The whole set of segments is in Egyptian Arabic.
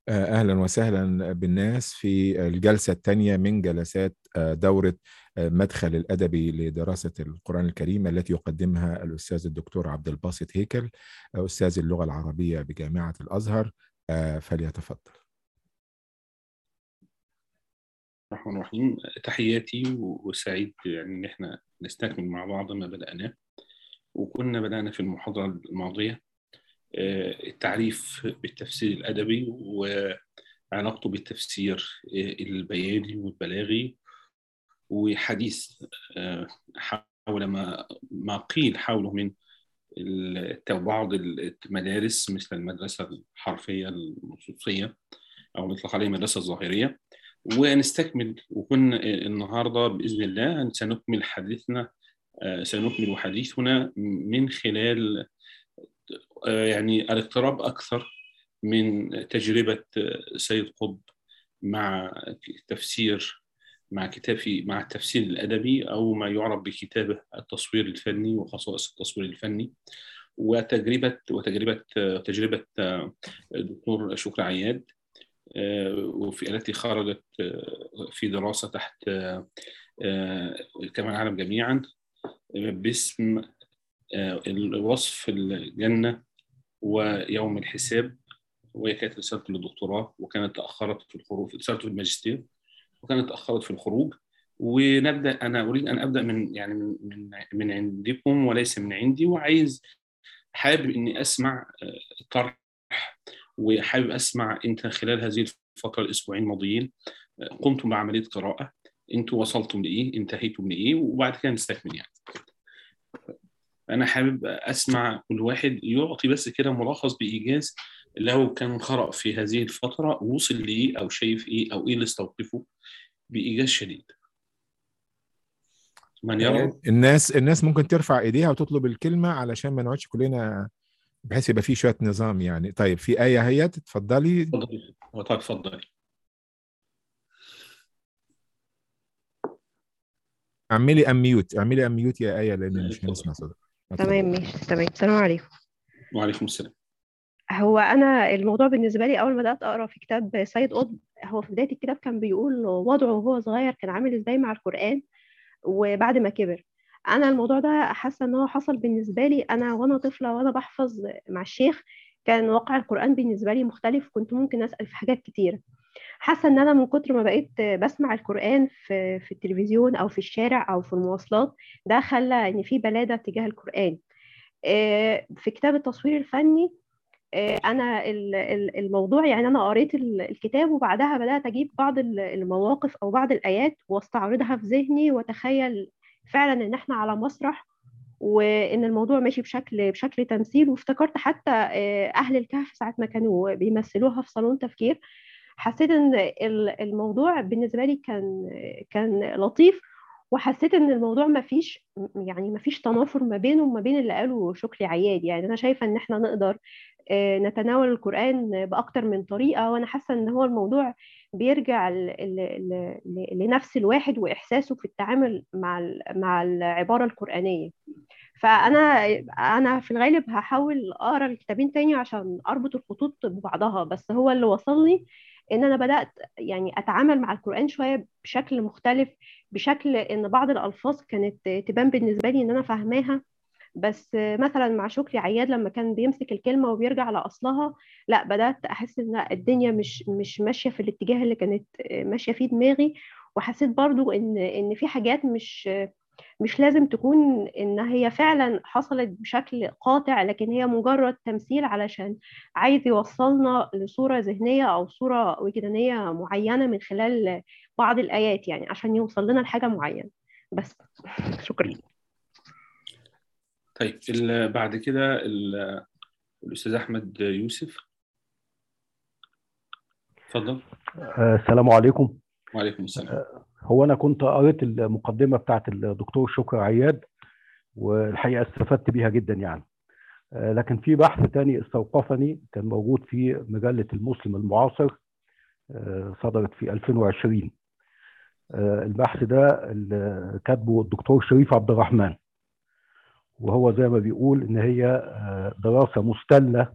أهلا وسهلا بالناس في الجلسة الثانية من جلسات دورة مدخل الأدبي لدراسة القرآن الكريم التي يقدمها الأستاذ الدكتور عبد الباسط هيكل أستاذ اللغة العربية بجامعة الأزهر فليتفضل الرحمن الرحيم تحياتي وسعيد يعني ان احنا نستكمل مع بعض ما بدأناه وكنا بدأنا في المحاضرة الماضية التعريف بالتفسير الأدبي وعلاقته بالتفسير البياني والبلاغي وحديث حول ما ما قيل حوله من بعض المدارس مثل المدرسة الحرفية النصوصية أو نطلق عليها المدرسة الظاهرية ونستكمل وكنا النهارده باذن الله سنكمل حديثنا سنكمل حديثنا من خلال يعني الاقتراب اكثر من تجربه سيد قطب مع تفسير مع كتاب في مع التفسير الادبي او ما يعرف بكتابه التصوير الفني وخصائص التصوير الفني وتجربه وتجربه تجربه الدكتور شكري عياد وفي التي خرجت في دراسة تحت كما نعلم جميعا باسم وصف الجنة ويوم الحساب وهي كانت رسالته للدكتوراه وكانت تأخرت في الخروج رسالته في الماجستير وكانت تأخرت في الخروج ونبدأ أنا أريد أن أبدأ من يعني من من, من عندكم وليس من عندي وعايز حابب إني أسمع طرح وحابب اسمع انت خلال هذه الفتره الاسبوعين الماضيين قمتم بعمليه قراءه انتوا وصلتم لايه انتهيتم لايه وبعد كده نستكمل يعني انا حابب اسمع كل واحد يعطي بس كده ملخص بايجاز لو كان قرأ في هذه الفتره وصل لايه او شايف ايه او ايه اللي استوقفه بايجاز شديد من يرى الناس الناس ممكن ترفع ايديها وتطلب الكلمه علشان ما نقعدش كلنا بحيث يبقى في شويه نظام يعني طيب في ايه هي تتفضلي اتفضلي طيب اتفضلي اعملي اميوت اعملي اميوت يا ايه لان مش هنسمع صوتك تمام ماشي تمام السلام عليكم وعليكم السلام هو انا الموضوع بالنسبه لي اول ما بدات اقرا في كتاب سيد قطب هو في بدايه الكتاب كان بيقول وضعه وهو صغير كان عامل ازاي مع القران وبعد ما كبر انا الموضوع ده حاسه ان هو حصل بالنسبه لي انا وانا طفله وانا بحفظ مع الشيخ كان واقع القران بالنسبه لي مختلف كنت ممكن اسال في حاجات كتيره حاسه ان انا من كتر ما بقيت بسمع القران في في التلفزيون او في الشارع او في المواصلات ده خلى ان في بلاده تجاه القران في كتاب التصوير الفني انا الموضوع يعني انا قريت الكتاب وبعدها بدات اجيب بعض المواقف او بعض الايات واستعرضها في ذهني واتخيل فعلا ان احنا على مسرح وان الموضوع ماشي بشكل بشكل تمثيل وافتكرت حتى اهل الكهف ساعه ما كانوا بيمثلوها في صالون تفكير حسيت ان الموضوع بالنسبه لي كان كان لطيف وحسيت ان الموضوع ما فيش يعني ما فيش تنافر ما بينه وما بين اللي قاله شكري عياد يعني انا شايفه ان احنا نقدر نتناول القران باكتر من طريقه وانا حاسه ان هو الموضوع بيرجع لنفس الواحد واحساسه في التعامل مع مع العباره القرانيه فانا انا في الغالب هحاول اقرا الكتابين تاني عشان اربط الخطوط ببعضها بس هو اللي وصلني ان انا بدات يعني اتعامل مع القران شويه بشكل مختلف بشكل ان بعض الالفاظ كانت تبان بالنسبه لي ان انا فاهماها بس مثلا مع شكري عياد لما كان بيمسك الكلمه وبيرجع لاصلها لا بدات احس ان الدنيا مش مش ماشيه في الاتجاه اللي كانت ماشيه فيه دماغي وحسيت برضو ان ان في حاجات مش مش لازم تكون ان هي فعلا حصلت بشكل قاطع لكن هي مجرد تمثيل علشان عايز يوصلنا لصوره ذهنيه او صوره وجدانيه معينه من خلال بعض الايات يعني عشان يوصل لنا لحاجه معينه بس شكرا طيب بعد كده الاستاذ احمد يوسف اتفضل السلام عليكم وعليكم السلام هو انا كنت قريت المقدمه بتاعت الدكتور شكري عياد والحقيقه استفدت بيها جدا يعني لكن في بحث تاني استوقفني كان موجود في مجله المسلم المعاصر صدرت في 2020 البحث ده اللي كاتبه الدكتور شريف عبد الرحمن وهو زي ما بيقول ان هي دراسه مستله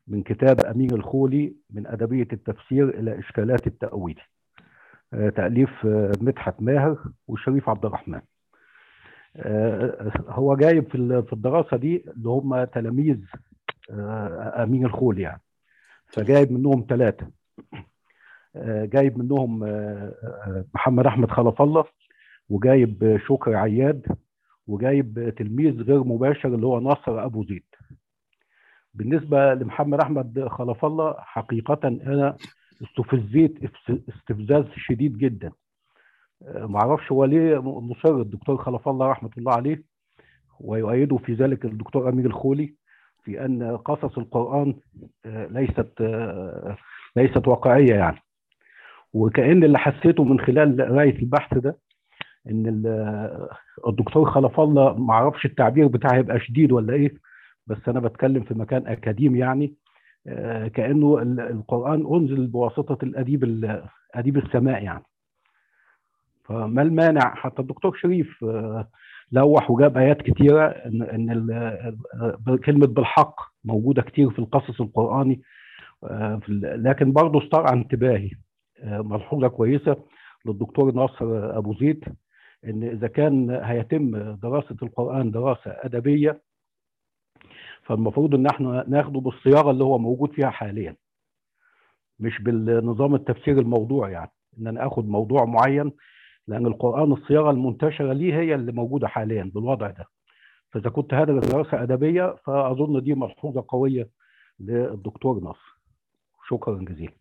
من كتاب أمين الخولي من أدبية التفسير إلى إشكالات التأويل آه، تأليف آه، مدحت ماهر وشريف عبد الرحمن آه، هو جايب في ال- في الدراسة دي اللي هم تلاميذ آه، أمين الخولي يعني فجايب منهم ثلاثة جايب منهم آه، آه، محمد أحمد خلف الله وجايب آه، شكري عياد وجايب آه، تلميذ غير مباشر اللي هو ناصر أبو زيد بالنسبة لمحمد أحمد خلف الله حقيقة أنا استفزيت افس- استفزاز شديد جدا آه، معرفش هو ليه مصر الدكتور خلف الله رحمة الله عليه ويؤيده في ذلك الدكتور أمير الخولي في أن قصص القرآن آه، ليست آه، ليست واقعية يعني وكأن اللي حسيته من خلال قراية البحث ده ان ال- الدكتور خلف الله ما اعرفش التعبير بتاعه يبقى شديد ولا ايه بس انا بتكلم في مكان اكاديمي يعني آه، كانه ال- القران انزل بواسطه الاديب ال- اديب السماء يعني فما المانع حتى الدكتور شريف آه، لوح وجاب ايات كتيره ان ان ال- كلمه بالحق موجوده كتير في القصص القراني آه، في ال- لكن برضه استرعى انتباهي آه، ملحوظه كويسه للدكتور ناصر ابو زيد ان اذا كان هيتم دراسه القران دراسه ادبيه فالمفروض ان احنا ناخده بالصياغه اللي هو موجود فيها حاليا مش بالنظام التفسير الموضوعي يعني ان انا اخد موضوع معين لان القران الصياغه المنتشره ليه هي اللي موجوده حاليا بالوضع ده فاذا كنت هدرس دراسه ادبيه فاظن دي ملحوظه قويه للدكتور ناصر شكرا جزيلا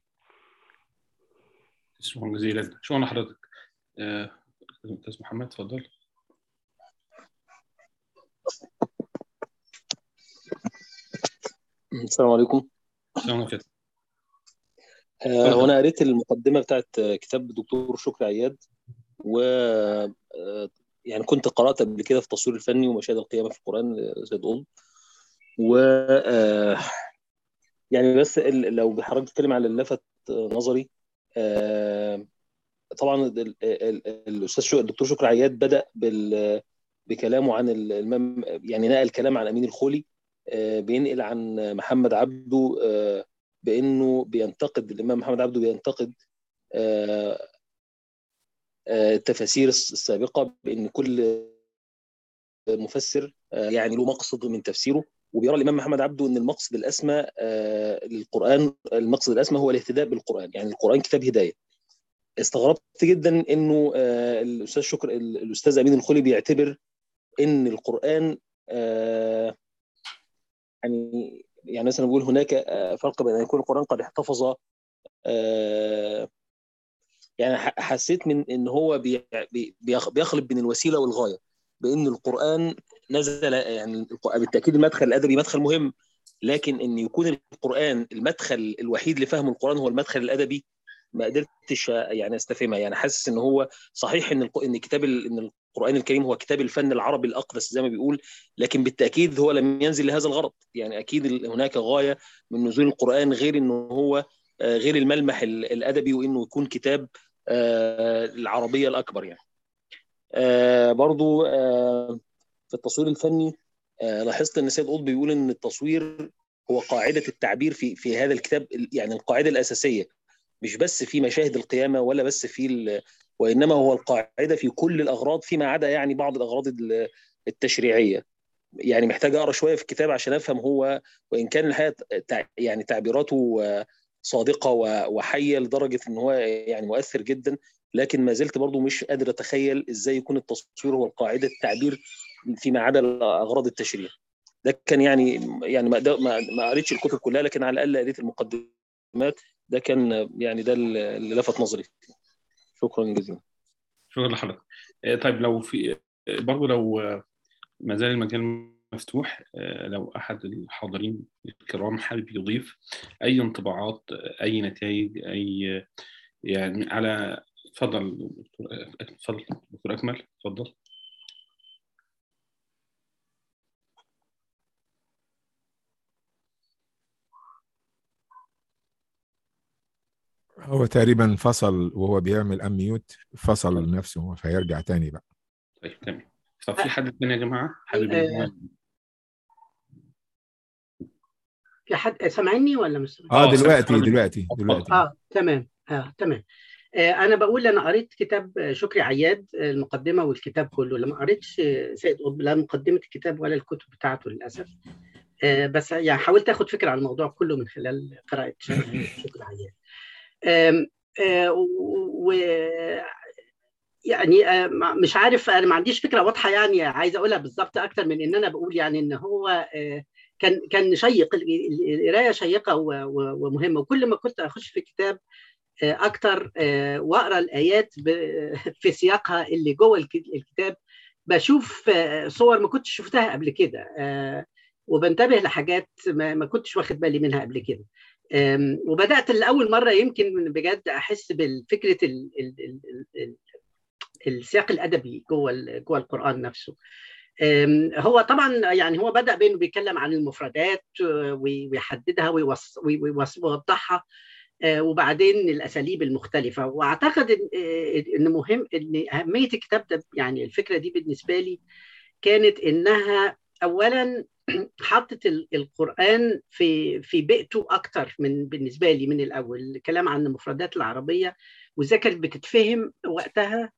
شكرا جزيلا شكرا لحضرتك آه، استاذ محمد اتفضل السلام عليكم شكرا كده آه، هو انا قريت المقدمه بتاعت آه، كتاب الدكتور شكري عياد و آه، يعني كنت قرات قبل كده في التصوير الفني ومشاهد القيامه في القران لسيد قطب و آه، يعني بس ال- لو حضرتك بتتكلم على اللي لفت نظري آه، طبعا ال- ال- ال- الاستاذ شو- الدكتور شكري عياد بدا بال بكلامه عن الامام يعني نقل كلام عن امين الخولي آه، بينقل عن محمد عبده آه، بانه بينتقد الامام محمد عبده بينتقد آه، آه، التفاسير السابقه بان كل مفسر آه، يعني له مقصد من تفسيره وبيرى الامام محمد عبده ان المقصد الاسمى آه، للقران المقصد الاسمى هو الاهتداء بالقران يعني القران كتاب هدايه استغربت جدا انه آه، الاستاذ شكر الاستاذ امين الخولي بيعتبر ان القران آه، يعني يعني مثلا بيقول هناك آه، فرق بين ان يكون القران قد احتفظ آه، يعني ح- حسيت من ان هو بي- بي- بيخ- بيخلط بين الوسيله والغايه بان القران نزل يعني الق- بالتاكيد المدخل الادبي مدخل مهم لكن ان يكون القران المدخل الوحيد لفهم القران هو المدخل الادبي ما قدرتش يعني استفهمها يعني حاسس ان هو صحيح ان الق- ان كتاب ال- ان القران الكريم هو كتاب الفن العربي الاقدس زي ما بيقول لكن بالتاكيد هو لم ينزل لهذا الغرض يعني اكيد ال- هناك غايه من نزول القران غير انه هو آه، غير الملمح ال- الادبي وانه يكون كتاب آه، العربيه الاكبر يعني آه، برضو آه، في التصوير الفني آه، لاحظت ان سيد قطب بيقول ان التصوير هو قاعده التعبير في في هذا الكتاب يعني القاعده الاساسيه مش بس في مشاهد القيامه ولا بس في ال... وانما هو القاعده في كل الاغراض فيما عدا يعني بعض الاغراض ال- التشريعيه يعني محتاج اقرا شويه في الكتاب عشان افهم هو وان كان الحقيقه تع- يعني تعبيراته آه، صادقه و- وحيه لدرجه ان هو يعني مؤثر جدا لكن ما زلت برضو مش قادر اتخيل ازاي يكون التصوير هو القاعده التعبير فيما عدا اغراض التشريع ده كان يعني يعني ما ده- ما ما قريتش الكتب كلها لكن على الاقل قريت المقدمات ده كان يعني ده اللي لفت نظري شكرا جزيلا شكرا لحضرتك آه، طيب لو في آه، برضه لو آه، ما زال المجال مفتوح آه، لو احد الحاضرين الكرام حابب يضيف اي انطباعات آه، اي نتائج اي آه، يعني على اتفضل دكتور آه، اتفضل دكتور اكمل اتفضل هو تقريبا فصل وهو بيعمل اميوت فصل نفسه فهيرجع تاني بقى طيب تمام طب في حد تاني يا جماعه حابب آه، يضيف؟ في حد سامعني ولا مش سامعني؟ اه آه، دلوقتي سامع. دلوقتي دلوقتي اه تمام اه تمام آه انا بقول انا قريت كتاب شكري عياد آه، المقدمه والكتاب كله لما قريتش آه، سيد قطب لا مقدمه الكتاب ولا الكتب بتاعته للاسف آه بس يعني حاولت اخد فكره عن الموضوع كله من خلال قراءه ش- شكري عياد آم، آه، و يعني آه، ما- مش عارف انا ما عنديش فكره واضحه يعني عايز اقولها بالظبط اكتر من ان انا بقول يعني ان هو آه، كان كان شيق ال- ال- القرايه شيقه و- و- ومهمه وكل ما كنت اخش في كتاب آه، اكتر آه، واقرا الايات ب- في سياقها اللي جوه الك- الكتاب بشوف آه، صور ما كنتش شفتها قبل كده آه، وبنتبه لحاجات ما ما كنتش واخد بالي منها قبل كده آم، وبدات لاول مره يمكن بجد احس بالفكره ال- ال- ال- ال- ال- السياق الادبي جوه ال- جوه القران نفسه أم، هو طبعا يعني هو بدا بانه بيتكلم عن المفردات آه، وي- ويحددها ويوص- وي- ويوص- ويوضحها آه، وبعدين الاساليب المختلفه واعتقد ان آه، ان مهم ان اهميه الكتاب ده يعني الفكره دي بالنسبه لي كانت انها اولا حطت ال- القران في في بيئته اكتر من بالنسبه لي من الاول الكلام عن المفردات العربيه وازاي كانت بتتفهم وقتها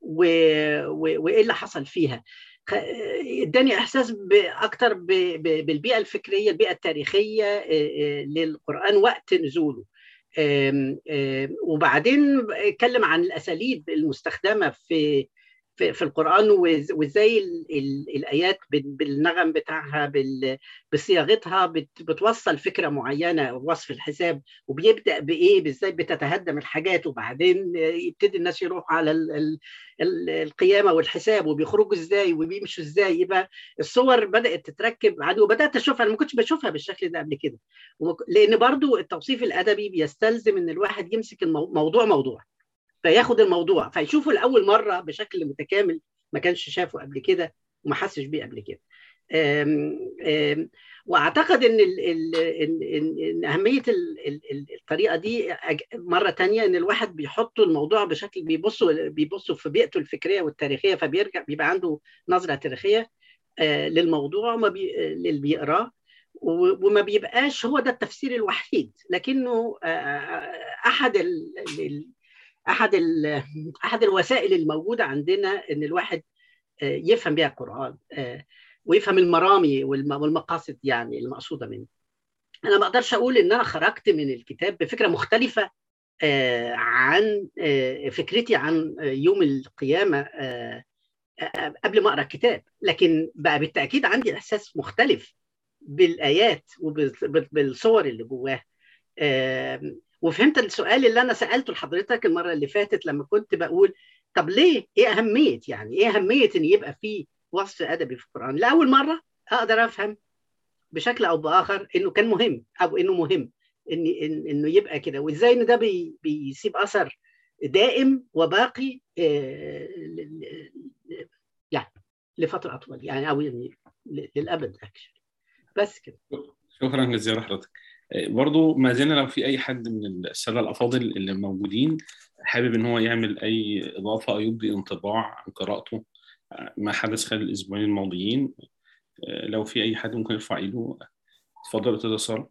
و- و- وايه اللي حصل فيها خ- اداني احساس باكتر ب- ب- بالبيئه الفكريه البيئه التاريخيه آه، آه، للقران وقت نزوله آم، آم، وبعدين اتكلم عن الاساليب المستخدمه في في, في القران وإز- وازاي ال- ال- الايات بال- بالنغم بتاعها بال- بصياغتها بت- بتوصل فكره معينه وصف الحساب وبيبدا بايه ازاي بتتهدم الحاجات وبعدين يبتدي الناس يروحوا على ال- ال- ال- القيامه والحساب وبيخرجوا ازاي وبيمشوا ازاي يبقى الصور بدات تتركب عادي وبدات اشوفها انا ما كنتش بشوفها بالشكل ده قبل كده وما- لان برضو التوصيف الادبي بيستلزم ان الواحد يمسك الموضوع موضوع فياخد الموضوع فيشوفه لاول مره بشكل متكامل ما كانش شافه قبل كده وما حسش بيه قبل كده أم أم واعتقد ان ال ال ان, إن, إن اهميه ال ال ال- الطريقه دي أج- مره تانية ان الواحد بيحط الموضوع بشكل بيبصوا بيبصوا في بيئته الفكريه والتاريخيه فبيرجع بيبقى عنده نظره تاريخيه آه، للموضوع وما بي للي بيقراه و- وما بيبقاش هو ده التفسير الوحيد لكنه آه، آه، احد ال ال- احد ال احد الوسائل الموجوده عندنا ان الواحد آه، يفهم بها القران آه، ويفهم المرامي والم- والمقاصد يعني المقصوده منه. انا ما اقدرش اقول ان انا خرجت من الكتاب بفكره مختلفه آه، عن آه، فكرتي عن آه، يوم القيامه آه، آه، قبل ما اقرا الكتاب لكن بقى بالتاكيد عندي احساس مختلف بالايات وبالصور اللي جواها آم، وفهمت السؤال اللي انا سالته لحضرتك المره اللي فاتت لما كنت بقول طب ليه ايه اهميه يعني ايه اهميه ان يبقى في وصف ادبي في القران لاول مره اقدر افهم بشكل او باخر انه كان مهم او انه مهم ان إن- انه يبقى كده وازاي ان ده بي بيسيب اثر دائم وباقي آه، ل- ل- يعني لفتره اطول يعني او يعني ل- للابد اكشن بس كده شكرا جزيلا لحضرتك آه، برضو ما زلنا لو في اي حد من الساده الافاضل اللي موجودين حابب ان هو يعمل اي اضافه او يبدي انطباع عن قراءته آه، ما حدث خلال الاسبوعين الماضيين آه، لو في اي حد ممكن يرفع ايده اتفضل استاذه ساره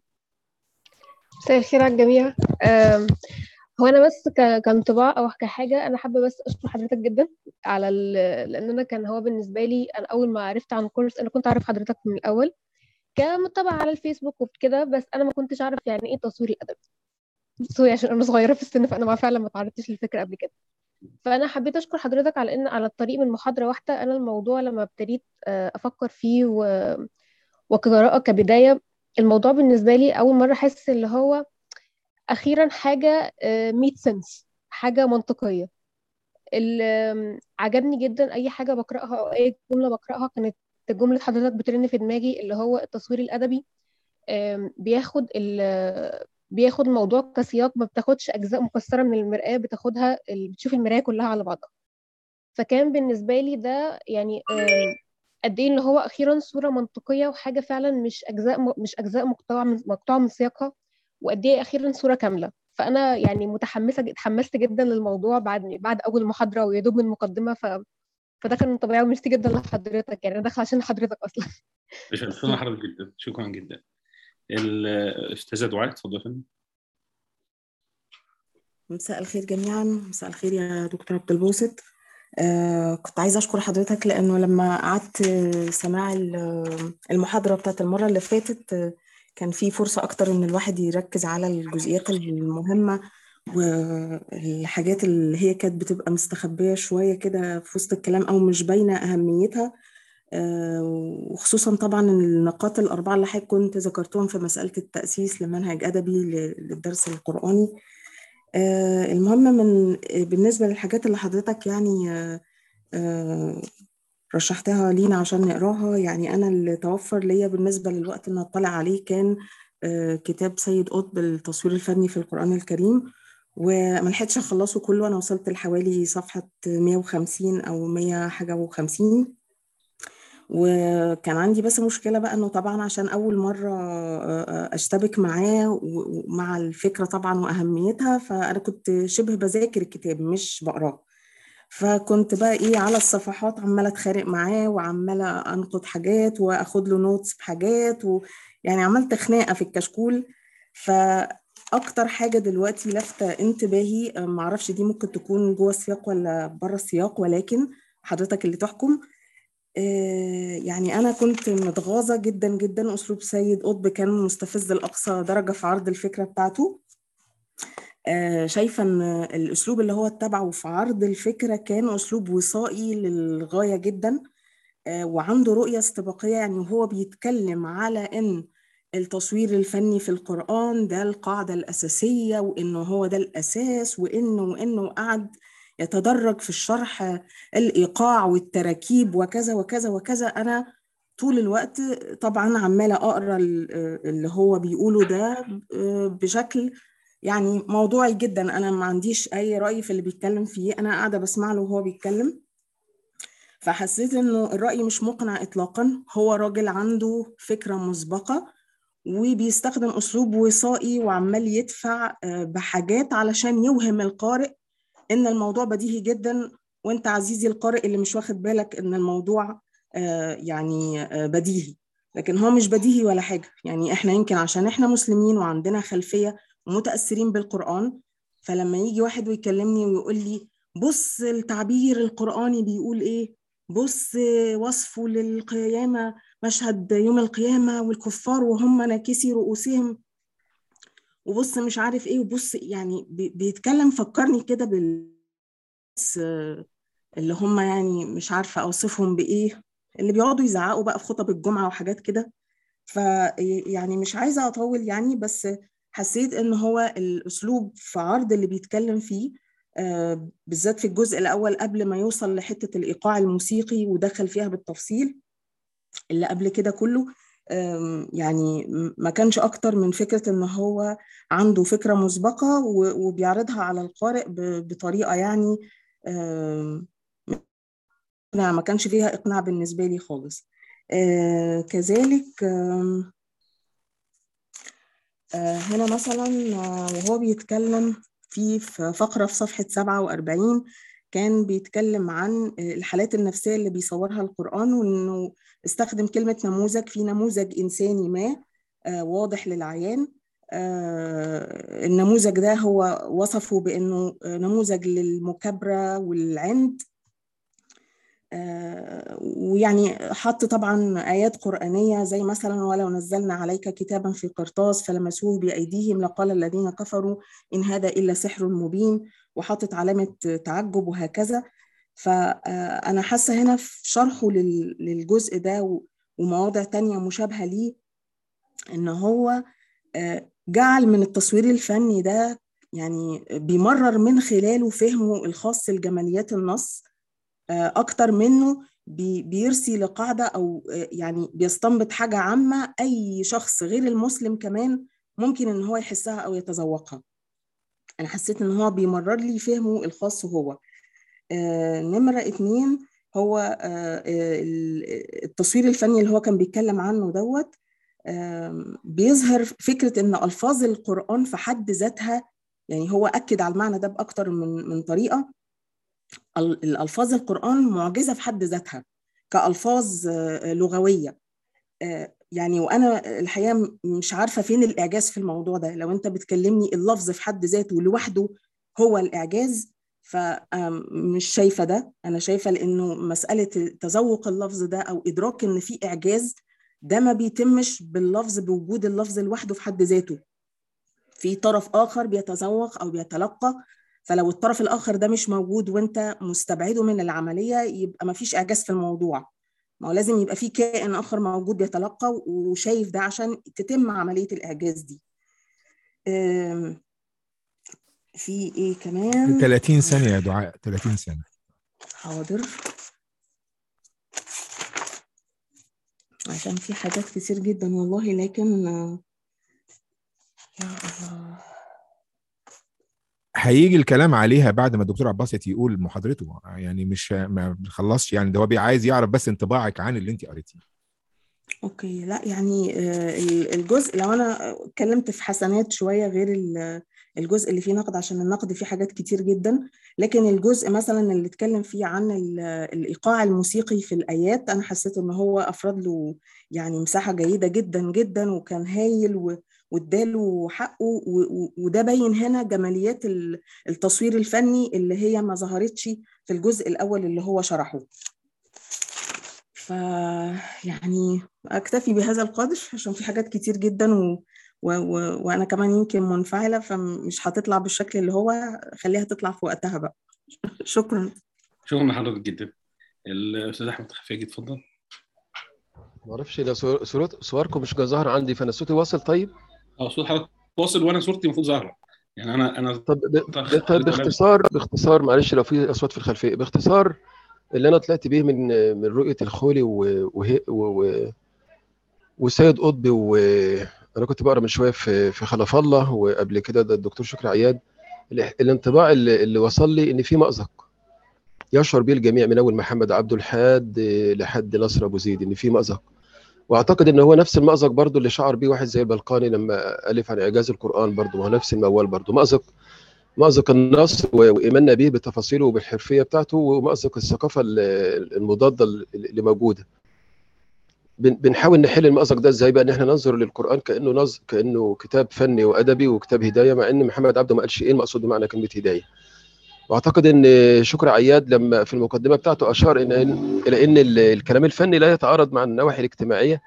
مساء الخير على الجميع أم، هو انا بس ك- كانطباع او كحاجه انا حابه بس اشكر حضرتك جدا على ال... لان انا كان هو بالنسبه لي انا اول ما عرفت عن الكورس انا كنت اعرف حضرتك من الاول كمتابعه على الفيسبوك وكده بس انا ما كنتش اعرف يعني ايه تصوير الادب سوري عشان انا صغيره في السن فانا ما فعلا ما تعرضتش للفكره قبل كده فانا حبيت اشكر حضرتك على ان على الطريق من محاضره واحده انا الموضوع لما ابتديت آه، افكر فيه و... وكقراءه كبدايه الموضوع بالنسبه لي اول مره احس اللي هو اخيرا حاجه ميت سنس حاجه منطقيه اللي آم، عجبني جدا اي حاجه بقراها او اي جمله بقراها كانت جمله حضرتك بترن في دماغي اللي هو التصوير الادبي آم، بياخد ال بياخد الموضوع كسياق ما بتاخدش اجزاء مكسره من المرآة بتاخدها ال- بتشوف المراية كلها على بعضها فكان بالنسبه لي ده يعني آم، قد ايه اللي هو اخيرا صوره منطقيه وحاجه فعلا مش اجزاء م- مش اجزاء مقطوعه من مقطوعه من سياقها وقد ايه اخيرا صوره كامله فانا يعني متحمسه ج- اتحمست جدا للموضوع بعد بعد اول محاضره ويا دوب من مقدمه ف فده كان طبيعي وميرسي جدا لحضرتك يعني انا داخله عشان حضرتك اصلا شكرا لحضرتك جدا شكرا جدا الاستاذه دعاء اتفضل يا فندم مساء الخير جميعا مساء الخير يا دكتور عبد الباسط آه كنت عايزة أشكر حضرتك لأنه لما قعدت سماع المحاضرة بتاعت المرة اللي فاتت كان في فرصة أكتر إن الواحد يركز على الجزئيات المهمة والحاجات اللي هي كانت بتبقى مستخبية شوية كده في وسط الكلام أو مش باينة أهميتها آه وخصوصا طبعا النقاط الأربعة اللي حضرتك كنت ذكرتهم في مسألة التأسيس لمنهج أدبي للدرس القرآني آه المهم من بالنسبة للحاجات اللي حضرتك يعني آه آه رشحتها لينا عشان نقراها يعني أنا اللي توفر ليا بالنسبة للوقت اللي أطلع عليه كان كتاب سيد قطب التصوير الفني في القرآن الكريم وما لحقتش أخلصه كله أنا وصلت لحوالي صفحة 150 أو 100 حاجة و50 وكان عندي بس مشكلة بقى انه طبعا عشان اول مرة اشتبك معاه ومع الفكرة طبعا واهميتها فانا كنت شبه بذاكر الكتاب مش بقراه فكنت بقى ايه على الصفحات عمالة اتخانق معاه وعمالة انقد حاجات واخد له نوتس بحاجات ويعني عملت خناقة في الكشكول فاكتر حاجة دلوقتي لافتة انتباهي معرفش دي ممكن تكون جوه السياق ولا بره السياق ولكن حضرتك اللي تحكم يعني أنا كنت متغاظة جدا جدا أسلوب سيد قطب كان مستفز لأقصى درجة في عرض الفكرة بتاعته شايفة إن الأسلوب اللي هو اتبعه في عرض الفكرة كان أسلوب وصائي للغاية جدا وعنده رؤية استباقية يعني وهو بيتكلم على إن التصوير الفني في القرآن ده القاعدة الأساسية وإنه هو ده الأساس وإنه وإنه قعد يتدرج في الشرح الإيقاع والتراكيب وكذا وكذا وكذا أنا طول الوقت طبعا عمالة أقرأ اللي هو بيقوله ده بشكل يعني موضوعي جدا أنا ما عنديش أي رأي في اللي بيتكلم فيه أنا قاعدة بسمع له وهو بيتكلم فحسيت إنه الرأي مش مقنع إطلاقا هو راجل عنده فكرة مسبقة وبيستخدم أسلوب وصائي وعمال يدفع بحاجات علشان يوهم القارئ ان الموضوع بديهي جدا وانت عزيزي القارئ اللي مش واخد بالك ان الموضوع آه يعني آه بديهي لكن هو مش بديهي ولا حاجه يعني احنا يمكن عشان احنا مسلمين وعندنا خلفيه ومتاثرين بالقران فلما يجي واحد ويكلمني ويقول لي بص التعبير القراني بيقول ايه بص وصفه للقيامه مشهد يوم القيامه والكفار وهم ناكسي رؤوسهم وبص مش عارف ايه وبص يعني بيتكلم فكرني كده بال اللي هم يعني مش عارفه اوصفهم بايه اللي بيقعدوا يزعقوا بقى في خطب الجمعه وحاجات كده فيعني مش عايزه اطول يعني بس حسيت ان هو الاسلوب في عرض اللي بيتكلم فيه آه بالذات في الجزء الاول قبل ما يوصل لحته الايقاع الموسيقي ودخل فيها بالتفصيل اللي قبل كده كله يعني ما كانش أكتر من فكرة إن هو عنده فكرة مسبقة وبيعرضها على القارئ بطريقة يعني ما كانش فيها إقناع بالنسبة لي خالص كذلك هنا مثلا وهو بيتكلم في فقرة في صفحة 47 كان بيتكلم عن الحالات النفسية اللي بيصورها القرآن وإنه استخدم كلمة نموذج في نموذج إنساني ما واضح للعيان النموذج ده هو وصفه بأنه نموذج للمكابرة والعند ويعني حط طبعا آيات قرآنية زي مثلا ولو نزلنا عليك كتابا في قرطاس فلمسوه بأيديهم لقال الذين كفروا إن هذا إلا سحر مبين وحاطط علامة تعجب وهكذا فأنا حاسة هنا في شرحه للجزء ده ومواضع تانية مشابهة ليه إن هو جعل من التصوير الفني ده يعني بيمرر من خلاله فهمه الخاص لجماليات النص أكتر منه بيرسي لقاعدة أو يعني بيستنبط حاجة عامة أي شخص غير المسلم كمان ممكن إن هو يحسها أو يتذوقها أنا حسيت إن هو بيمرر لي فهمه الخاص هو آه نمرة اتنين هو آه التصوير الفني اللي هو كان بيتكلم عنه دوت آه بيظهر فكرة إن ألفاظ القرآن في حد ذاتها يعني هو أكد على المعنى ده بأكتر من من طريقة الألفاظ القرآن معجزة في حد ذاتها كألفاظ لغوية يعني وانا الحقيقه مش عارفه فين الاعجاز في الموضوع ده لو انت بتكلمني اللفظ في حد ذاته لوحده هو الاعجاز فمش شايفه ده انا شايفه لانه مساله تذوق اللفظ ده او ادراك ان في اعجاز ده ما بيتمش باللفظ بوجود اللفظ لوحده في حد ذاته في طرف اخر بيتذوق او بيتلقى فلو الطرف الاخر ده مش موجود وانت مستبعده من العمليه يبقى ما فيش اعجاز في الموضوع ما هو لازم يبقى في كائن اخر موجود بيتلقى وشايف ده عشان تتم عمليه الاعجاز دي في ايه كمان 30 ثانيه يا دعاء 30 ثانيه حاضر عشان في حاجات كتير جدا والله لكن يا الله هيجي الكلام عليها بعد ما الدكتور عباسط يقول محاضرته يعني مش ما بنخلصش يعني ده هو عايز يعرف بس انطباعك عن اللي انت قريتيه اوكي لا يعني الجزء لو انا اتكلمت في حسنات شويه غير الجزء اللي فيه نقد عشان النقد فيه حاجات كتير جدا لكن الجزء مثلا اللي اتكلم فيه عن الايقاع الموسيقي في الايات انا حسيت ان هو افرد له يعني مساحه جيده جدا جدا وكان هايل واداله حقه وده باين هنا جماليات التصوير الفني اللي هي ما ظهرتش في الجزء الاول اللي هو شرحه ف يعني اكتفي بهذا القدر عشان في حاجات كتير جدا و... و... و... وانا كمان يمكن منفعله فمش هتطلع بالشكل اللي هو خليها تطلع في وقتها بقى شكرا شكرا لحضرتك جدا الاستاذ احمد خفاجي اتفضل ما اعرفش ده صورت صوركم مش ظاهره عندي فانا صوتي واصل طيب اه صوت حضرتك واصل وانا صورتي المفروض ظاهره يعني انا انا طب طيب باختصار باختصار معلش لو في اصوات في الخلفيه باختصار اللي انا طلعت بيه من من رؤيه الخولي و... و... و... وسيد قطب وانا كنت بقرا من شويه في في خلف الله وقبل كده ده الدكتور شكري عياد الانطباع اللي, اللي وصل لي ان في مأزق يشعر به الجميع من اول محمد عبده لحد لحد نصر ابو زيد ان في مأزق واعتقد ان هو نفس المأزق برضو اللي شعر بيه واحد زي البلقاني لما الف عن اعجاز القران برضو ما هو نفس الموال برضو مأزق مأزق النص وإيماننا به بتفاصيله وبالحرفية بتاعته ومأزق الثقافة المضادة اللي موجودة بنحاول نحل المأزق ده ازاي بقى ان احنا ننظر للقرآن كأنه نظ... كأنه كتاب فني وأدبي وكتاب هداية مع ان محمد عبده ما قالش ايه المقصود بمعنى كلمة هداية واعتقد ان شكر عياد لما في المقدمة بتاعته اشار إن الى ان الكلام الفني لا يتعارض مع النواحي الاجتماعية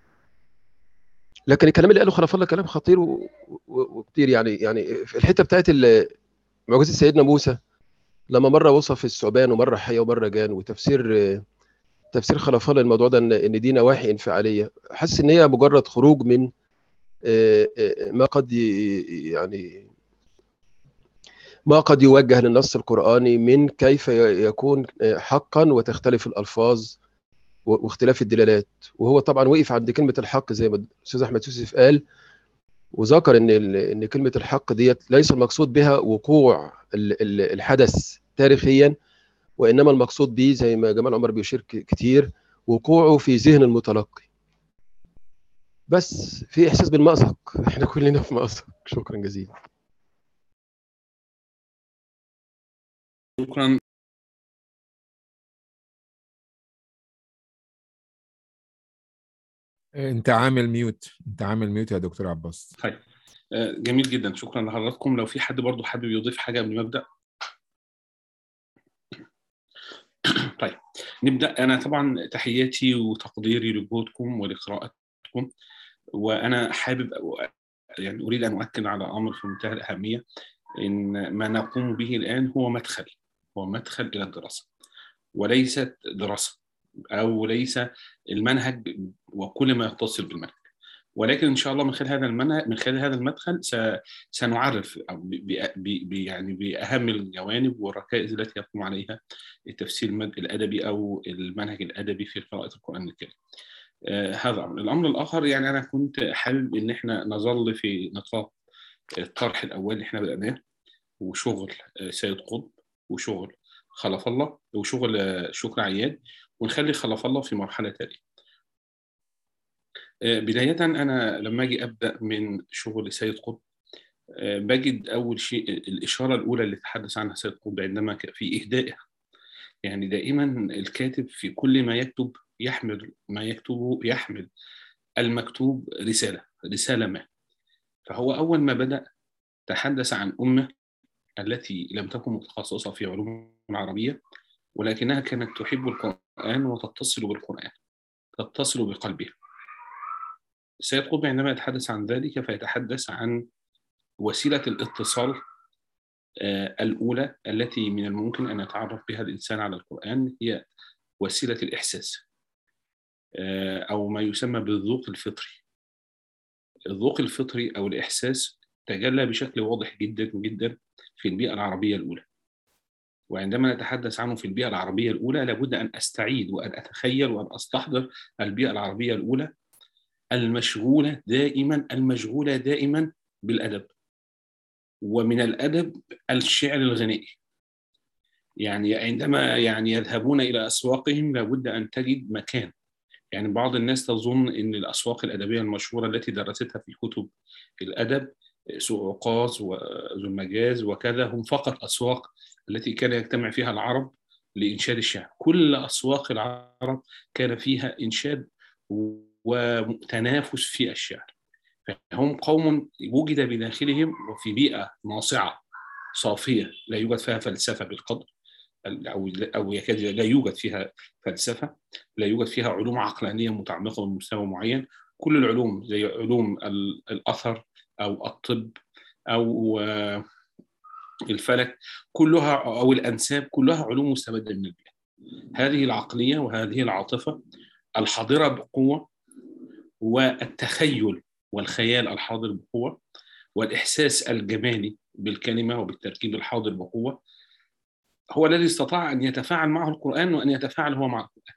لكن الكلام اللي قاله خلف الله كلام خطير وكتير يعني يعني في الحته بتاعت معجزه سيدنا موسى لما مره وصف الثعبان ومره حيه ومره جان وتفسير تفسير خلف الله الموضوع ده ان دي نواحي انفعاليه حاسس ان هي مجرد خروج من ما قد يعني ما قد يوجه للنص القرآني من كيف يكون حقا وتختلف الألفاظ واختلاف الدلالات وهو طبعا وقف عند كلمة الحق زي ما الأستاذ أحمد يوسف قال وذكر ان ان كلمه الحق ديت ليس المقصود بها وقوع الحدث تاريخيا وانما المقصود به زي ما جمال عمر بيشير كتير وقوعه في ذهن المتلقي بس في احساس بالمأزق احنا كلنا في مأزق شكرا جزيلا شكرا انت عامل ميوت انت عامل ميوت يا دكتور عباس طيب جميل جدا شكرا لحضراتكم لو في حد برضو حابب يضيف حاجه قبل ما ابدا طيب نبدا انا طبعا تحياتي وتقديري لجهودكم ولقراءتكم وانا حابب يعني اريد ان اؤكد على امر في منتهى الاهميه ان ما نقوم به الان هو مدخل هو مدخل الى الدراسه وليست دراسه او ليس المنهج وكل ما يتصل بالمنهج ولكن ان شاء الله من خلال هذا المنهج من خلال هذا المدخل سنعرف يعني باهم الجوانب والركائز التي يقوم عليها التفسير الادبي او المنهج الادبي في قراءه القران الكريم. آه هذا امر، الامر الاخر يعني انا كنت حابب ان احنا نظل في نطاق الطرح الاول اللي احنا بدأناه وشغل سيد قطب وشغل خلف الله وشغل شكر عياد ونخلي خلف الله في مرحله تاليه. بداية أنا لما أجي أبدأ من شغل سيد قطب بجد أول شيء الإشارة الأولى اللي تحدث عنها سيد قطب عندما في إهدائه يعني دائما الكاتب في كل ما يكتب يحمل ما يكتبه يحمل المكتوب رسالة رسالة ما فهو أول ما بدأ تحدث عن أمة التي لم تكن متخصصة في علوم العربية ولكنها كانت تحب القرآن وتتصل بالقرآن تتصل بقلبها سيد قطب عندما يتحدث عن ذلك فيتحدث عن وسيلة الاتصال الأولى التي من الممكن أن يتعرف بها الإنسان على القرآن هي وسيلة الإحساس أو ما يسمى بالذوق الفطري الذوق الفطري أو الإحساس تجلى بشكل واضح جدا جدا في البيئة العربية الأولى وعندما نتحدث عنه في البيئة العربية الأولى لابد أن أستعيد وأن أتخيل وأن أستحضر البيئة العربية الأولى المشغولة دائما المشغولة دائما بالأدب ومن الأدب الشعر الغنائي يعني عندما يعني يذهبون إلى أسواقهم لابد أن تجد مكان يعني بعض الناس تظن أن الأسواق الأدبية المشهورة التي درستها في كتب الأدب سوق عكاظ وذو المجاز وكذا هم فقط أسواق التي كان يجتمع فيها العرب لإنشاد الشعر كل أسواق العرب كان فيها إنشاد وتنافس في الشعر فهم قوم وجد بداخلهم وفي بيئة ناصعة صافية لا يوجد فيها فلسفة بالقدر أو أو يكاد لا يوجد فيها فلسفة لا يوجد فيها علوم عقلانية متعمقة بمستوى معين كل العلوم زي علوم الأثر أو الطب أو الفلك كلها أو الأنساب كلها علوم مستمدة من البيئة هذه العقلية وهذه العاطفة الحاضرة بقوة والتخيل والخيال الحاضر بقوة والإحساس الجمالي بالكلمة وبالتركيب الحاضر بقوة هو الذي استطاع أن يتفاعل معه القرآن وأن يتفاعل هو مع القرآن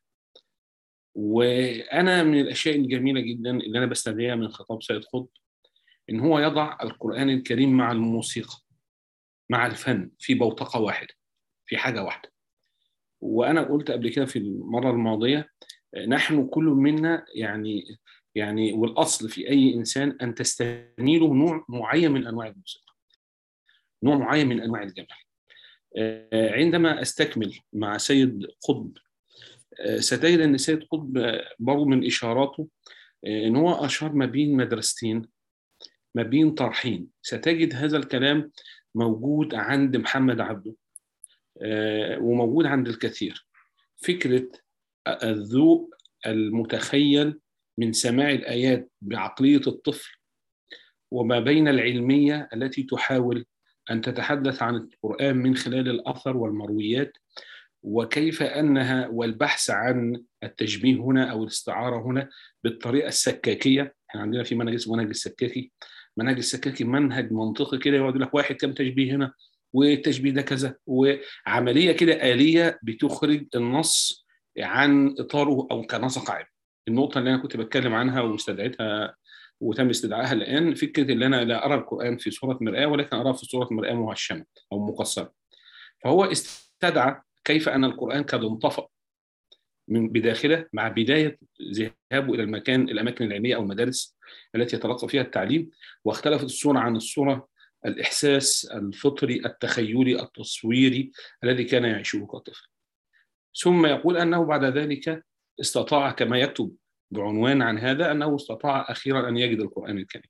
وأنا من الأشياء الجميلة جدا اللي أنا بستدعيها من خطاب سيد قطب إن هو يضع القرآن الكريم مع الموسيقى مع الفن في بوتقة واحدة في حاجة واحدة وأنا قلت قبل كده في المرة الماضية نحن كل منا يعني يعني والاصل في اي انسان ان تستميله نوع معين من انواع الموسيقى نوع معين من انواع الجمال عندما استكمل مع سيد قطب ستجد ان سيد قطب برضه من اشاراته ان هو اشار ما بين مدرستين ما بين طرحين ستجد هذا الكلام موجود عند محمد عبده وموجود عند الكثير فكره الذوق المتخيل من سماع الآيات بعقلية الطفل وما بين العلمية التي تحاول أن تتحدث عن القرآن من خلال الأثر والمرويات وكيف أنها والبحث عن التشبيه هنا أو الاستعارة هنا بالطريقة السكاكية احنا عندنا في منهج اسمه منهج السكاكي منهج السكاكي منهج منطقي كده يقعد لك واحد كم تشبيه هنا والتشبيه ده كذا وعملية كده آلية بتخرج النص عن إطاره أو كنسق عام النقطة اللي أنا كنت بتكلم عنها واستدعيتها وتم استدعائها الآن فكرة اللي أنا لا أرى القرآن في صورة مرآة ولكن أراه في صورة مرآة مهشمة أو مقصرة فهو استدعى كيف أن القرآن قد انطفأ من بداخله مع بداية ذهابه إلى المكان الأماكن العلمية أو المدارس التي يتلقى فيها التعليم واختلفت الصورة عن الصورة الإحساس الفطري التخيلي التصويري الذي كان يعيشه كطفل ثم يقول أنه بعد ذلك استطاع كما يكتب بعنوان عن هذا أنه استطاع أخيرا أن يجد القرآن الكريم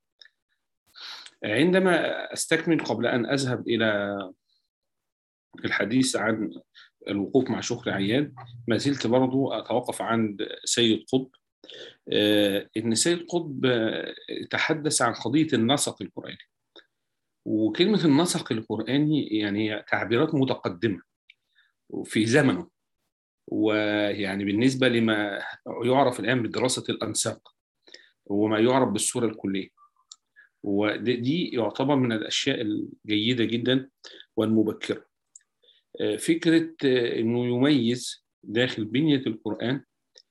عندما أستكمل قبل أن أذهب إلى الحديث عن الوقوف مع شكر عياد ما زلت برضو أتوقف عند سيد قطب إن سيد قطب تحدث عن قضية النسق القرآني وكلمة النسق القرآني يعني تعبيرات متقدمة في زمنه ويعني بالنسبة لما يعرف الآن بدراسة الأنساق وما يعرف بالصورة الكلية ودي يعتبر من الأشياء الجيدة جدا والمبكرة فكرة أنه يميز داخل بنية القرآن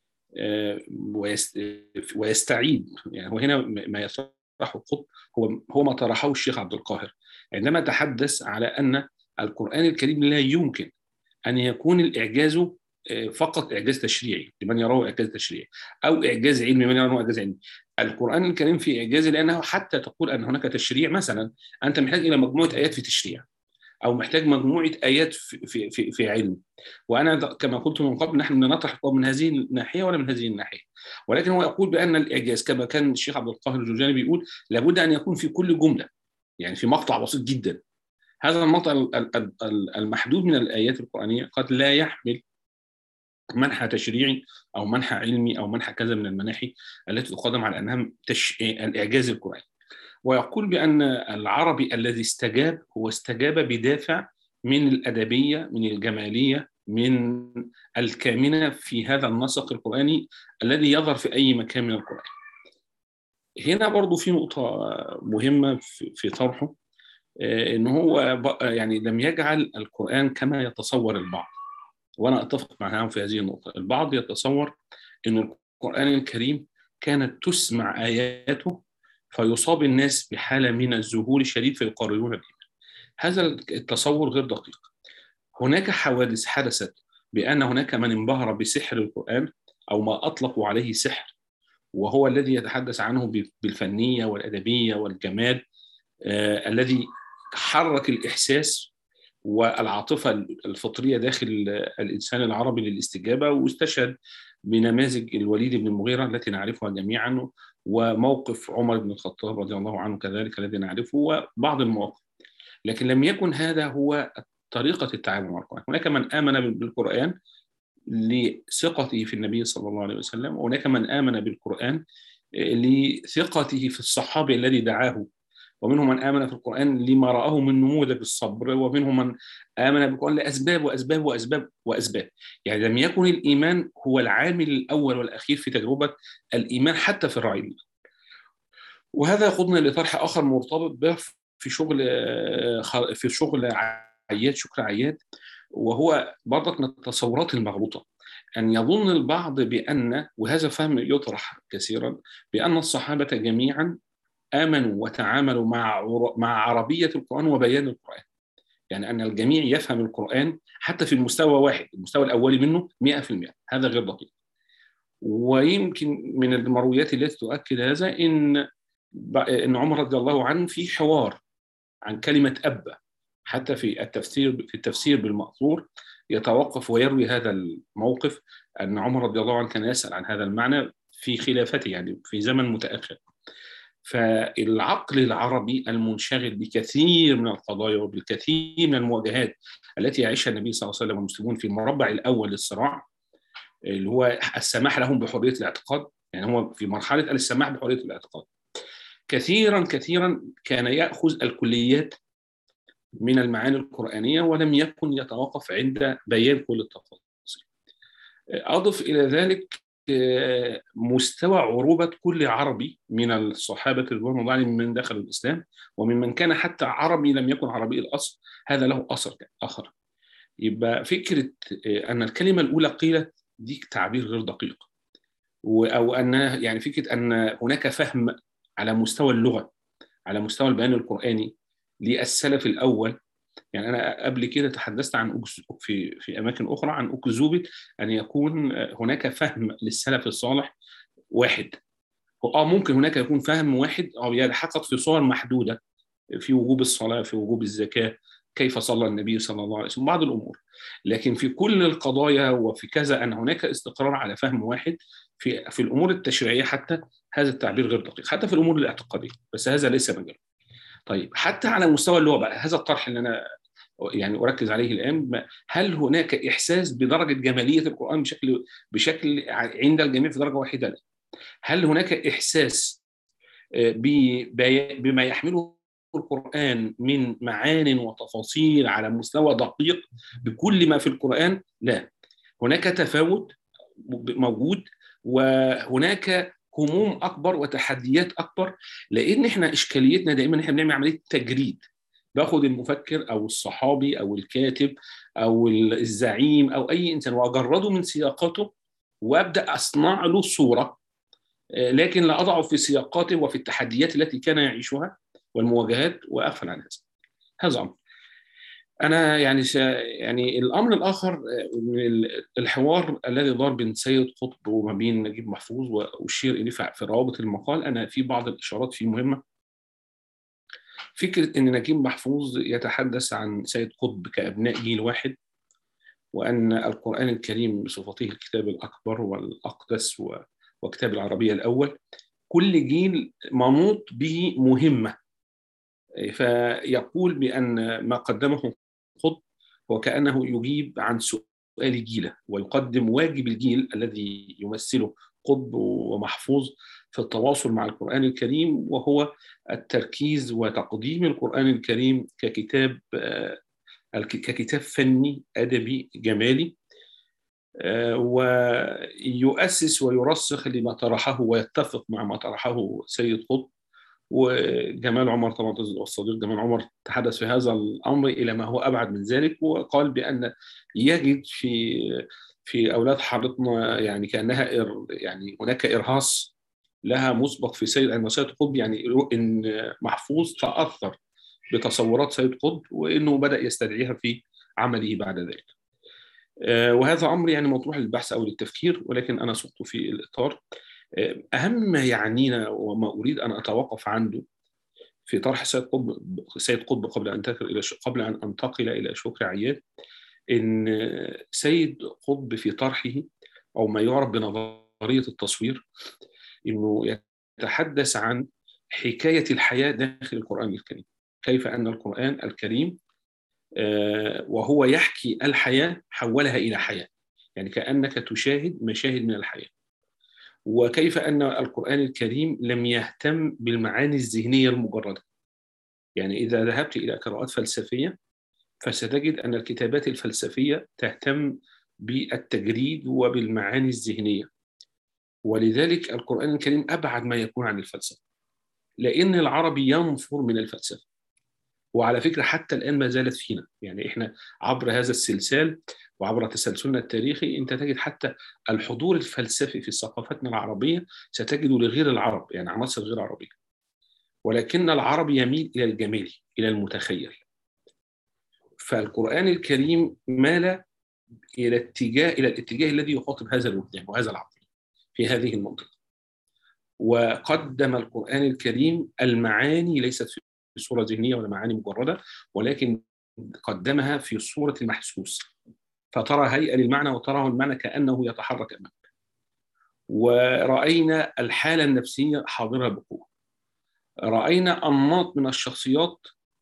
ويستعيد يعني وهنا ما يطرحه القطب هو هو ما طرحه الشيخ عبد القاهر عندما تحدث على أن القرآن الكريم لا يمكن أن يكون الإعجاز فقط اعجاز تشريعي لمن يراه اعجاز تشريعي او اعجاز علمي من يراه اعجاز علمي القران الكريم في اعجاز لانه حتى تقول ان هناك تشريع مثلا انت محتاج الى مجموعه ايات في تشريع او محتاج مجموعه ايات في في في, في علم وانا كما قلت من قبل نحن نطرح من هذه الناحيه ولا من هذه الناحيه ولكن هو يقول بان الاعجاز كما كان الشيخ عبد القاهر الجرجاني بيقول لابد ان يكون في كل جمله يعني في مقطع بسيط جدا هذا المقطع المحدود من الايات القرانيه قد لا يحمل منحى تشريعي او منحى علمي او منحى كذا من المناحي التي تقدم على انها تش... الاعجاز القراني ويقول بان العربي الذي استجاب هو استجاب بدافع من الادبيه من الجماليه من الكامنه في هذا النسق القراني الذي يظهر في اي مكان من القران هنا برضو في نقطه مهمه في طرحه ان هو يعني لم يجعل القران كما يتصور البعض وانا اتفق معهم في هذه النقطه البعض يتصور ان القران الكريم كانت تسمع اياته فيصاب الناس بحاله من الذهول الشديد فيقررون الايمان هذا التصور غير دقيق هناك حوادث حدثت بان هناك من انبهر بسحر القران او ما اطلقوا عليه سحر وهو الذي يتحدث عنه بالفنيه والادبيه والجمال آه الذي حرك الاحساس والعاطفه الفطريه داخل الانسان العربي للاستجابه واستشهد بنماذج الوليد بن المغيره التي نعرفها جميعا وموقف عمر بن الخطاب رضي الله عنه كذلك الذي نعرفه وبعض المواقف لكن لم يكن هذا هو طريقه التعامل مع القران هناك من امن بالقران لثقته في النبي صلى الله عليه وسلم وهناك من امن بالقران لثقته في الصحابي الذي دعاه ومنهم من آمن في القرآن لما رآه من نموذج الصبر ومنهم من آمن بالقرآن لأسباب وأسباب وأسباب وأسباب يعني لم يكن الإيمان هو العامل الأول والأخير في تجربة الإيمان حتى في الرعي وهذا يقودنا لطرح آخر مرتبط به في شغل في شغل عياد شكر عياد وهو برضك من التصورات المغلوطة أن يظن البعض بأن وهذا فهم يطرح كثيرا بأن الصحابة جميعا امنوا وتعاملوا مع مع عربيه القران وبيان القران يعني ان الجميع يفهم القران حتى في المستوى واحد المستوى الاولي منه 100% هذا غير دقيق ويمكن من المرويات التي تؤكد هذا ان ان عمر رضي الله عنه في حوار عن كلمه اب حتى في التفسير في التفسير بالمأثور يتوقف ويروي هذا الموقف ان عمر رضي الله عنه كان يسال عن هذا المعنى في خلافته يعني في زمن متاخر فالعقل العربي المنشغل بكثير من القضايا وبالكثير من المواجهات التي يعيشها النبي صلى الله عليه وسلم والمسلمون في المربع الاول للصراع اللي هو السماح لهم بحريه الاعتقاد يعني هو في مرحله السماح بحريه الاعتقاد كثيرا كثيرا كان ياخذ الكليات من المعاني القرانيه ولم يكن يتوقف عند بيان كل التفاصيل اضف الى ذلك مستوى عروبة كل عربي من الصحابة رضوان الله عليهم من دخل الإسلام وممن كان حتى عربي لم يكن عربي الأصل هذا له أثر آخر يبقى فكرة أن الكلمة الأولى قيلت دي تعبير غير دقيق أو أن يعني فكرة أن هناك فهم على مستوى اللغة على مستوى البيان القرآني للسلف الأول يعني انا قبل كده تحدثت عن في في اماكن اخرى عن اكذوبه ان يكون هناك فهم للسلف الصالح واحد اه ممكن هناك يكون فهم واحد او يتحقق في صور محدوده في وجوب الصلاه في وجوب الزكاه كيف صلى النبي صلى الله عليه وسلم بعض الامور لكن في كل القضايا وفي كذا ان هناك استقرار على فهم واحد في في الامور التشريعيه حتى هذا التعبير غير دقيق حتى في الامور الاعتقاديه بس هذا ليس مجال طيب حتى على مستوى اللغه بقى هذا الطرح اللي انا يعني اركز عليه الان هل هناك احساس بدرجه جماليه القران بشكل بشكل عند الجميع في درجه واحده لا هل هناك احساس بما يحمله القران من معان وتفاصيل على مستوى دقيق بكل ما في القران لا هناك تفاوت موجود وهناك هموم اكبر وتحديات اكبر لان احنا اشكاليتنا دائما احنا بنعمل عمليه تجريد باخد المفكر او الصحابي او الكاتب او الزعيم او اي انسان واجرده من سياقاته وابدا اصنع له صوره لكن لا اضعه في سياقاته وفي التحديات التي كان يعيشها والمواجهات واغفل عن هذا هذا امر انا يعني ش... يعني الامر الاخر الحوار الذي دار بين سيد قطب وما بين نجيب محفوظ واشير اليه في روابط المقال انا في بعض الاشارات فيه مهمه فكرة أن نجيب محفوظ يتحدث عن سيد قطب كأبناء جيل واحد وأن القرآن الكريم بصفته الكتاب الأكبر والأقدس وكتاب العربية الأول كل جيل منوط به مهمة فيقول بأن ما قدمه قطب هو كأنه يجيب عن سؤال جيله ويقدم واجب الجيل الذي يمثله قطب ومحفوظ في التواصل مع القرآن الكريم وهو التركيز وتقديم القرآن الكريم ككتاب ككتاب فني أدبي جمالي ويؤسس ويرسخ لما طرحه ويتفق مع ما طرحه سيد قطب وجمال عمر طبعا الصديق جمال عمر تحدث في هذا الامر الى ما هو ابعد من ذلك وقال بان يجد في في اولاد حارتنا يعني كانها إر يعني هناك ارهاص لها مسبق في سيد ان سيد قطب يعني ان محفوظ تاثر بتصورات سيد قطب وانه بدا يستدعيها في عمله بعد ذلك. وهذا امر يعني مطروح للبحث او للتفكير ولكن انا سقت في الاطار اهم ما يعنينا وما اريد ان اتوقف عنده في طرح سيد قطب سيد قطب قبل ان انتقل الى قبل ان انتقل الى شكري عياد ان سيد قطب في طرحه او ما يعرف بنظريه التصوير انه يتحدث عن حكايه الحياه داخل القران الكريم كيف ان القران الكريم وهو يحكي الحياه حولها الى حياه يعني كانك تشاهد مشاهد من الحياه وكيف ان القران الكريم لم يهتم بالمعاني الذهنيه المجرده يعني اذا ذهبت الى قراءات فلسفيه فستجد ان الكتابات الفلسفيه تهتم بالتجريد وبالمعاني الذهنيه ولذلك القران الكريم ابعد ما يكون عن الفلسفه لان العربي ينفر من الفلسفه وعلى فكره حتى الان ما زالت فينا يعني احنا عبر هذا السلسال وعبر تسلسلنا التاريخي انت تجد حتى الحضور الفلسفي في ثقافتنا العربيه ستجده لغير العرب يعني عناصر غير عربيه ولكن العرب يميل الى الجمال الى المتخيل فالقران الكريم مال الى اتجاه الى الاتجاه الذي يخاطب هذا الوجدان وهذا العقل في هذه المنطقه وقدم القران الكريم المعاني ليست في صوره ذهنيه ولا معاني مجرده ولكن قدمها في صوره المحسوس فترى هيئه للمعنى وتراه المعنى كانه يتحرك امامك ورأينا الحالة النفسية حاضرة بقوة رأينا أنماط من الشخصيات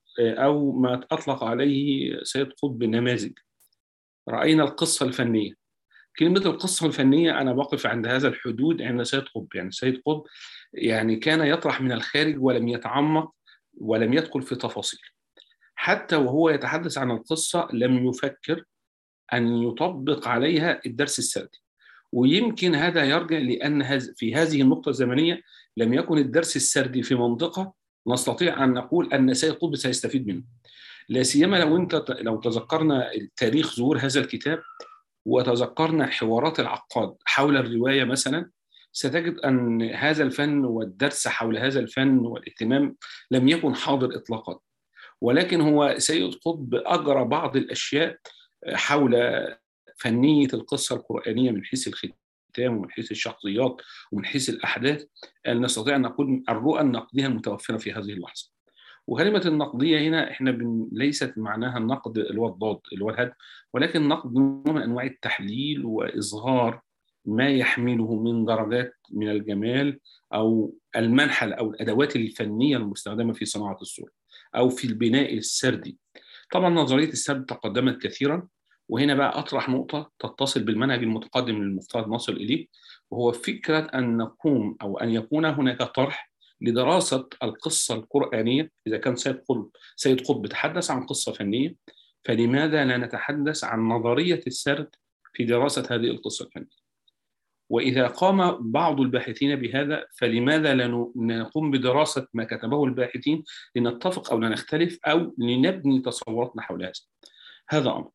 أو ما أطلق عليه سيد قطب نماذج رأينا القصة الفنية كلمة القصة الفنية أنا بقف عند هذا الحدود عند سيد قطب يعني سيد قطب يعني كان يطرح من الخارج ولم يتعمق ولم يدخل في تفاصيل حتى وهو يتحدث عن القصة لم يفكر أن يطبق عليها الدرس السردي ويمكن هذا يرجع لأن في هذه النقطة الزمنية لم يكن الدرس السردي في منطقة نستطيع أن نقول أن سيد قطب سيستفيد منه لا سيما لو أنت لو تذكرنا تاريخ ظهور هذا الكتاب وتذكرنا حوارات العقاد حول الرواية مثلا ستجد أن هذا الفن والدرس حول هذا الفن والاهتمام لم يكن حاضر إطلاقا ولكن هو سيد قطب أجرى بعض الأشياء حول فنية القصة القرآنية من حيث الختام ومن حيث الشخصيات ومن حيث الأحداث نستطيع أن نقول الرؤى النقدية المتوفرة في هذه اللحظة وكلمة النقدية هنا احنا بن... ليست معناها النقد اللي هو الضاد اللي هو الهدم ولكن نقد نوع من أنواع التحليل وإظهار ما يحمله من درجات من الجمال أو المنحل أو الأدوات الفنية المستخدمة في صناعة الصورة أو في البناء السردي طبعا نظرية السرد تقدمت كثيرا وهنا بقى أطرح نقطة تتصل بالمنهج المتقدم اللي المفترض نصل إليه وهو فكرة أن نقوم أو أن يكون هناك طرح لدراسة القصة القرآنية إذا كان سيد قطب سيد قطب تحدث عن قصة فنية فلماذا لا نتحدث عن نظرية السرد في دراسة هذه القصة الفنية وإذا قام بعض الباحثين بهذا فلماذا لا نقوم بدراسة ما كتبه الباحثين لنتفق أو لا نختلف أو لنبني تصوراتنا حول هذا هذا أمر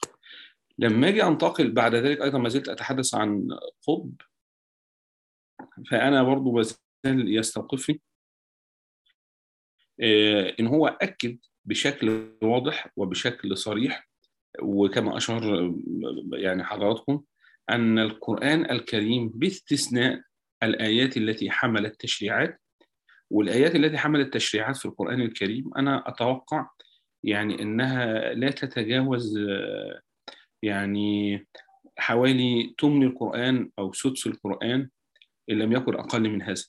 لما أجي أنتقل بعد ذلك أيضا ما زلت أتحدث عن قطب فأنا برضو ما زال يستوقفني إن هو أكد بشكل واضح وبشكل صريح وكما أشار يعني حضراتكم أن القرآن الكريم باستثناء الآيات التي حملت تشريعات والآيات التي حملت تشريعات في القرآن الكريم أنا أتوقع يعني أنها لا تتجاوز يعني حوالي ثمن القرآن أو سدس القرآن إن لم يكن أقل من هذا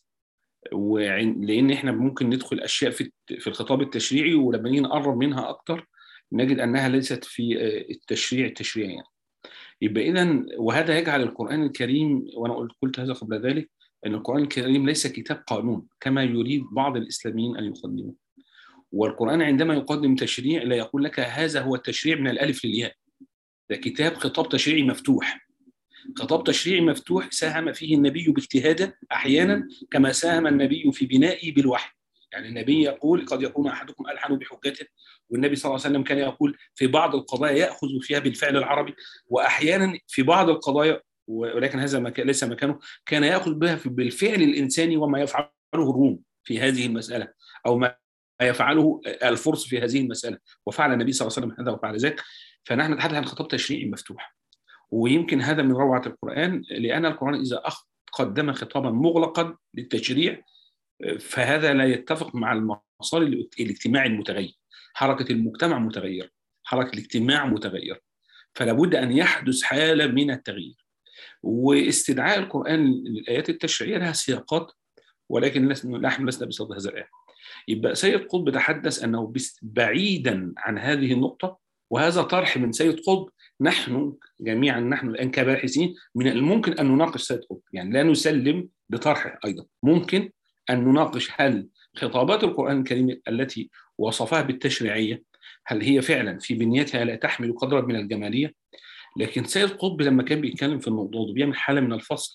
لأن إحنا ممكن ندخل أشياء في في الخطاب التشريعي ولما نيجي نقرب منها أكتر نجد أنها ليست في التشريع التشريعي يعني. يبقى إذا وهذا يجعل القرآن الكريم وأنا قلت قلت هذا قبل ذلك أن القرآن الكريم ليس كتاب قانون كما يريد بعض الإسلاميين أن يقدموه والقرآن عندما يقدم تشريع لا يقول لك هذا هو التشريع من الألف للياء ده كتاب خطاب تشريعي مفتوح خطاب تشريعي مفتوح ساهم فيه النبي باجتهاده أحيانا كما ساهم النبي في بنائه بالوحي يعني النبي يقول قد يكون أحدكم ألحن بحجته والنبي صلى الله عليه وسلم كان يقول في بعض القضايا يأخذ فيها بالفعل العربي وأحيانا في بعض القضايا ولكن هذا مكان ليس مكانه كان يأخذ بها بالفعل الإنساني وما يفعله الروم في هذه المسألة أو ما يفعله الفرس في هذه المسألة وفعل النبي صلى الله عليه وسلم هذا وفعل ذاك فنحن نتحدث عن خطاب تشريعي مفتوح ويمكن هذا من روعة القرآن لأن القرآن إذا قدم خطابا مغلقا للتشريع فهذا لا يتفق مع المسار الاجتماعي المتغير حركة المجتمع متغيرة حركة الاجتماع متغير فلا بد أن يحدث حالة من التغيير واستدعاء القرآن للآيات التشريعية لها سياقات ولكن نحن لسنا بصدد هذا الآن يبقى سيد قطب تحدث أنه بعيدا عن هذه النقطة وهذا طرح من سيد قطب نحن جميعا نحن الآن كباحثين من الممكن أن نناقش سيد قطب يعني لا نسلم بطرحه أيضا ممكن أن نناقش هل خطابات القرآن الكريم التي وصفها بالتشريعية هل هي فعلا في بنيتها لا تحمل قدرا من الجمالية لكن سيد قطب لما كان بيتكلم في الموضوع ده بيعمل حالة من الفصل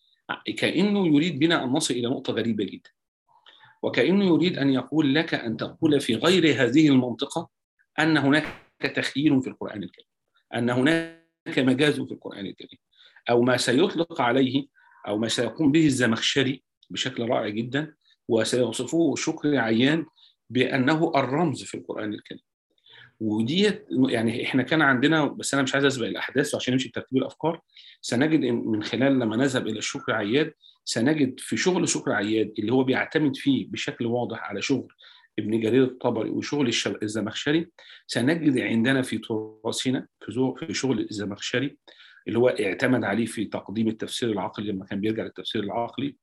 كأنه يريد بنا أن نصل إلى نقطة غريبة جدا وكأنه يريد أن يقول لك أن تقول في غير هذه المنطقة أن هناك تخيير في القرآن الكريم أن هناك مجاز في القرآن الكريم أو ما سيطلق عليه أو ما سيقوم به الزمخشري بشكل رائع جدا وسيوصفه شكري عيان بأنه الرمز في القرآن الكريم ودي يعني احنا كان عندنا بس انا مش عايز اسبق الاحداث عشان نمشي بترتيب الافكار سنجد من خلال لما نذهب الى الشكر عياد سنجد في شغل شكر عياد اللي هو بيعتمد فيه بشكل واضح على شغل ابن جرير الطبري وشغل الزمخشري سنجد عندنا في تراثنا في شغل الزمخشري اللي هو اعتمد عليه في تقديم التفسير العقلي لما كان بيرجع للتفسير العقلي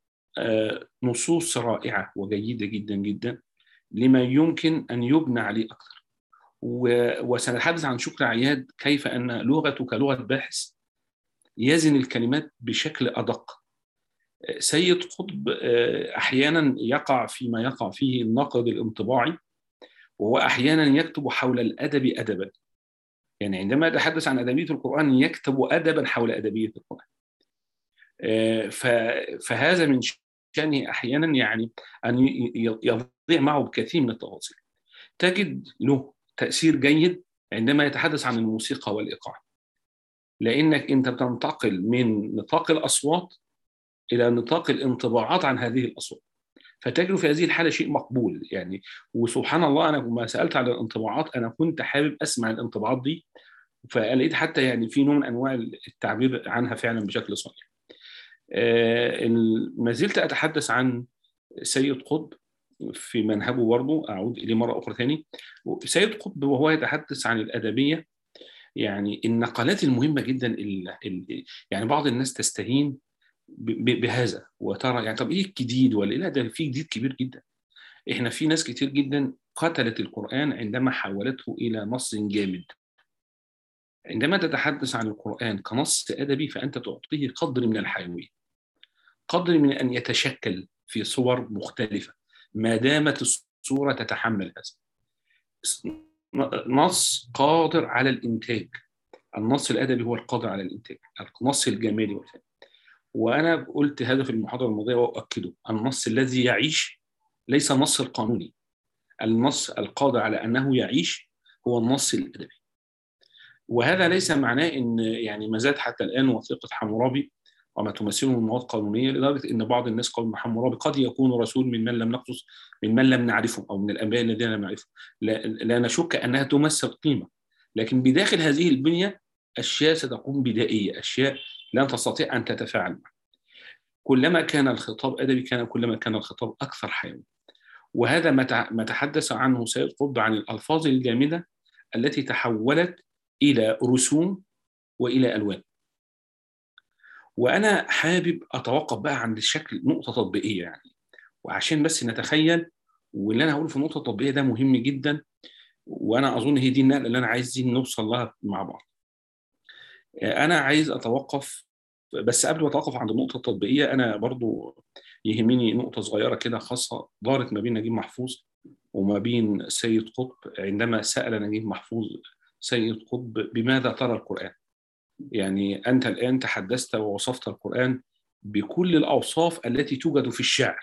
نصوص رائعه وجيده جدا جدا لما يمكن ان يبنى عليه اكثر وسنتحدث عن شكر عياد كيف ان لغته كلغه باحث يزن الكلمات بشكل ادق سيد قطب احيانا يقع فيما يقع فيه النقد الانطباعي وهو احيانا يكتب حول الادب ادبا يعني عندما يتحدث عن ادبيه القران يكتب ادبا حول ادبيه القران فهذا من شانه احيانا يعني ان يضيع معه بكثير من التفاصيل تجد له تاثير جيد عندما يتحدث عن الموسيقى والايقاع لانك انت بتنتقل من نطاق الاصوات الى نطاق الانطباعات عن هذه الاصوات فتجد في هذه الحاله شيء مقبول يعني وسبحان الله انا لما سالت على الانطباعات انا كنت حابب اسمع الانطباعات دي فلقيت حتى يعني في نوع من انواع التعبير عنها فعلا بشكل صحيح. ما زلت اتحدث عن سيد قطب في منهجه برضه اعود اليه مره اخرى ثاني سيد قطب وهو يتحدث عن الادبيه يعني النقلات المهمه جدا اللي يعني بعض الناس تستهين بهذا وترى يعني طب ايه الجديد ولا لا ده في جديد كبير جدا احنا في ناس كتير جدا قتلت القران عندما حولته الى نص جامد عندما تتحدث عن القران كنص ادبي فانت تعطيه قدر من الحيويه قدر من ان يتشكل في صور مختلفه ما دامت الصوره تتحمل هذا نص قادر على الانتاج النص الادبي هو القادر على الانتاج النص الجمالي والفني وانا قلت هذا في المحاضره الماضيه واؤكده النص الذي يعيش ليس النص القانوني النص القادر على انه يعيش هو النص الادبي وهذا ليس معناه ان يعني ما زاد حتى الان وثيقه حمورابي وما تمثله من مواد قانونيه لدرجه ان بعض الناس قالوا ان حمورابي قد يكون رسول من من لم نقصص من من لم نعرفهم او من الانبياء الذين لم نعرفهم لا, لا نشك انها تمثل قيمه لكن بداخل هذه البنيه اشياء ستكون بدائيه اشياء لن تستطيع ان تتفاعل معها كلما كان الخطاب ادبي كان كلما كان الخطاب اكثر حيويه وهذا ما تحدث عنه سيد قطب عن الالفاظ الجامده التي تحولت الى رسوم والى الوان وانا حابب اتوقف بقى عند الشكل نقطه تطبيقيه يعني وعشان بس نتخيل واللي انا هقوله في النقطه التطبيقيه ده مهم جدا وانا اظن هي دي النقله اللي انا عايزين نوصل لها مع بعض انا عايز اتوقف بس قبل ما اتوقف عند النقطه التطبيقيه انا برضو يهمني نقطه صغيره كده خاصه دارت ما بين نجيب محفوظ وما بين سيد قطب عندما سال نجيب محفوظ سيد قطب بماذا ترى القران يعني انت الان تحدثت ووصفت القران بكل الاوصاف التي توجد في الشعر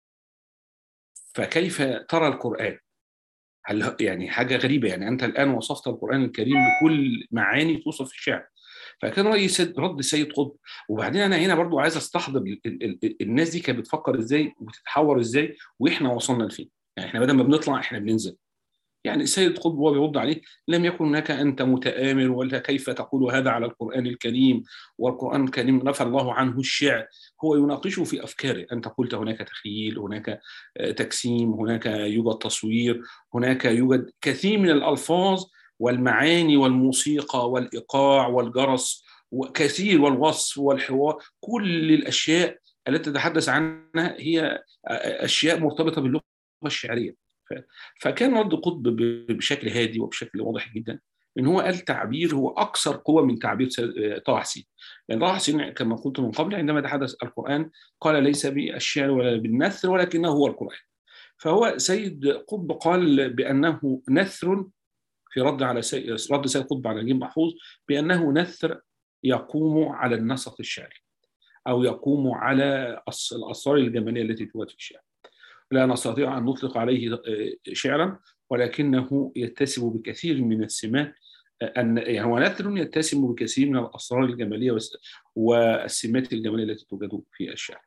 فكيف ترى القران هل يعني حاجه غريبه يعني انت الان وصفت القران الكريم بكل معاني توصف في الشعر فكان راي سيد رد سيد قطب وبعدين انا هنا برضو عايز استحضر الناس دي كانت بتفكر ازاي وبتتحور ازاي واحنا وصلنا لفين يعني احنا بدل ما بنطلع احنا بننزل يعني سيد قطب وهو بيرد عليه لم يكن هناك انت متآمر ولا كيف تقول هذا على القران الكريم والقران الكريم نفى الله عنه الشعر هو يناقشه في افكاره انت قلت هناك تخيل هناك تجسيم هناك يوجد تصوير هناك يوجد كثير من الالفاظ والمعاني والموسيقى والايقاع والجرس وكثير والوصف والحوار كل الاشياء التي تتحدث عنها هي اشياء مرتبطه باللغه الشعريه فكان رد قطب بشكل هادي وبشكل واضح جدا ان هو قال تعبير هو اكثر قوه من تعبير طه حسين لان طه حسين كما قلت من قبل عندما تحدث القران قال ليس بالشعر ولا بالنثر ولكنه هو القران فهو سيد قطب قال بانه نثر في رد على سي... رد سيد قطب على نجيب محفوظ بانه نثر يقوم على النسق الشعري او يقوم على الاسرار الجماليه التي توجد في الشعر لا نستطيع ان نطلق عليه شعرا ولكنه يتسم بكثير من السمات ان يعني هو نثر يتسم بكثير من الاسرار الجماليه والسمات الجماليه التي توجد في الشعر.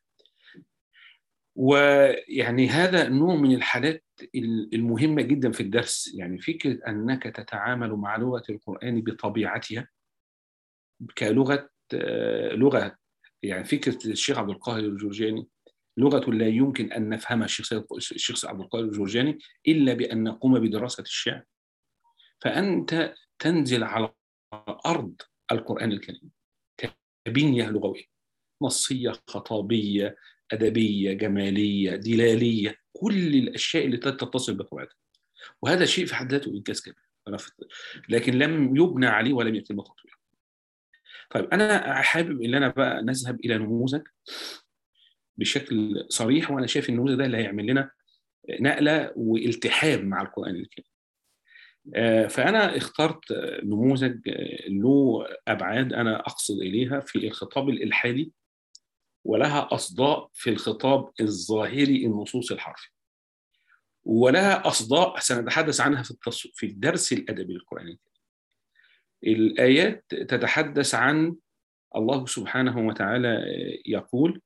ويعني هذا نوع من الحالات المهمه جدا في الدرس يعني فكره انك تتعامل مع لغه القران بطبيعتها كلغه لغه يعني فكره الشيخ عبد القاهر الجرجاني لغه لا يمكن ان نفهمها الشيخ الشيخ عبد القاهر الجرجاني الا بان نقوم بدراسه الشعر فانت تنزل على ارض القران الكريم كبنيه لغويه نصيه خطابيه ادبيه جماليه دلاليه كل الاشياء اللي تتصل بطبيعتها وهذا شيء في حد ذاته انجاز كبير لكن لم يبنى عليه ولم يتم تطويره طيب انا حابب ان انا بقى نذهب الى نموذج بشكل صريح وانا شايف النموذج ده اللي هيعمل لنا نقله والتحام مع القران الكريم فانا اخترت نموذج له ابعاد انا اقصد اليها في الخطاب الالحادي ولها اصداء في الخطاب الظاهري النصوص الحرفي ولها اصداء سنتحدث عنها في التص... في الدرس الادبي للقران الكريم الايات تتحدث عن الله سبحانه وتعالى يقول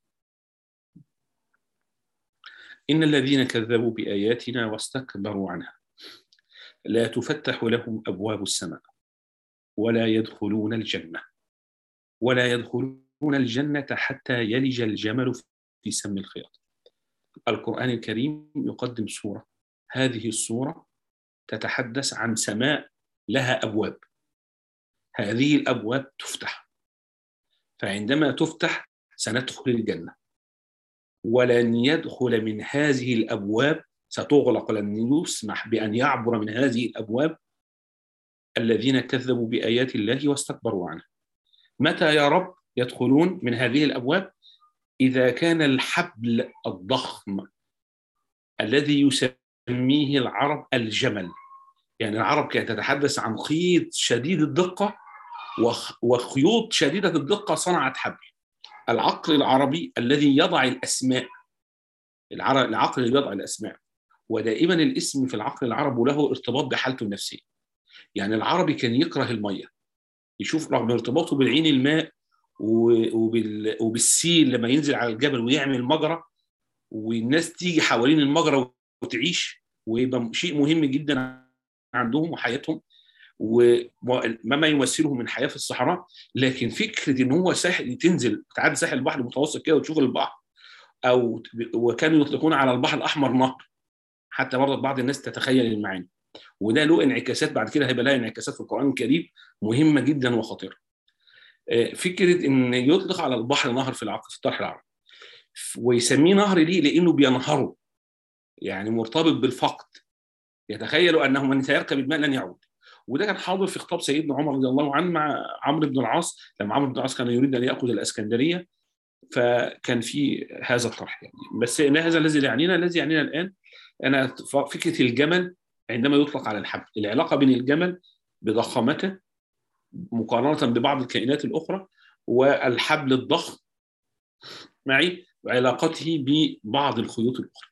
إن الذين كذبوا بآياتنا واستكبروا عنها لا تفتح لهم أبواب السماء ولا يدخلون الجنة ولا يدخلون الجنة حتى يلج الجمل في سم الخياط القرآن الكريم يقدم سورة هذه السورة تتحدث عن سماء لها أبواب هذه الأبواب تفتح فعندما تفتح سندخل الجنة ولن يدخل من هذه الابواب ستغلق لن يسمح بان يعبر من هذه الابواب الذين كذبوا بايات الله واستكبروا عنها. متى يا رب يدخلون من هذه الابواب؟ اذا كان الحبل الضخم الذي يسميه العرب الجمل. يعني العرب كانت تتحدث عن خيط شديد الدقه وخيوط شديده الدقه صنعت حبل. العقل العربي الذي يضع الاسماء العقل اللي يضع الاسماء ودائما الاسم في العقل العربي له ارتباط بحالته النفسيه يعني العربي كان يكره الميه يشوف رغم ارتباطه بالعين الماء وبال... وبالسيل لما ينزل على الجبل ويعمل مجرى والناس تيجي حوالين المجرى وتعيش ويبقى شيء مهم جدا عندهم وحياتهم وما يمثله من حياه في الصحراء لكن فكره ان هو ساحل تنزل تعدي ساحل البحر المتوسط كده وتشوف البحر او وكانوا يطلقون على البحر الاحمر نهر حتى برضه بعض الناس تتخيل المعاني وده له انعكاسات بعد كده هيبقى لها انعكاسات في القران الكريم مهمه جدا وخطيره فكره ان يطلق على البحر نهر في العقل في الطرح العربي ويسميه نهر ليه لانه بينهره يعني مرتبط بالفقد يتخيل انه من سيركب الماء لن يعود وده كان حاضر في خطاب سيدنا عمر رضي الله عنه مع عمرو بن العاص لما عمرو بن العاص كان يريد ان ياخذ الاسكندريه فكان في هذا الطرح يعني بس هذا الذي يعنينا الذي يعنينا الان انا فكره الجمل عندما يطلق على الحبل العلاقه بين الجمل بضخامته مقارنه ببعض الكائنات الاخرى والحبل الضخم معي وعلاقته ببعض الخيوط الاخرى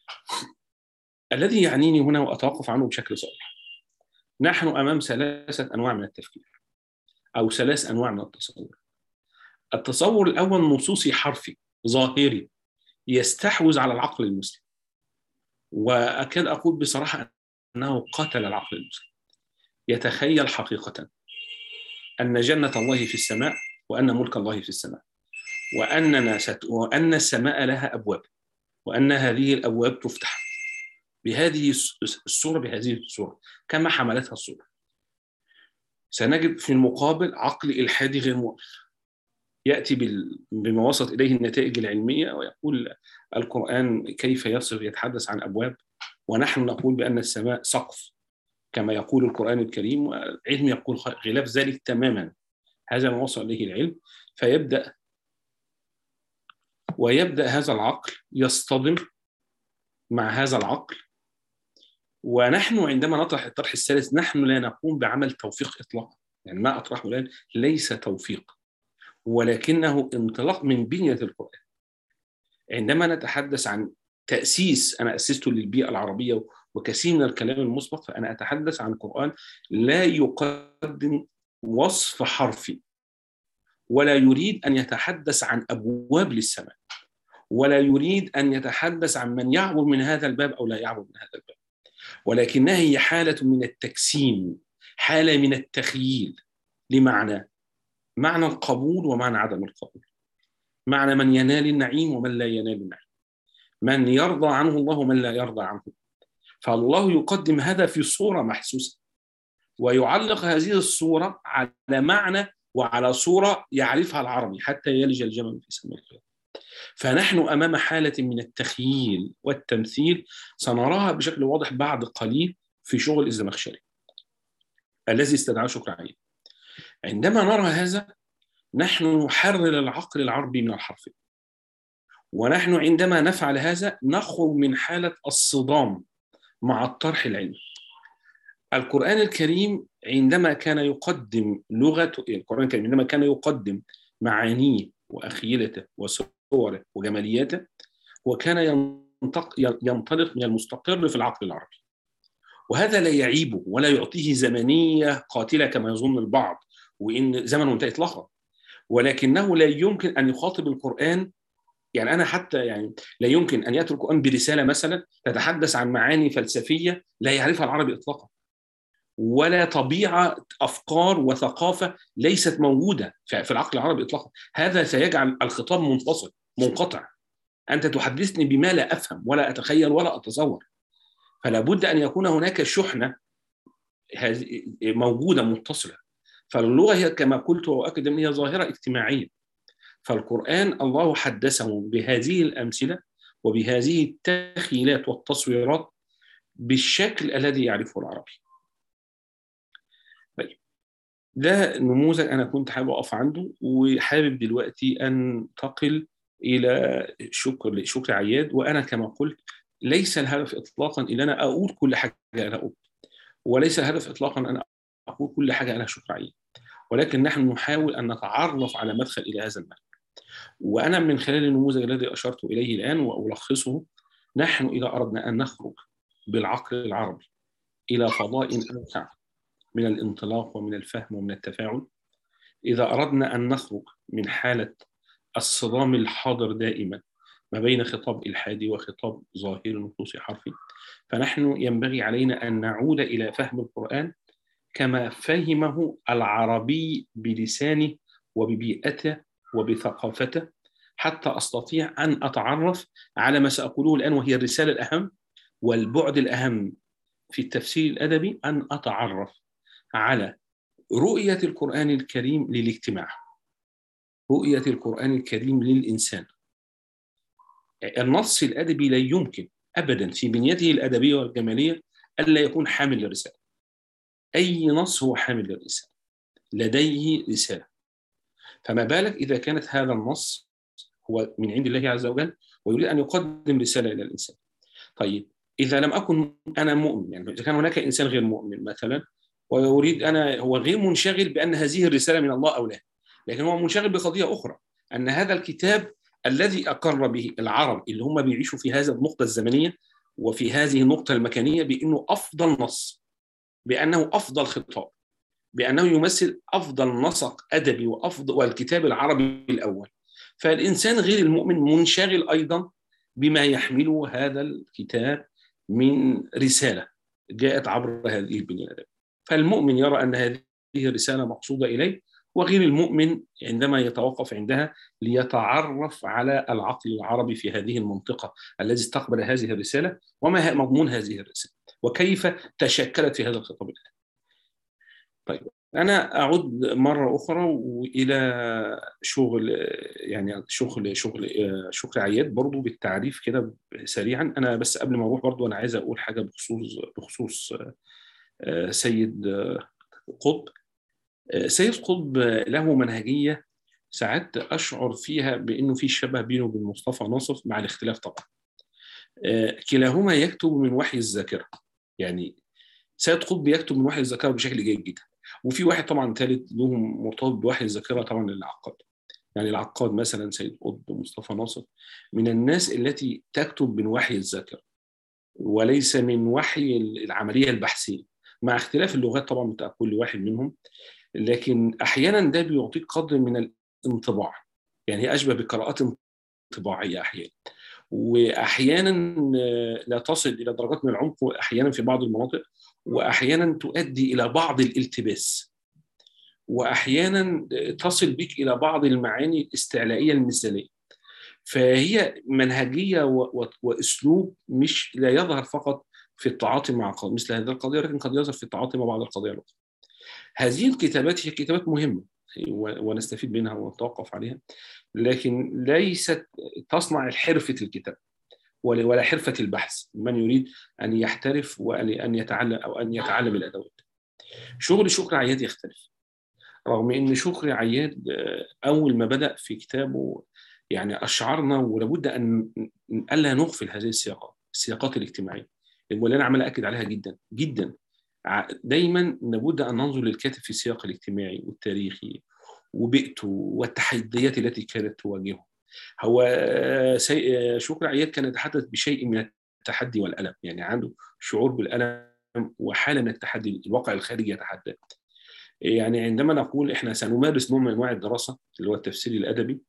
الذي يعنيني هنا واتوقف عنه بشكل صريح نحن امام ثلاثه انواع من التفكير او ثلاث انواع من التصور التصور الاول نصوصي حرفي ظاهري يستحوذ على العقل المسلم واكاد اقول بصراحه انه قتل العقل المسلم يتخيل حقيقه ان جنه الله في السماء وان ملك الله في السماء واننا ست... وان السماء لها ابواب وان هذه الابواب تفتح بهذه الصوره بهذه الصوره كما حملتها الصوره سنجد في المقابل عقل الحادي غير مؤمن ياتي بما وصلت اليه النتائج العلميه ويقول القران كيف يصف يتحدث عن ابواب ونحن نقول بان السماء سقف كما يقول القران الكريم والعلم يقول خلاف ذلك تماما هذا ما وصل اليه العلم فيبدا ويبدا هذا العقل يصطدم مع هذا العقل ونحن عندما نطرح الطرح الثالث نحن لا نقوم بعمل توفيق اطلاقا يعني ما اطرحه الان ليس توفيق ولكنه انطلاق من بنيه القران عندما نتحدث عن تاسيس انا اسسته للبيئه العربيه وكثير من الكلام المسبق فانا اتحدث عن قران لا يقدم وصف حرفي ولا يريد ان يتحدث عن ابواب للسماء ولا يريد ان يتحدث عن من يعبر من هذا الباب او لا يعبر من هذا الباب ولكنها هي حاله من التجسيم حاله من التخييل لمعنى معنى القبول ومعنى عدم القبول معنى من ينال النعيم ومن لا ينال النعيم من يرضى عنه الله ومن لا يرضى عنه فالله يقدم هذا في صورة محسوسة ويعلق هذه الصورة على معنى وعلى صورة يعرفها العربي حتى يلج الجمل في سم الخير فنحن أمام حالة من التخييل والتمثيل سنراها بشكل واضح بعد قليل في شغل الزمخشري الذي استدعاه شكر عين عندما نرى هذا نحن نحرر العقل العربي من الحرفية ونحن عندما نفعل هذا نخرج من حالة الصدام مع الطرح العلمي القرآن الكريم عندما كان يقدم لغة القرآن الكريم عندما كان يقدم معانيه وأخيلته وصوره وجمالياته وكان ينطق ينطلق من المستقر في العقل العربي وهذا لا يعيبه ولا يعطيه زمنية قاتلة كما يظن البعض وإن زمن منتهي إطلاقا ولكنه لا يمكن أن يخاطب القرآن يعني أنا حتى يعني لا يمكن أن يأتي القرآن برسالة مثلا تتحدث عن معاني فلسفية لا يعرفها العربي إطلاقا ولا طبيعة أفكار وثقافة ليست موجودة في العقل العربي إطلاقا هذا سيجعل الخطاب منفصل منقطع أنت تحدثني بما لا أفهم ولا أتخيل ولا أتصور فلا بد أن يكون هناك شحنة موجودة متصلة فاللغة هي كما قلت وأؤكد أن هي ظاهرة اجتماعية فالقرآن الله حدثه بهذه الأمثلة وبهذه التخيلات والتصويرات بالشكل الذي يعرفه العربي طيب ده نموذج أنا كنت حابب أقف عنده وحابب دلوقتي أنتقل إلى شكر شكر عياد وأنا كما قلت ليس الهدف إطلاقا إن أنا أقول كل حاجة أنا أقول وليس الهدف إطلاقا أن أقول كل حاجة أنا شكر عياد ولكن نحن نحاول أن نتعرف على مدخل إلى هذا المعنى وأنا من خلال النموذج الذي أشرت إليه الآن وألخصه نحن إذا أردنا أن نخرج بالعقل العربي إلى فضاء أوسع من الانطلاق ومن الفهم ومن التفاعل إذا أردنا أن نخرج من حالة الصدام الحاضر دائما ما بين خطاب إلحادي وخطاب ظاهر نصوصي حرفي فنحن ينبغي علينا أن نعود إلى فهم القرآن كما فهمه العربي بلسانه وببيئته وبثقافته حتى استطيع ان اتعرف على ما ساقوله الان وهي الرساله الاهم والبعد الاهم في التفسير الادبي ان اتعرف على رؤيه القران الكريم للاجتماع رؤيه القران الكريم للانسان النص الادبي لا يمكن ابدا في بنيته الادبيه والجماليه الا يكون حامل للرساله اي نص هو حامل للرساله لديه رساله فما بالك اذا كانت هذا النص هو من عند الله عز وجل ويريد ان يقدم رساله الى الانسان طيب اذا لم اكن انا مؤمن يعني اذا كان هناك انسان غير مؤمن مثلا ويريد انا هو غير منشغل بان هذه الرساله من الله او لا لكن هو منشغل بقضيه اخرى ان هذا الكتاب الذي اقر به العرب اللي هم بيعيشوا في هذه النقطه الزمنيه وفي هذه النقطه المكانيه بانه افضل نص بانه افضل خطاب بانه يمثل افضل نسق ادبي وافضل والكتاب العربي الاول فالانسان غير المؤمن منشغل ايضا بما يحمله هذا الكتاب من رساله جاءت عبر هذه البنيه الادبيه فالمؤمن يرى ان هذه الرساله مقصوده اليه وغير المؤمن عندما يتوقف عندها ليتعرف على العقل العربي في هذه المنطقه الذي استقبل هذه الرساله وما مضمون هذه الرساله وكيف تشكلت في هذا الخطاب الآن. طيب انا اعود مره اخرى والى شغل يعني شغل شغل شكر عياد برضو بالتعريف كده سريعا انا بس قبل ما اروح برضو انا عايز اقول حاجه بخصوص بخصوص سيد قطب سيد قطب له منهجيه ساعات اشعر فيها بانه في شبه بينه وبين مصطفى ناصف مع الاختلاف طبعا كلاهما يكتب من وحي الذاكره يعني سيد قطب يكتب من وحي الذاكره بشكل جيد جدا وفي واحد طبعا ثالث له مرتبط بوحي الذاكره طبعا العقاد يعني العقاد مثلا سيد قطب مصطفى ناصر من الناس التي تكتب من وحي الذاكره وليس من وحي العمليه البحثيه مع اختلاف اللغات طبعا بتاع كل واحد منهم لكن احيانا ده بيعطيك قدر من الانطباع يعني هي اشبه بقراءات انطباعيه احيانا واحيانا لا تصل الى درجات من العمق احيانا في بعض المناطق واحيانا تؤدي الى بعض الالتباس واحيانا تصل بك الى بعض المعاني الاستعلائيه المثاليه فهي منهجيه واسلوب مش لا يظهر فقط في التعاطي مع مثل هذه القضيه لكن قد يظهر في التعاطي مع بعض القضايا الاخرى. هذه الكتابات هي كتابات مهمه ونستفيد منها ونتوقف عليها لكن ليست تصنع حرفه الكتاب ولا حرفه البحث من يريد ان يحترف وان يتعلم او ان يتعلم الادوات. شغل شكر عياد يختلف رغم ان شكر عياد اول ما بدا في كتابه يعني اشعرنا ولابد ان الا نغفل هذه السياقات السياقات الاجتماعيه واللي انا عمال اكد عليها جدا جدا دايما لابد ان ننظر للكاتب في السياق الاجتماعي والتاريخي وبيئته والتحديات التي كانت تواجهه هو سي... شكر عياد كان يتحدث بشيء من التحدي والالم يعني عنده شعور بالالم وحاله من التحدي الواقع الخارجي يتحدى يعني عندما نقول احنا سنمارس نوع من انواع الدراسه اللي هو التفسير الادبي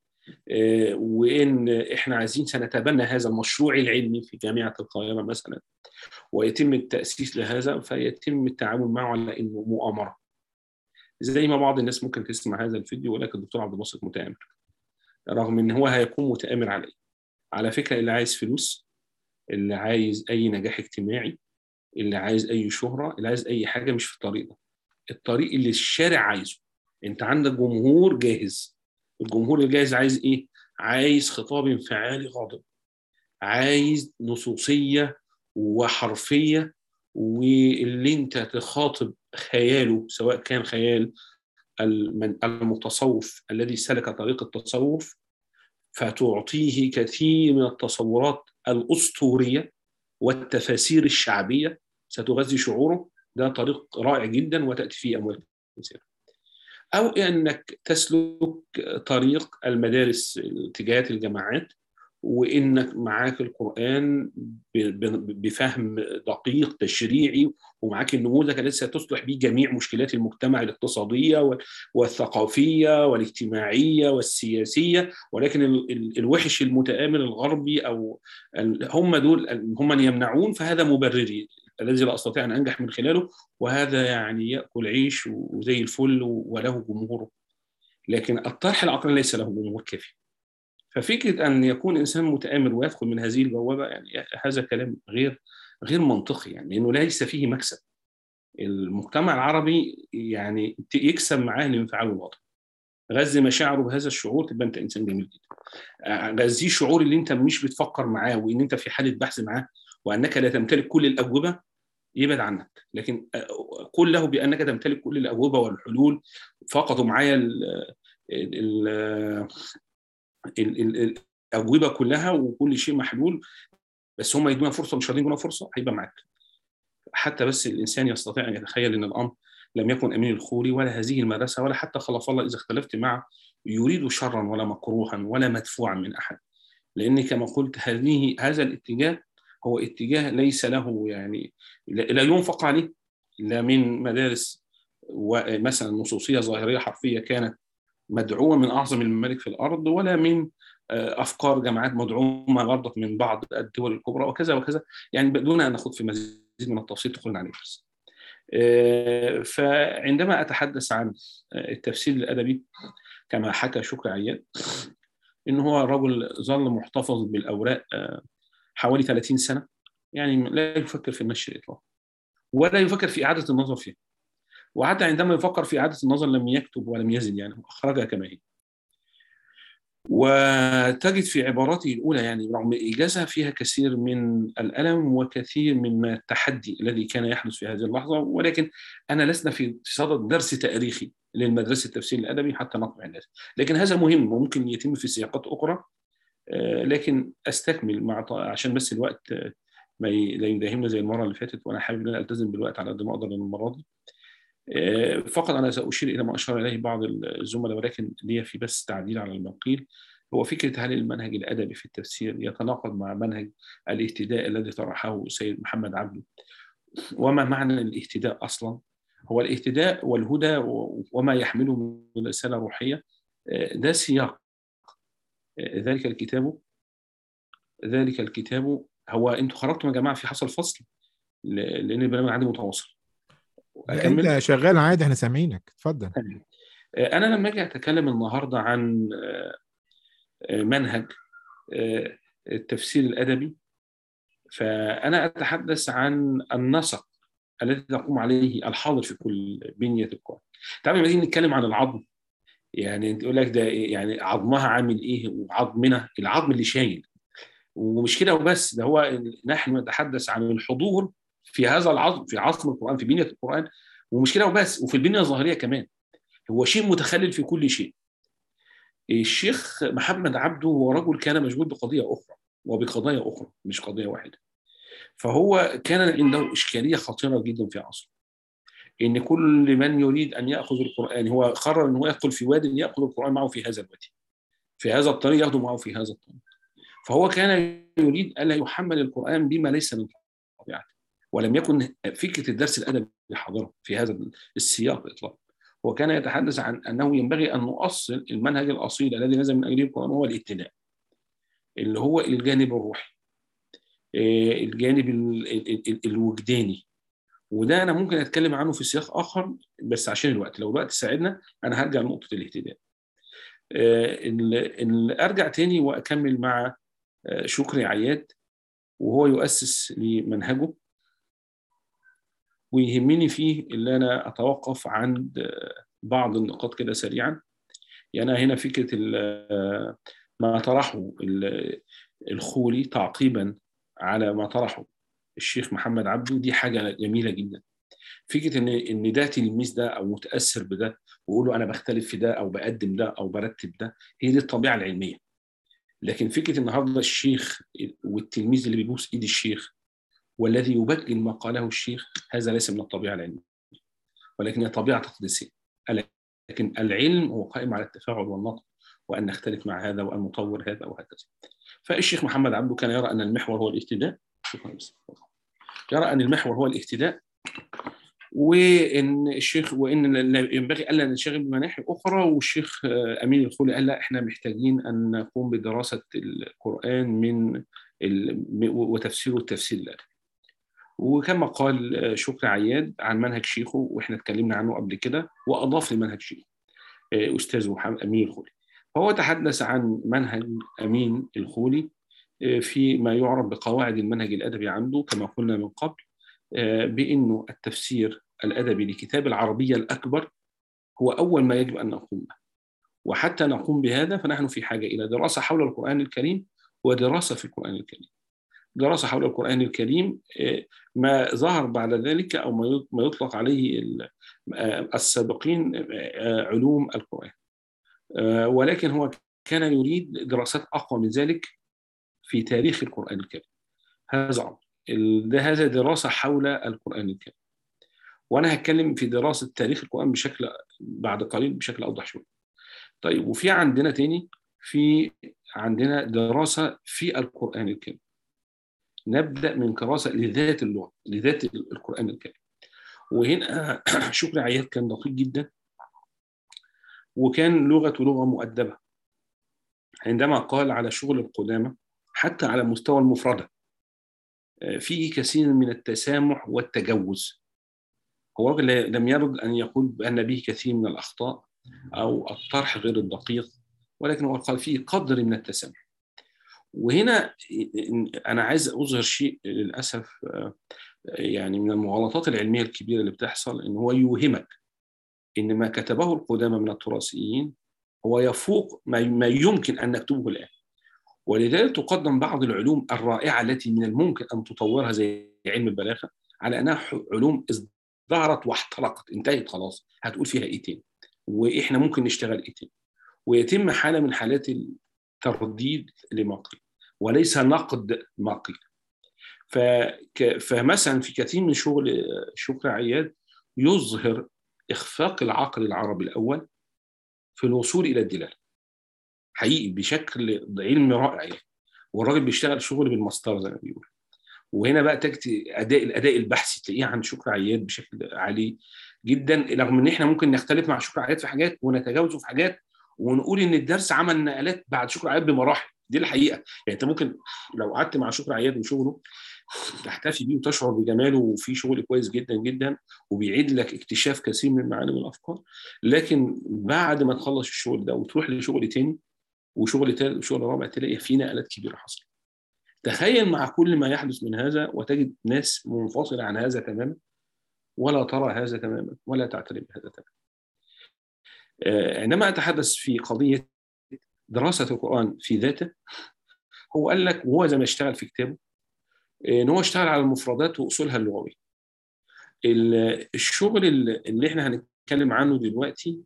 وان احنا عايزين سنتبنى هذا المشروع العلمي في جامعه القاهره مثلا ويتم التاسيس لهذا فيتم التعامل معه على انه مؤامره زي ما بعض الناس ممكن تسمع هذا الفيديو ولكن الدكتور عبد الباسط متآمر رغم ان هو هيكون متآمر على ايه على فكره اللي عايز فلوس اللي عايز اي نجاح اجتماعي اللي عايز اي شهره اللي عايز اي حاجه مش في الطريق ده الطريق اللي الشارع عايزه انت عندك جمهور جاهز الجمهور الجاهز عايز ايه عايز خطاب انفعالي غاضب عايز نصوصيه وحرفيه واللي انت تخاطب خياله سواء كان خيال المتصوف الذي سلك طريق التصوف فتعطيه كثير من التصورات الاسطوريه والتفاسير الشعبيه ستغذي شعوره ده طريق رائع جدا وتاتي فيه اموال كثيره او انك تسلك طريق المدارس اتجاهات الجامعات وانك معاك القران بفهم دقيق تشريعي ومعاك النموذج الذي ستصلح به جميع مشكلات المجتمع الاقتصاديه والثقافيه والاجتماعيه والسياسيه ولكن الوحش المتآمر الغربي او هم دول هم من يمنعون فهذا مبرري الذي لا استطيع ان انجح من خلاله وهذا يعني ياكل عيش وزي الفل وله جمهوره لكن الطرح العقلي ليس له جمهور كافي ففكره ان يكون انسان متآمر ويدخل من هذه البوابه يعني هذا كلام غير غير منطقي يعني لانه ليس فيه مكسب المجتمع العربي يعني يكسب معاه الانفعال الوطني غذي مشاعره بهذا الشعور تبقى انت انسان جميل جدا غذيه شعور اللي انت مش بتفكر معاه وان انت في حاله بحث معاه وانك لا تمتلك كل الاجوبه يبعد عنك لكن قل له بانك تمتلك كل الاجوبه والحلول فقدوا معايا ال ال ال الاجوبه كلها وكل شيء محلول بس هم يدونا فرصه مش راضيين يدونا فرصه هيبقى معاك حتى بس الانسان يستطيع ان يتخيل ان الامر لم يكن امين الخولي ولا هذه المدرسه ولا حتى خلف الله اذا اختلفت معه يريد شرا ولا مكروها ولا مدفوعا من احد لان كما قلت هذه هذا الاتجاه هو اتجاه ليس له يعني لا ينفق عليه لا من مدارس ومثلا نصوصيه ظاهريه حرفيه كانت مدعومه من اعظم الممالك في الارض ولا من افكار جماعات مدعومه برضه من بعض الدول الكبرى وكذا وكذا يعني دون ان نخوض في مزيد من التفصيل تقولنا عليه بس. فعندما اتحدث عن التفسير الادبي كما حكى شكري عياد ان هو رجل ظل محتفظ بالاوراق حوالي 30 سنه يعني لا يفكر في النشر اطلاقا ولا يفكر في اعاده النظر فيها وحتى عندما يفكر في اعاده النظر لم يكتب ولم يزد يعني اخرجها كما هي وتجد في عباراته الاولى يعني رغم ايجازها فيها كثير من الالم وكثير من التحدي الذي كان يحدث في هذه اللحظه ولكن انا لسنا في صدد درس تاريخي للمدرسه التفسير الادبي حتى نقنع الناس لكن هذا مهم وممكن يتم في سياقات اخرى لكن استكمل مع عشان بس الوقت ما لا يداهمنا زي المره اللي فاتت وانا حابب ان انا التزم بالوقت على قد ما اقدر المره دي فقط انا ساشير الى ما اشار اليه بعض الزملاء ولكن لي في بس تعديل على ما قيل هو فكره هل المنهج الادبي في التفسير يتناقض مع منهج الاهتداء الذي طرحه السيد محمد عبده وما معنى الاهتداء اصلا هو الاهتداء والهدى وما يحمله من رساله روحيه ده سياق ذلك الكتاب ذلك الكتاب هو انتوا خرجتم يا جماعه في حصل فصل لان البرنامج عندي متواصل أكمل؟ انت شغال عادي احنا سامعينك اتفضل انا لما اجي اتكلم النهارده عن منهج التفسير الادبي فانا اتحدث عن النسق الذي تقوم عليه الحاضر في كل بنيه القران. تعالوا لما نيجي نتكلم عن العظم يعني تقول لك ده يعني عظمها عامل ايه وعظمنا العظم اللي شايل ومش كده وبس ده هو نحن نتحدث عن الحضور في هذا العظم في عظم القران في بنيه القران ومش كده وبس وفي البنيه الظاهريه كمان هو شيء متخلل في كل شيء الشيخ محمد عبده هو رجل كان مشغول بقضيه اخرى وبقضايا اخرى مش قضيه واحده فهو كان عنده اشكاليه خطيره جدا في عصره ان كل من يريد ان ياخذ القران هو قرر ان هو يدخل في واد ياخذ القران معه في هذا الوادي في هذا الطريق ياخذه معه في هذا الطريق فهو كان يريد الا يحمل القران بما ليس من طبيعته ولم يكن فكره الدرس الادبي حاضره في هذا السياق اطلاقا هو كان يتحدث عن انه ينبغي ان نؤصل المنهج الاصيل الذي نزل من اجله القران هو الابتداء اللي هو الجانب الروحي الجانب الوجداني وده انا ممكن اتكلم عنه في سياق اخر بس عشان الوقت لو الوقت ساعدنا انا هرجع لنقطه الاهتداء ارجع تاني واكمل مع شكري عياد وهو يؤسس لمنهجه ويهمني فيه اللي انا اتوقف عند بعض النقاط كده سريعا يعني هنا فكره ما طرحه الخولي تعقيبا على ما طرحه الشيخ محمد عبده دي حاجه جميله جدا فكره ان ان ده تلميذ ده او متاثر بده ويقول له انا بختلف في ده او بقدم ده او برتب ده هي دي الطبيعه العلميه لكن فكره النهارده الشيخ والتلميذ اللي بيبوس ايد الشيخ والذي يبجل ما قاله الشيخ هذا ليس من الطبيعه العلميه ولكن هي طبيعه تقديسيه لكن العلم هو قائم على التفاعل والنقد وان نختلف مع هذا وان نطور هذا وهكذا فالشيخ محمد عبده كان يرى ان المحور هو الاهتداء شكرا بس يرى ان المحور هو الاهتداء وان الشيخ وان ينبغي الا ننشغل بمناحي اخرى والشيخ امين الخولي قال لا احنا محتاجين ان نقوم بدراسه القران من وتفسيره التفسير الادبي وكما قال شكري عياد عن منهج شيخه واحنا اتكلمنا عنه قبل كده واضاف لمنهج شيخه استاذه امين الخولي فهو تحدث عن منهج أمين الخولي في ما يعرف بقواعد المنهج الأدبي عنده كما قلنا من قبل بأنه التفسير الأدبي لكتاب العربية الأكبر هو أول ما يجب أن نقوم به وحتى نقوم بهذا فنحن في حاجة إلى دراسة حول القرآن الكريم ودراسة في القرآن الكريم دراسة حول القرآن الكريم ما ظهر بعد ذلك أو ما يطلق عليه السابقين علوم القرآن ولكن هو كان يريد دراسات أقوى من ذلك في تاريخ القرآن الكريم هذا أمر هذا دراسة حول القرآن الكريم وأنا هتكلم في دراسة تاريخ القرآن بشكل بعد قليل بشكل أوضح شوية طيب وفي عندنا تاني في عندنا دراسة في القرآن الكريم نبدأ من دراسة لذات اللغة لذات القرآن الكريم وهنا شكري عياد كان دقيق جدا وكان لغته لغة مؤدبة عندما قال على شغل القدامى حتى على مستوى المفردة فيه كثير من التسامح والتجوز هو لم يرد أن يقول بأن به كثير من الأخطاء أو الطرح غير الدقيق ولكن هو قال فيه قدر من التسامح وهنا أنا عايز أظهر شيء للأسف يعني من المغالطات العلمية الكبيرة اللي بتحصل إن هو يوهمك إن ما كتبه القدامى من التراثيين هو يفوق ما يمكن أن نكتبه الآن ولذلك تقدم بعض العلوم الرائعة التي من الممكن أن تطورها زي علم البلاغة على أنها علوم ازدهرت واحترقت انتهت خلاص هتقول فيها إيه تاني وإحنا ممكن نشتغل إيه تاني ويتم حالة من حالات الترديد لما قيل وليس نقد ما قيل فك... فمثلا في كثير من شغل شكر عياد يظهر إخفاق العقل العربي الأول في الوصول إلى الدلالة حقيقي بشكل علمي رائع يعني والراجل بيشتغل شغل بالمسطره زي ما بيقول وهنا بقى تجد اداء الاداء البحثي تلاقيه عند شكر عياد بشكل عالي جدا رغم ان احنا ممكن نختلف مع شكر عياد في حاجات ونتجاوزه في حاجات ونقول ان الدرس عمل نقلات بعد شكر عياد بمراحل دي الحقيقه يعني انت ممكن لو قعدت مع شكر عياد وشغله تحتفي بيه وتشعر بجماله وفي شغل كويس جدا جدا وبيعيد لك اكتشاف كثير من معالم الافكار لكن بعد ما تخلص الشغل ده وتروح لشغل تاني وشغل ثالث وشغل رابع تلاقي في نقلات كبيره حصلت. تخيل مع كل ما يحدث من هذا وتجد ناس منفصله عن هذا تماما ولا ترى هذا تماما ولا تعترف بهذا تماما. عندما اتحدث في قضيه دراسه القران في ذاته هو قال لك وهو زي ما اشتغل في كتابه ان هو اشتغل على المفردات واصولها اللغويه. الشغل اللي احنا هنتكلم عنه دلوقتي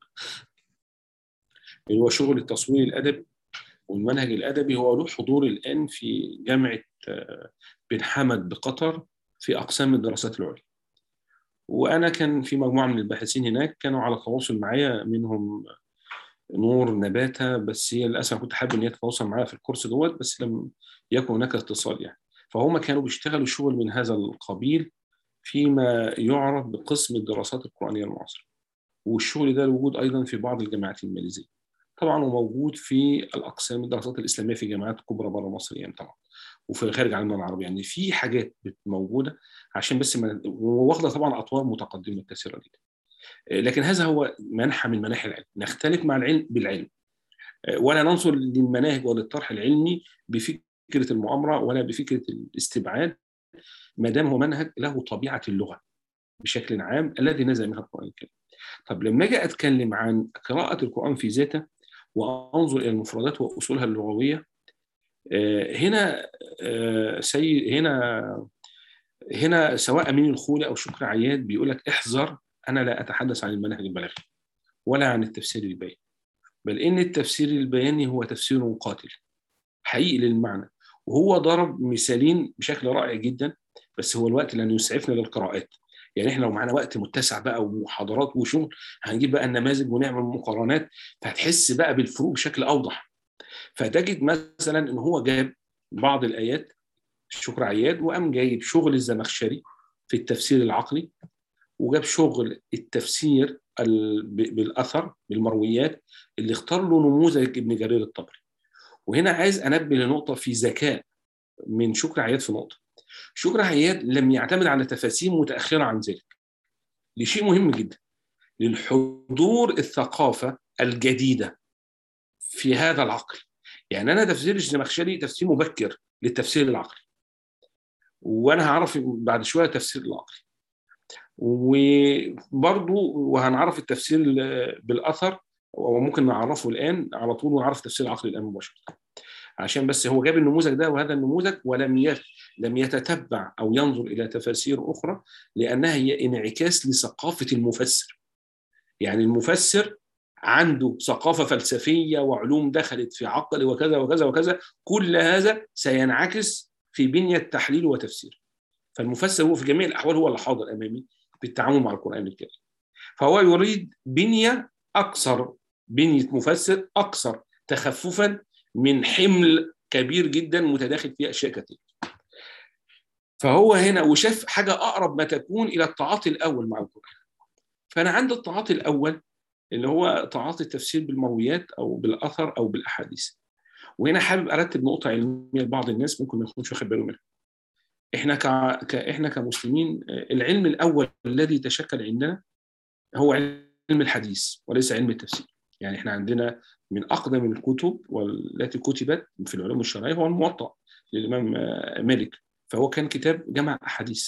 اللي هو شغل التصوير الادبي والمنهج الادبي هو له حضور الان في جامعه بن حمد بقطر في اقسام الدراسات العليا. وانا كان في مجموعه من الباحثين هناك كانوا على تواصل معايا منهم نور نباته بس هي للاسف كنت حابب ان هي تتواصل معايا في الكورس دوت بس لم يكن هناك اتصال يعني. فهم كانوا بيشتغلوا شغل من هذا القبيل فيما يعرف بقسم الدراسات القرآنية المعاصرة والشغل ده موجود أيضا في بعض الجامعات الماليزية طبعا هو موجود في الأقسام الدراسات الإسلامية في جامعات كبرى بره مصر يعني طبعا وفي خارج عالمنا العربي يعني في حاجات موجودة عشان بس ما واخدة طبعا أطوار متقدمة كثيرة جدا لكن هذا هو منحى من مناحي العلم نختلف مع العلم بالعلم ولا ننظر للمناهج وللطرح العلمي بفكرة المؤامرة ولا بفكرة الاستبعاد ما دام هو منهج له طبيعة اللغة بشكل عام الذي نزل منها القرآن الكريم طب لما اجي اتكلم عن قراءة القرآن في ذاته وانظر الى المفردات واصولها اللغوية هنا سيد هنا هنا سواء امين الخولي او شكر عياد بيقول لك احذر انا لا اتحدث عن المنهج البلاغي ولا عن التفسير البياني بل ان التفسير البياني هو تفسير قاتل حقيقي للمعنى وهو ضرب مثالين بشكل رائع جدا بس هو الوقت لن يسعفنا للقراءات يعني احنا لو معانا وقت متسع بقى ومحاضرات وشغل هنجيب بقى النماذج ونعمل مقارنات فهتحس بقى بالفروق بشكل اوضح فتجد مثلا ان هو جاب بعض الايات شكر عياد وقام جايب شغل الزمخشري في التفسير العقلي وجاب شغل التفسير بالاثر بالمرويات اللي اختار له نموذج ابن جرير الطبري وهنا عايز انبه لنقطه في ذكاء من شكر عياد في نقطه شكر عياد لم يعتمد على تفاسير متاخره عن ذلك لشيء مهم جدا للحضور الثقافه الجديده في هذا العقل يعني انا تفسير الزمخشري تفسير مبكر للتفسير العقلي وانا هعرف بعد شويه تفسير العقلي وبرضه وهنعرف التفسير بالاثر وممكن نعرفه الان على طول ونعرف تفسير العقل الان مباشره عشان بس هو جاب النموذج ده وهذا النموذج ولم لم يتتبع او ينظر الى تفاسير اخرى لانها هي انعكاس لثقافه المفسر يعني المفسر عنده ثقافه فلسفيه وعلوم دخلت في عقل وكذا وكذا وكذا كل هذا سينعكس في بنيه تحليل وتفسير فالمفسر هو في جميع الاحوال هو اللي حاضر امامي بالتعامل مع القران الكريم فهو يريد بنيه اكثر بنيه مفسر اكثر تخففا من حمل كبير جدا متداخل فيه اشياء كثيره فهو هنا وشاف حاجه اقرب ما تكون الى التعاطي الاول مع القران فانا عندي التعاطي الاول اللي هو تعاطي التفسير بالمرويات او بالاثر او بالاحاديث وهنا حابب ارتب نقطه علميه لبعض الناس ممكن ما يكونش واخد باله منها احنا ك... ك... احنا كمسلمين العلم الاول الذي تشكل عندنا هو علم الحديث وليس علم التفسير يعني احنا عندنا من اقدم الكتب والتي كتبت في العلوم الشرعيه هو الموطأ للامام مالك فهو كان كتاب جمع احاديث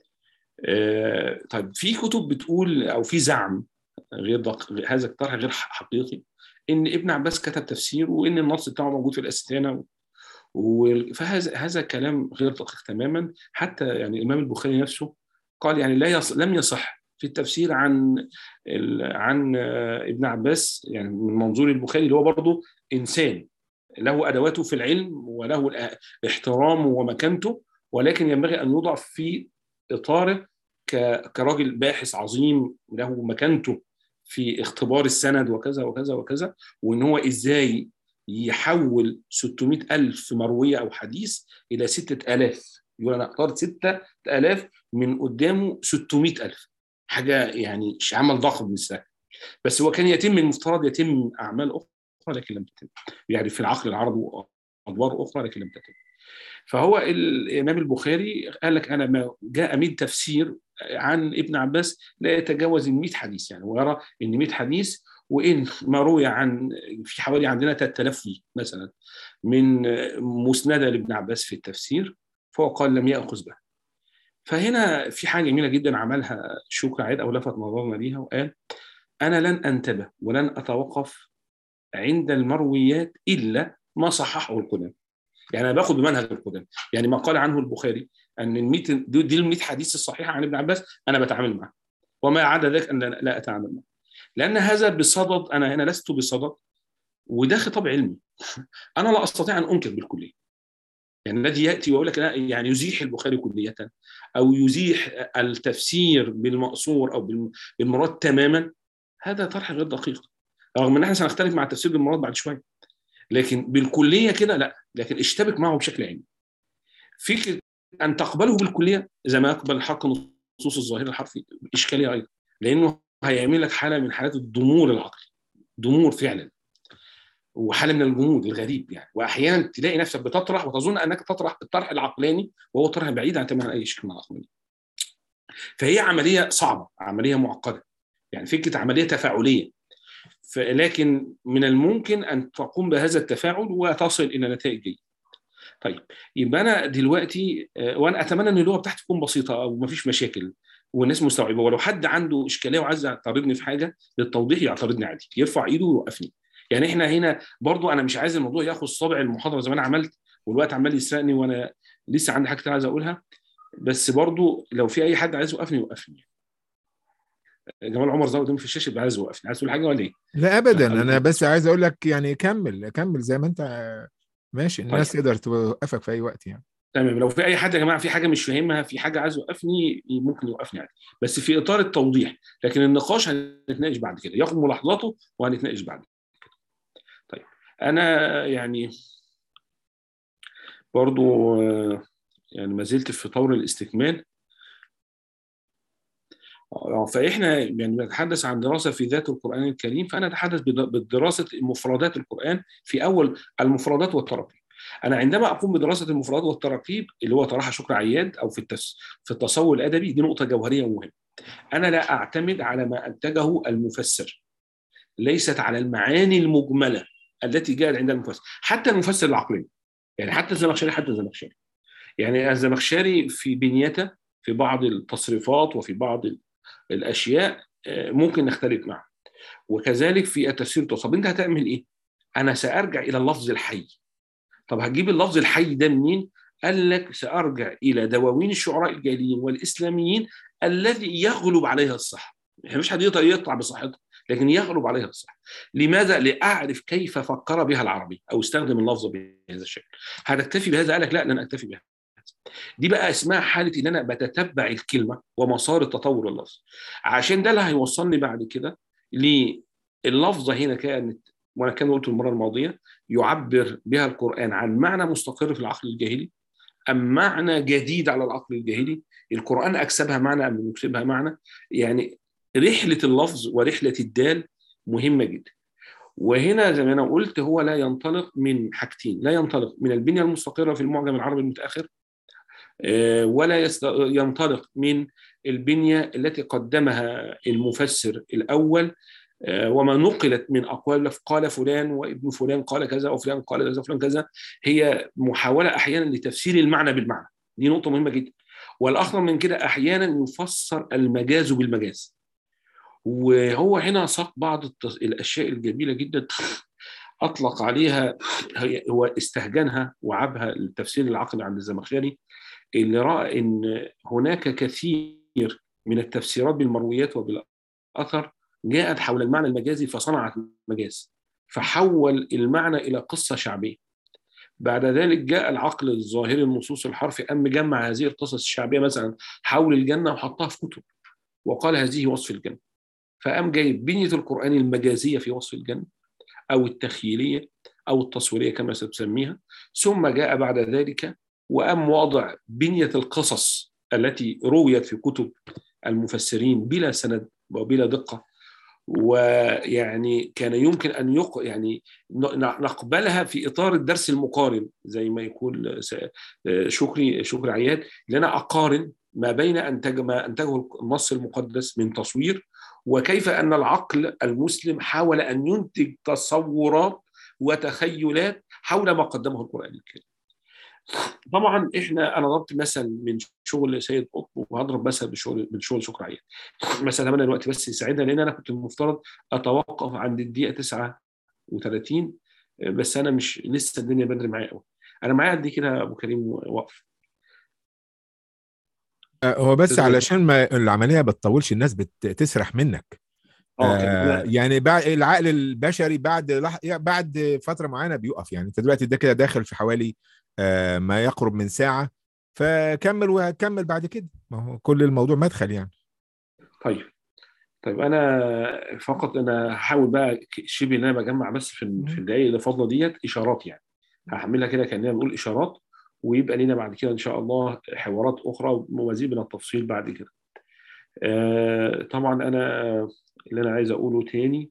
آه طيب في كتب بتقول او في زعم غير دق... هذا الطرح غير حقيقي ان ابن عباس كتب تفسير وان النص بتاعه موجود في الاستانه و... فهذا هذا كلام غير دقيق تماما حتى يعني الامام البخاري نفسه قال يعني لا يص... لم يصح في التفسير عن ال... عن ابن عباس يعني من منظور البخاري اللي هو برضه انسان له ادواته في العلم وله احترامه ومكانته ولكن ينبغي ان يوضع في اطاره ك... كراجل باحث عظيم له مكانته في اختبار السند وكذا وكذا وكذا وان هو ازاي يحول 600 ألف مروية أو حديث إلى 6000 يقول أنا اخترت 6000 من قدامه 600 ألف حاجة يعني عمل ضخم مش سهل بس هو كان يتم المفترض يتم أعمال أخرى لكن لم تتم يعني في العقل العربي أدوار أخرى لكن لم تتم فهو الإمام البخاري قال لك أنا ما جاء من تفسير عن ابن عباس لا يتجاوز ال 100 حديث يعني ويرى ان 100 حديث وان ما روي عن في حوالي عندنا 3000 مثلا من مسنده لابن عباس في التفسير فهو قال لم ياخذ به فهنا في حاجه جميله جدا عملها شكري عيد او لفت نظرنا ليها وقال انا لن انتبه ولن اتوقف عند المرويات الا ما صححه القدامى يعني انا باخد بمنهج القدامى يعني ما قال عنه البخاري ان ال 100 دي ال 100 حديث الصحيحه عن ابن عباس انا بتعامل معه وما عدا ذلك ان لا اتعامل معه لان هذا بصدد انا هنا لست بصدد وده خطاب علمي انا لا استطيع ان انكر بالكليه يعني الذي ياتي ويقول لك لا يعني يزيح البخاري كليه او يزيح التفسير بالمقصور او بالمراد تماما هذا طرح غير دقيق رغم ان احنا سنختلف مع التفسير بالمراد بعد شويه لكن بالكليه كده لا لكن اشتبك معه بشكل علمي فكره ان تقبله بالكليه زي ما يقبل حق نصوص الظاهر الحرفي اشكاليه ايضا لانه هيعمل لك حاله من حالات الضمور العقلي ضمور فعلا وحاله من الجمود الغريب يعني واحيانا تلاقي نفسك بتطرح وتظن انك تطرح الطرح العقلاني وهو طرح بعيد عن تماما اي شكل من العقلانيه فهي عمليه صعبه عمليه معقده يعني فكره عمليه تفاعليه لكن من الممكن ان تقوم بهذا التفاعل وتصل الى نتائج جيده طيب يبقى انا دلوقتي وانا اتمنى ان اللغه بتاعتي تكون بسيطه او ما فيش مشاكل والناس مستوعبه ولو حد عنده اشكاليه وعايز يعترضني في حاجه للتوضيح يعترضني عادي يرفع ايده ويوقفني يعني احنا هنا برضو انا مش عايز الموضوع ياخد صابع المحاضره زي ما انا عملت والوقت عمال يسرقني وانا لسه عندي حاجه عايز اقولها بس برضو لو في اي حد عايز يوقفني يوقفني جمال عمر زود قدامي في الشاشه يبقى عايز يوقفني عايز تقول حاجه ولا ايه؟ لا ابدا انا بس عايز اقول لك يعني كمل كمل زي ما انت ماشي الناس طيب. تقدر توقفك في اي وقت يعني تمام لو في اي حد يا جماعه في حاجه مش فاهمها في حاجه عايز يوقفني ممكن يوقفني عادي بس في اطار التوضيح لكن النقاش هنتناقش بعد كده ياخد ملاحظاته وهنتناقش بعد كده طيب انا يعني برضو يعني ما زلت في طور الاستكمال فاحنا يعني بنتحدث عن دراسه في ذات القران الكريم فانا اتحدث بدراسه مفردات القران في اول المفردات والتراكيب انا عندما اقوم بدراسه المفردات والتراكيب اللي هو طرحها شكر عياد او في التس في التصور الادبي دي نقطه جوهريه ومهمه انا لا اعتمد على ما انتجه المفسر ليست على المعاني المجمله التي جاءت عند المفسر حتى المفسر العقلي يعني حتى الزمخشري حتى الزمخشري يعني الزمخشري في بنيته في بعض التصريفات وفي بعض الاشياء ممكن نختلف معه وكذلك في التفسير طب انت هتعمل ايه؟ انا سارجع الى اللفظ الحي طب هتجيب اللفظ الحي ده منين؟ قال لك سارجع الى دواوين الشعراء الجاهليين والاسلاميين الذي يغلب عليها الصح يعني مش حد يقدر يطلع بصحتها لكن يغلب عليها الصح لماذا لاعرف كيف فكر بها العربي او استخدم اللفظ بهذا الشكل هتكتفي بهذا قال لك لا لن اكتفي بها دي بقى اسمها حاله ان انا بتتبع الكلمه ومسار التطور اللفظ عشان ده اللي هيوصلني بعد كده لللفظه هنا كانت وانا كان قلت المره الماضيه يعبر بها القران عن معنى مستقر في العقل الجاهلي ام معنى جديد على العقل الجاهلي القران اكسبها معنى ام يكسبها معنى يعني رحله اللفظ ورحله الدال مهمه جدا وهنا زي ما انا قلت هو لا ينطلق من حاجتين لا ينطلق من البنيه المستقره في المعجم العربي المتاخر ولا ينطلق من البنيه التي قدمها المفسر الاول وما نقلت من اقوال قال فلان وابن فلان قال كذا وفلان قال كذا وفلان كذا هي محاوله احيانا لتفسير المعنى بالمعنى دي نقطه مهمه جدا والاخطر من كده احيانا يفسر المجاز بالمجاز وهو هنا ساق بعض الاشياء الجميله جدا اطلق عليها هو استهجنها وعابها التفسير العقلي عند الزمخشري اللي راى ان هناك كثير من التفسيرات بالمرويات وبالاثر جاءت حول المعنى المجازي فصنعت مجاز فحول المعنى الى قصه شعبيه بعد ذلك جاء العقل الظاهري النصوص الحرفي قام مجمع هذه القصص الشعبيه مثلا حول الجنه وحطها في كتب وقال هذه وصف الجنه فقام جايب بنيه القران المجازيه في وصف الجنه او التخيليه او التصويريه كما ستسميها ثم جاء بعد ذلك وقام واضع بنيه القصص التي رويت في كتب المفسرين بلا سند وبلا دقه ويعني كان يمكن ان يق... يعني نقبلها في اطار الدرس المقارن زي ما يقول شكري شكري عياد لنا اقارن ما بين انتج ما انتجه النص المقدس من تصوير وكيف ان العقل المسلم حاول ان ينتج تصورات وتخيلات حول ما قدمه القران الكريم. طبعا احنا انا ضربت مثل من شغل سيد قطب وهضرب مثل بشغل من شغل شكر عياد. مثلا اتمنى الوقت بس يساعدنا لان انا كنت المفترض اتوقف عند الدقيقه 39 بس انا مش لسه الدنيا بدري معايا قوي. انا معايا قد كده ابو كريم واقف. هو بس علشان ما العمليه ما تطولش الناس بتسرح منك آه يعني بعد العقل البشري بعد لح... بعد فتره معينه بيقف يعني انت دلوقتي ده كده داخل في حوالي آه ما يقرب من ساعه فكمل وهكمل بعد كده ما هو كل الموضوع مدخل يعني طيب طيب انا فقط انا هحاول بقى شبه ان انا بجمع بس في في الدقائق اللي فاضله ديت اشارات يعني هحملها كده كاننا بنقول اشارات ويبقى لنا بعد كده ان شاء الله حوارات اخرى ومزيد من التفصيل بعد كده آه طبعا انا اللي انا عايز اقوله تاني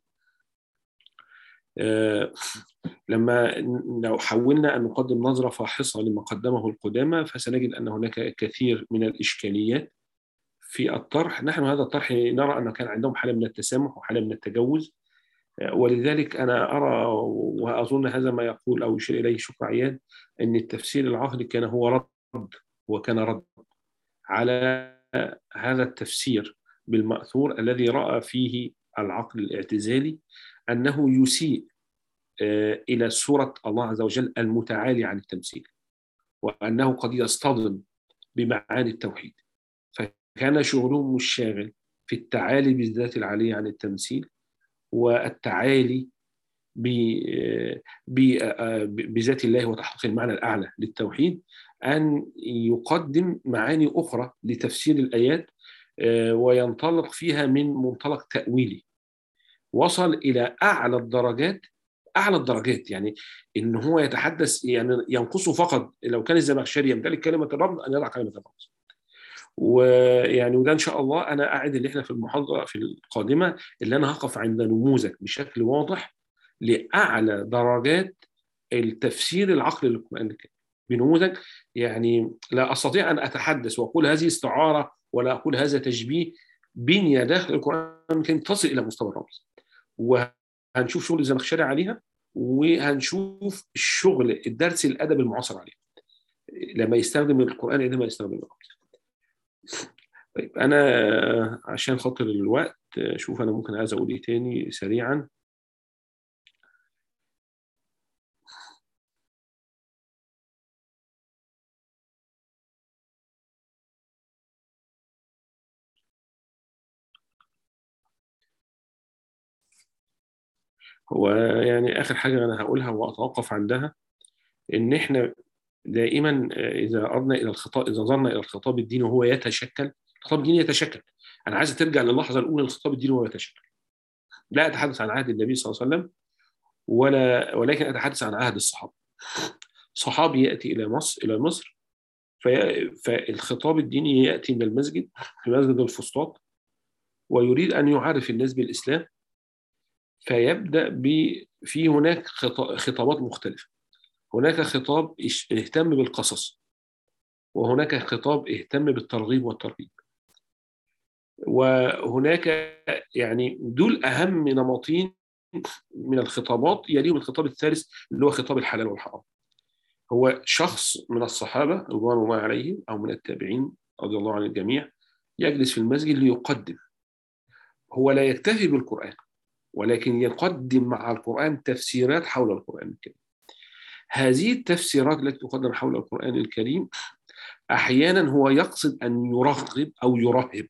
آه لما لو حاولنا ان نقدم نظره فاحصه لما قدمه القدامى فسنجد ان هناك كثير من الاشكاليات في الطرح نحن هذا الطرح نرى ان كان عندهم حاله من التسامح وحاله من التجوز ولذلك انا ارى واظن هذا ما يقول او يشير اليه شكر عياد ان التفسير العقلي كان هو رد وكان رد على هذا التفسير بالماثور الذي راى فيه العقل الاعتزالي انه يسيء الى صوره الله عز وجل المتعالي عن التمثيل وانه قد يصطدم بمعاني التوحيد فكان شغلهم مش شاغل في التعالي بالذات العاليه عن التمثيل والتعالي بذات الله وتحقيق المعنى الاعلى للتوحيد ان يقدم معاني اخرى لتفسير الايات وينطلق فيها من منطلق تاويلي وصل الى اعلى الدرجات اعلى الدرجات يعني ان هو يتحدث يعني ينقصه فقط لو كان الزمخشري يمتلك كلمه الرب ان يضع كلمه الرب ويعني وده ان شاء الله انا اعد اللي احنا في المحاضره في القادمه اللي انا هقف عند نموذج بشكل واضح لاعلى درجات التفسير العقلي للقران الكريم بنموذج يعني لا استطيع ان اتحدث واقول هذه استعاره ولا اقول هذا تشبيه بنيه داخل القران الكريم تصل الى مستوى الرمز وهنشوف شغل الزمخشري عليها وهنشوف الشغل الدرس الادبي المعاصر عليه لما يستخدم القران عندما يستخدم الرمز طيب انا عشان خاطر الوقت شوف انا ممكن عايز اقول ايه تاني سريعا هو يعني اخر حاجه انا هقولها واتوقف عندها ان احنا دائما اذا اردنا الى الخطاب اذا نظرنا الى الخطاب الديني وهو يتشكل الخطاب الديني يتشكل انا عايز ترجع للحظه الاولى للخطاب الديني وهو يتشكل لا اتحدث عن عهد النبي صلى الله عليه وسلم ولا ولكن اتحدث عن عهد الصحابه صحابي ياتي الى مصر الى مصر في فالخطاب الديني ياتي من المسجد في مسجد الفسطاط ويريد ان يعرف الناس بالاسلام فيبدا ب في هناك خطابات مختلفه هناك خطاب اهتم بالقصص وهناك خطاب اهتم بالترغيب والترهيب وهناك يعني دول اهم نمطين من الخطابات يليهم الخطاب الثالث اللي هو خطاب الحلال والحرام هو شخص من الصحابه رضوان الله عليهم او من التابعين رضي الله عن الجميع يجلس في المسجد ليقدم هو لا يكتفي بالقران ولكن يقدم مع القرآن تفسيرات حول القرآن الكريم هذه التفسيرات التي تقدم حول القرآن الكريم أحيانا هو يقصد أن يرغب أو يرهب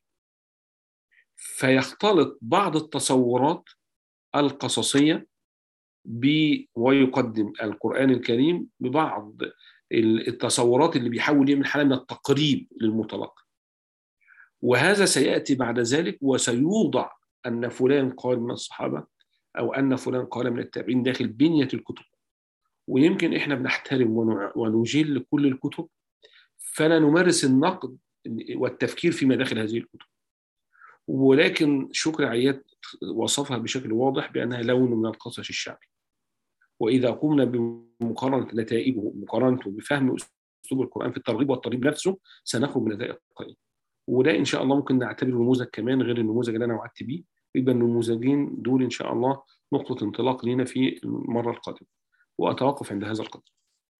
فيختلط بعض التصورات القصصية ب ويقدم القرآن الكريم ببعض التصورات اللي بيحاول يعمل حالة من التقريب للمتلقي وهذا سيأتي بعد ذلك وسيوضع أن فلان قال من الصحابة أو أن فلان قال من التابعين داخل بنية الكتب ويمكن إحنا بنحترم ونجل كل الكتب فلا نمارس النقد والتفكير في مداخل هذه الكتب ولكن شكر عياد وصفها بشكل واضح بأنها لون من القصص الشعبي وإذا قمنا بمقارنة نتائجه مقارنته بفهم أسلوب القرآن في الترغيب والترهيب نفسه سنخرج بنتائج قائمة وده ان شاء الله ممكن نعتبره نموذج كمان غير النموذج اللي انا وعدت بيه يبقى النموذجين دول ان شاء الله نقطه انطلاق لينا في المره القادمه واتوقف عند هذا القدر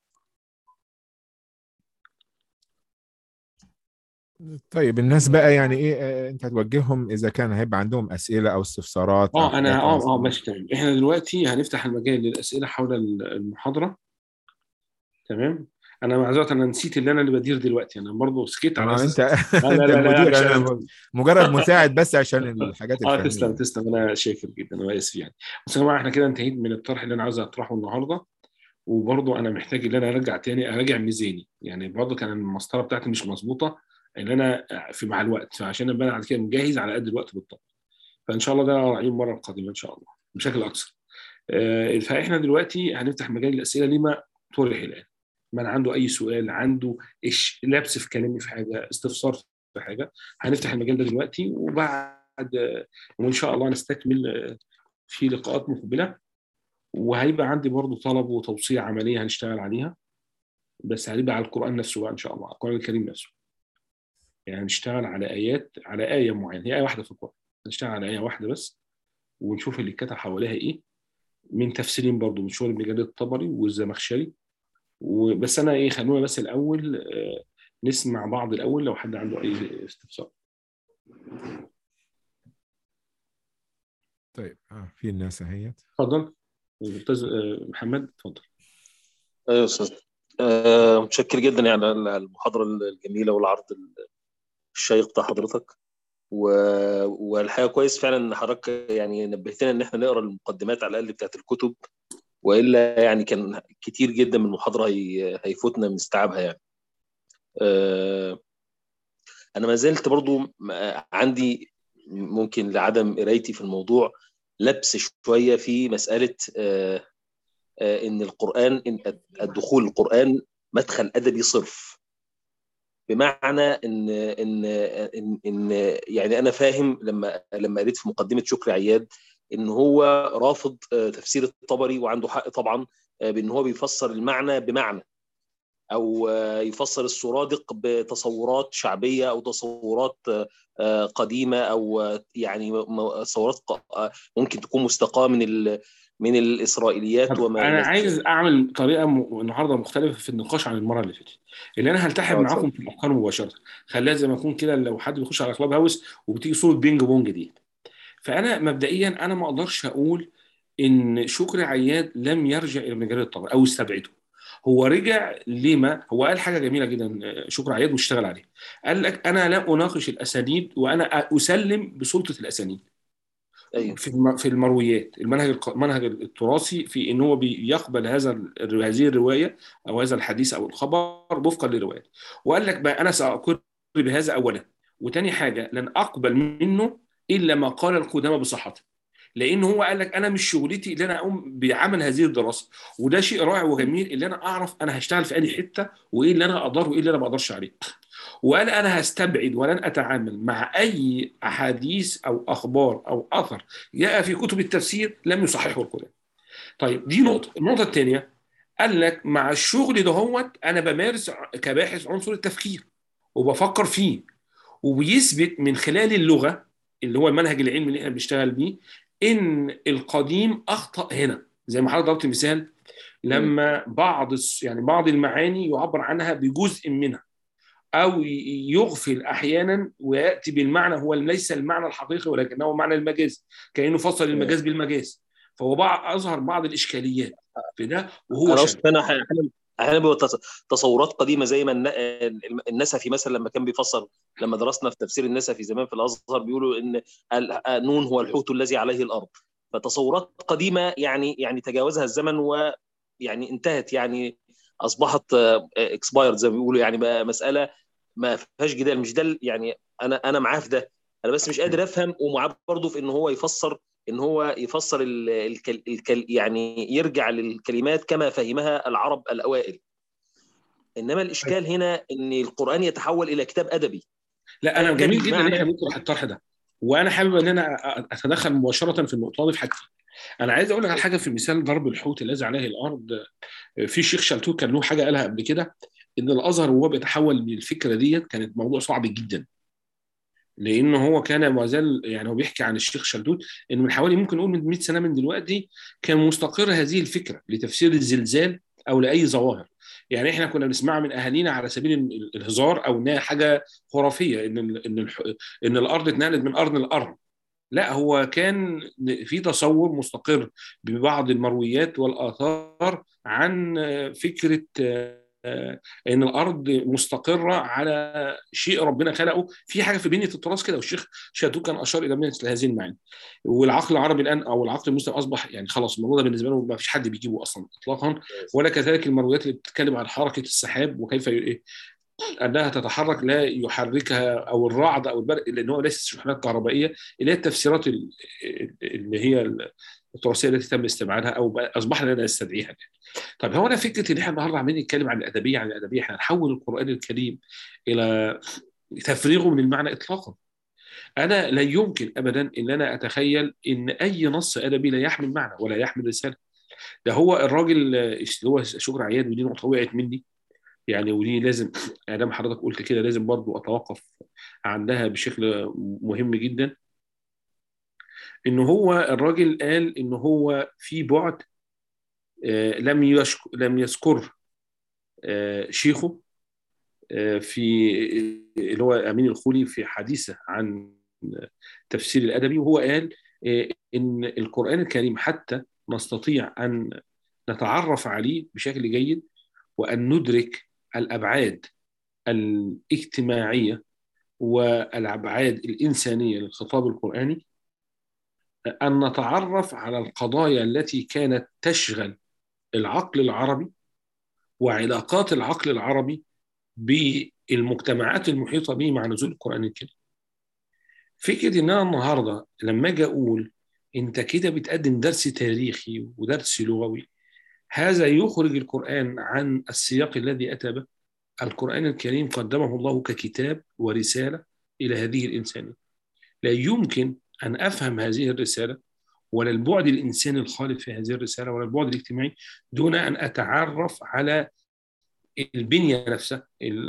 طيب الناس بقى يعني ايه انت هتوجههم اذا كان هيبقى عندهم اسئله او استفسارات اه انا اه اه ماشي تمام احنا دلوقتي هنفتح المجال للاسئله حول المحاضره تمام انا معذره انا نسيت اللي انا اللي بدير دلوقتي انا برضه سكت على انت انت المدير انا مجرد مساعد بس عشان الحاجات اه تسلم تسلم انا شاكر جدا انا اسف يعني بس يا جماعه احنا كده انتهيت من الطرح اللي انا عاوز اطرحه النهارده وبرضه انا محتاج ان انا ارجع تاني اراجع ميزاني يعني برضه كان المسطره بتاعتي مش مظبوطه ان انا في مع الوقت فعشان ابقى بعد كده مجهز على قد الوقت بالضبط فان شاء الله ده راعيه المره القادمه ان شاء الله بشكل اكثر فاحنا دلوقتي هنفتح مجال الاسئله لما طرح الان من عنده اي سؤال عنده إيش لبس في كلامي في حاجه استفسار في حاجه هنفتح المجال ده دلوقتي وبعد وان شاء الله نستكمل في لقاءات مقبله وهيبقى عندي برضو طلب وتوصيه عمليه هنشتغل عليها بس هيبقى على القران نفسه بقى ان شاء الله القران الكريم نفسه يعني هنشتغل على ايات على ايه معينه هي ايه واحده في القران هنشتغل على ايه واحده بس ونشوف اللي اتكتب حواليها ايه من تفسيرين برضو من شغل ابن جرير الطبري والزمخشري وبس انا ايه خلونا بس الاول آه نسمع بعض الاول لو حد عنده اي استفسار طيب آه في الناس اهيت اتفضل استاذ محمد اتفضل ايوه استاذ آه متشكر جدا يعني على المحاضره الجميله والعرض الشيق بتاع حضرتك و... والحقيقه كويس فعلا ان حضرتك يعني نبهتنا ان احنا نقرا المقدمات على الاقل بتاعت الكتب والا يعني كان كتير جدا من المحاضره هي... هيفوتنا من استيعابها يعني. آه انا ما زلت برضو عندي ممكن لعدم قرايتي في الموضوع لبس شويه في مساله آه آه ان القران إن الدخول القران مدخل ادبي صرف بمعنى ان ان ان, إن يعني انا فاهم لما لما قريت في مقدمه شكري عياد ان هو رافض تفسير الطبري وعنده حق طبعا بان هو بيفسر المعنى بمعنى او يفسر السرادق بتصورات شعبيه او تصورات قديمه او يعني تصورات ممكن تكون مستقاه من من الاسرائيليات وما انا عايز اعمل طريقه م... النهارده مختلفه في النقاش عن المره اللي فاتت اللي انا هلتحم معاكم في الافكار مباشره خليها زي ما يكون كده لو حد بيخش على كلاب هاوس وبتيجي صوره بينج بونج دي فانا مبدئيا انا ما اقدرش اقول ان شكري عياد لم يرجع الى مجال الطبع او استبعده هو رجع لما هو قال حاجه جميله جدا شكري عياد واشتغل عليها قال لك انا لا اناقش الاسانيد وانا اسلم بسلطه الاسانيد أيوة. في في المرويات المنهج المنهج التراثي في ان هو بيقبل هذا هذه الروايه او هذا الحديث او الخبر وفقا للروايه وقال لك بقى انا ساقر بهذا اولا وتاني حاجه لن اقبل منه الا ما قال القدامى بصحته لان هو قال لك انا مش شغلتي اللي انا اقوم بعمل هذه الدراسه وده شيء رائع وجميل اللي انا اعرف انا هشتغل في اي حته وايه اللي انا اقدر وايه اللي انا ما اقدرش عليه وقال انا هستبعد ولن اتعامل مع اي احاديث او اخبار او اثر جاء في كتب التفسير لم يصححه القران. طيب دي نقطه، النقطه الثانيه قال لك مع الشغل دهوت انا بمارس كباحث عنصر التفكير وبفكر فيه وبيثبت من خلال اللغه اللي هو المنهج العلمي اللي احنا بنشتغل بيه ان القديم اخطا هنا زي ما حضرتك ضربت مثال لما بعض يعني بعض المعاني يعبر عنها بجزء منها او يغفل احيانا وياتي بالمعنى هو ليس المعنى الحقيقي ولكنه معنى المجاز كانه فصل المجاز بالمجاز فهو بعض اظهر بعض الاشكاليات في ده وهو انا انا احيانا احيانا بيبقى تصورات قديمه زي ما النسفي مثلا لما كان بيفسر لما درسنا في تفسير النسفي زمان في الازهر بيقولوا ان نون هو الحوت الذي عليه الارض فتصورات قديمه يعني يعني تجاوزها الزمن ويعني انتهت يعني اصبحت اكسبايرد زي ما بيقولوا يعني بقى مساله ما فيهاش جدال مش ده يعني انا انا معاه في ده انا بس مش قادر افهم ومعاه برضه في ان هو يفسر ان هو يفسر ال الكل الكل يعني يرجع للكلمات كما فهمها العرب الاوائل انما الاشكال هنا ان القران يتحول الى كتاب ادبي لا انا جميل جدا ان احنا نطرح الطرح ده وانا حابب ان انا اتدخل مباشره في النقطه دي في حاجتين انا عايز اقول لك على حاجه في مثال ضرب الحوت الذي عليه الارض في شيخ شلتوت كان له حاجه قالها قبل كده ان الازهر وهو بيتحول من الفكره ديت كانت موضوع صعب جدا لان هو كان ما زال يعني هو بيحكي عن الشيخ شلتوت انه من حوالي ممكن نقول من 100 سنه من دلوقتي كان مستقر هذه الفكره لتفسير الزلزال او لاي ظواهر يعني احنا كنا بنسمعها من اهالينا على سبيل الهزار او انها حاجه خرافيه ان ان ان الارض اتنقلت من ارض لارض لا هو كان في تصور مستقر ببعض المرويات والاثار عن فكره ان الارض مستقره على شيء ربنا خلقه في حاجه في بنيه التراث كده والشيخ شاتو كان اشار الى مثل هذه المعاني والعقل العربي الان او العقل المسلم اصبح يعني خلاص الموضوع ده بالنسبه له ما فيش حد بيجيبه اصلا اطلاقا ولا كذلك المرويات اللي بتتكلم عن حركه السحاب وكيف ايه انها تتحرك لا يحركها او الرعد او البرق لان هو ليس شحنات كهربائيه اللي هي التفسيرات اللي هي التراثيه التي تم استبعادها او اصبحنا لا نستدعيها طيب هو انا فكره ان احنا النهارده عمالين نتكلم عن الادبيه عن الادبيه احنا نحول القران الكريم الى تفريغه من المعنى اطلاقا انا لا يمكن ابدا ان انا اتخيل ان اي نص ادبي لا يحمل معنى ولا يحمل رساله ده هو الراجل اللي هو شكر عياد ودي نقطه وقعت مني يعني ودي لازم ادام حضرتك قلت كده لازم برضو اتوقف عندها بشكل مهم جدا ان هو الراجل قال ان هو في بعد لم يشك لم يذكر شيخه في اللي هو امين الخولي في حديثه عن تفسير الادبي وهو قال ان القران الكريم حتى نستطيع ان نتعرف عليه بشكل جيد وان ندرك الابعاد الاجتماعيه والابعاد الانسانيه للخطاب القراني ان نتعرف على القضايا التي كانت تشغل العقل العربي وعلاقات العقل العربي بالمجتمعات المحيطه به مع نزول القران الكريم. فكره ان انا النهارده لما اجي اقول انت كده بتقدم درس تاريخي ودرس لغوي هذا يخرج القران عن السياق الذي اتى به. القران الكريم قدمه الله ككتاب ورساله الى هذه الانسانيه. لا يمكن ان افهم هذه الرساله ولا البعد الانساني الخالد في هذه الرساله ولا البعد الاجتماعي دون ان اتعرف على البنيه نفسها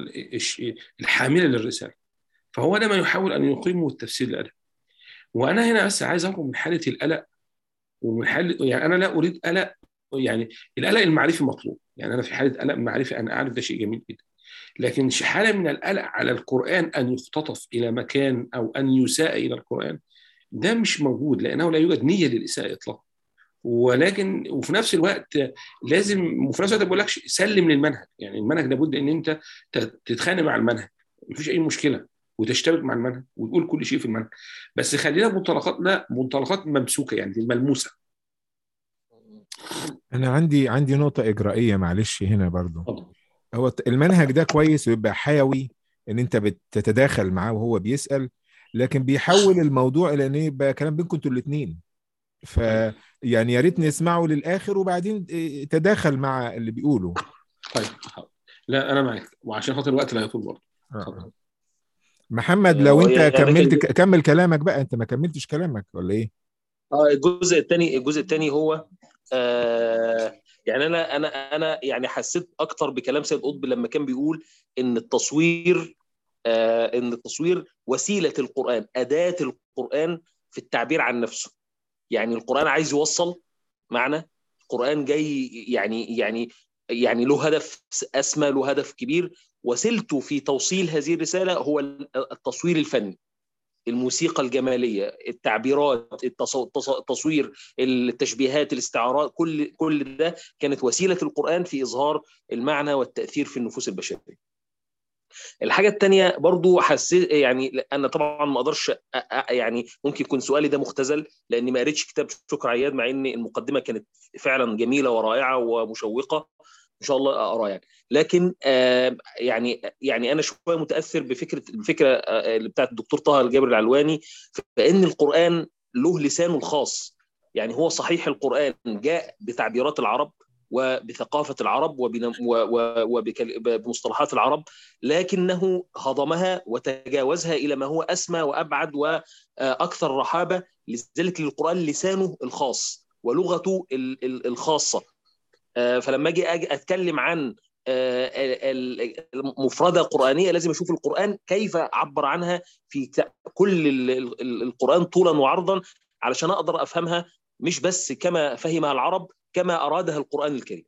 الحامله للرساله فهو ده ما يحاول ان يقيمه التفسير الادبي وانا هنا بس عايز اخرج من حاله القلق ومن حال يعني انا لا اريد قلق يعني القلق المعرفي مطلوب يعني انا في حاله قلق معرفي انا اعرف ده شيء جميل جدا لكن حاله من القلق على القران ان يختطف الى مكان او ان يساء الى القران ده مش موجود لانه لا يوجد نيه للاساءه اطلاقا ولكن وفي نفس الوقت لازم وفي نفس الوقت بقول لكش سلم للمنهج يعني المنهج لابد ان انت تتخانق مع المنهج مفيش اي مشكله وتشتبك مع المنهج وتقول كل شيء في المنهج بس خلينا منطلقات لا منطلقات ممسوكه يعني ملموسه انا عندي عندي نقطه اجرائيه معلش هنا برضو هو المنهج ده كويس ويبقى حيوي ان انت بتتداخل معاه وهو بيسال لكن بيحول الموضوع الى ان يبقى كلام بينكم انتوا الاثنين ف يعني يا ريت نسمعه للاخر وبعدين تداخل مع اللي بيقوله طيب لا انا معاك وعشان خاطر الوقت لا يطول برضه آه. محمد لو انت يعني كملت كان... كمل كلامك بقى انت ما كملتش كلامك ولا ايه؟ اه الجزء الثاني الجزء الثاني هو آه يعني انا انا انا يعني حسيت اكتر بكلام سيد قطب لما كان بيقول ان التصوير آه ان التصوير وسيله القران اداه القران في التعبير عن نفسه يعني القران عايز يوصل معنى القران جاي يعني يعني يعني له هدف اسمى له هدف كبير وسيلته في توصيل هذه الرساله هو التصوير الفني الموسيقى الجماليه التعبيرات التصوير التشبيهات الاستعارات كل كل ده كانت وسيله القران في اظهار المعنى والتاثير في النفوس البشريه الحاجة الثانية برضو حسيت يعني أنا طبعا ما أقدرش يعني ممكن يكون سؤالي ده مختزل لأني ما قريتش كتاب شكر عياد مع إن المقدمة كانت فعلا جميلة ورائعة ومشوقة ان شاء الله اقراه يعني لكن آه يعني يعني انا شويه متاثر بفكره الفكره آه اللي بتاعت الدكتور طه الجابر العلواني فان القران له لسانه الخاص يعني هو صحيح القران جاء بتعبيرات العرب وبثقافه العرب وبمصطلحات العرب لكنه هضمها وتجاوزها الى ما هو اسمى وابعد واكثر رحابه لذلك للقران لسانه الخاص ولغته الخاصه فلما اجي اجي اتكلم عن المفردة قرآنية لازم أشوف القرآن كيف عبر عنها في كل القرآن طولا وعرضا علشان أقدر أفهمها مش بس كما فهمها العرب كما أرادها القرآن الكريم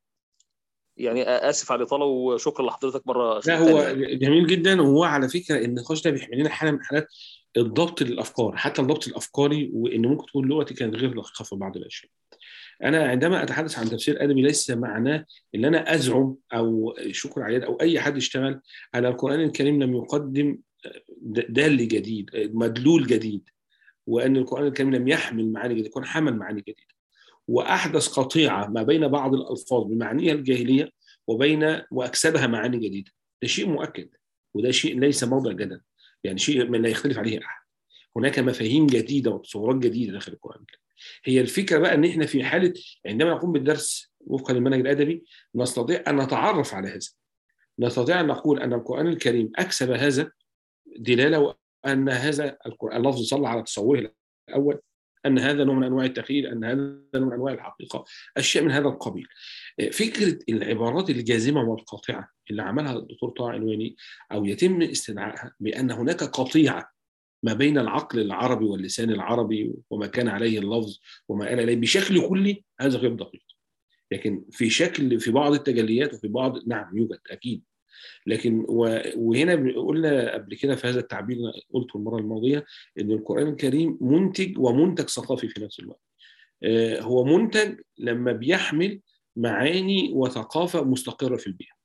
يعني آسف على الإطالة وشكرا لحضرتك مرة لا هو جميل جدا وهو على فكرة النقاش ده بيحمل لنا حالة من حالات الضبط للأفكار حتى الضبط الأفكاري وإن ممكن تكون لغتي كانت غير دقيقة في بعض الأشياء انا عندما اتحدث عن تفسير ادبي ليس معناه ان انا ازعم او شكر عياد او اي حد اشتغل على القران الكريم لم يقدم دال جديد مدلول جديد وان القران الكريم لم يحمل معاني جديده يكون حمل معاني جديده واحدث قطيعه ما بين بعض الالفاظ بمعانيها الجاهليه وبين واكسبها معاني جديده ده شيء مؤكد وده شيء ليس موضع جدل يعني شيء من لا يختلف عليه احد هناك مفاهيم جديده وتصورات جديده داخل القران الكريم هي الفكره بقى ان احنا في حاله عندما نقوم بالدرس وفقا للمنهج الادبي نستطيع ان نتعرف على هذا نستطيع ان نقول ان القران الكريم اكسب هذا دلاله وان هذا القران اللفظ صلى على تصوره الاول ان هذا نوع من انواع التخيل ان هذا نوع من انواع الحقيقه اشياء من هذا القبيل فكره العبارات الجازمه والقاطعه اللي عملها الدكتور طه علواني او يتم استدعائها بان هناك قطيعه ما بين العقل العربي واللسان العربي وما كان عليه اللفظ وما آل إليه بشكل كلي هذا غير دقيق لكن في شكل في بعض التجليات وفي بعض نعم يوجد أكيد لكن وهنا قلنا قبل كده في هذا التعبير قلته المرة الماضية أن القرآن الكريم منتج ومنتج ثقافي في نفس الوقت هو منتج لما بيحمل معاني وثقافة مستقرة في البيئة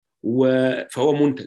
فهو منتج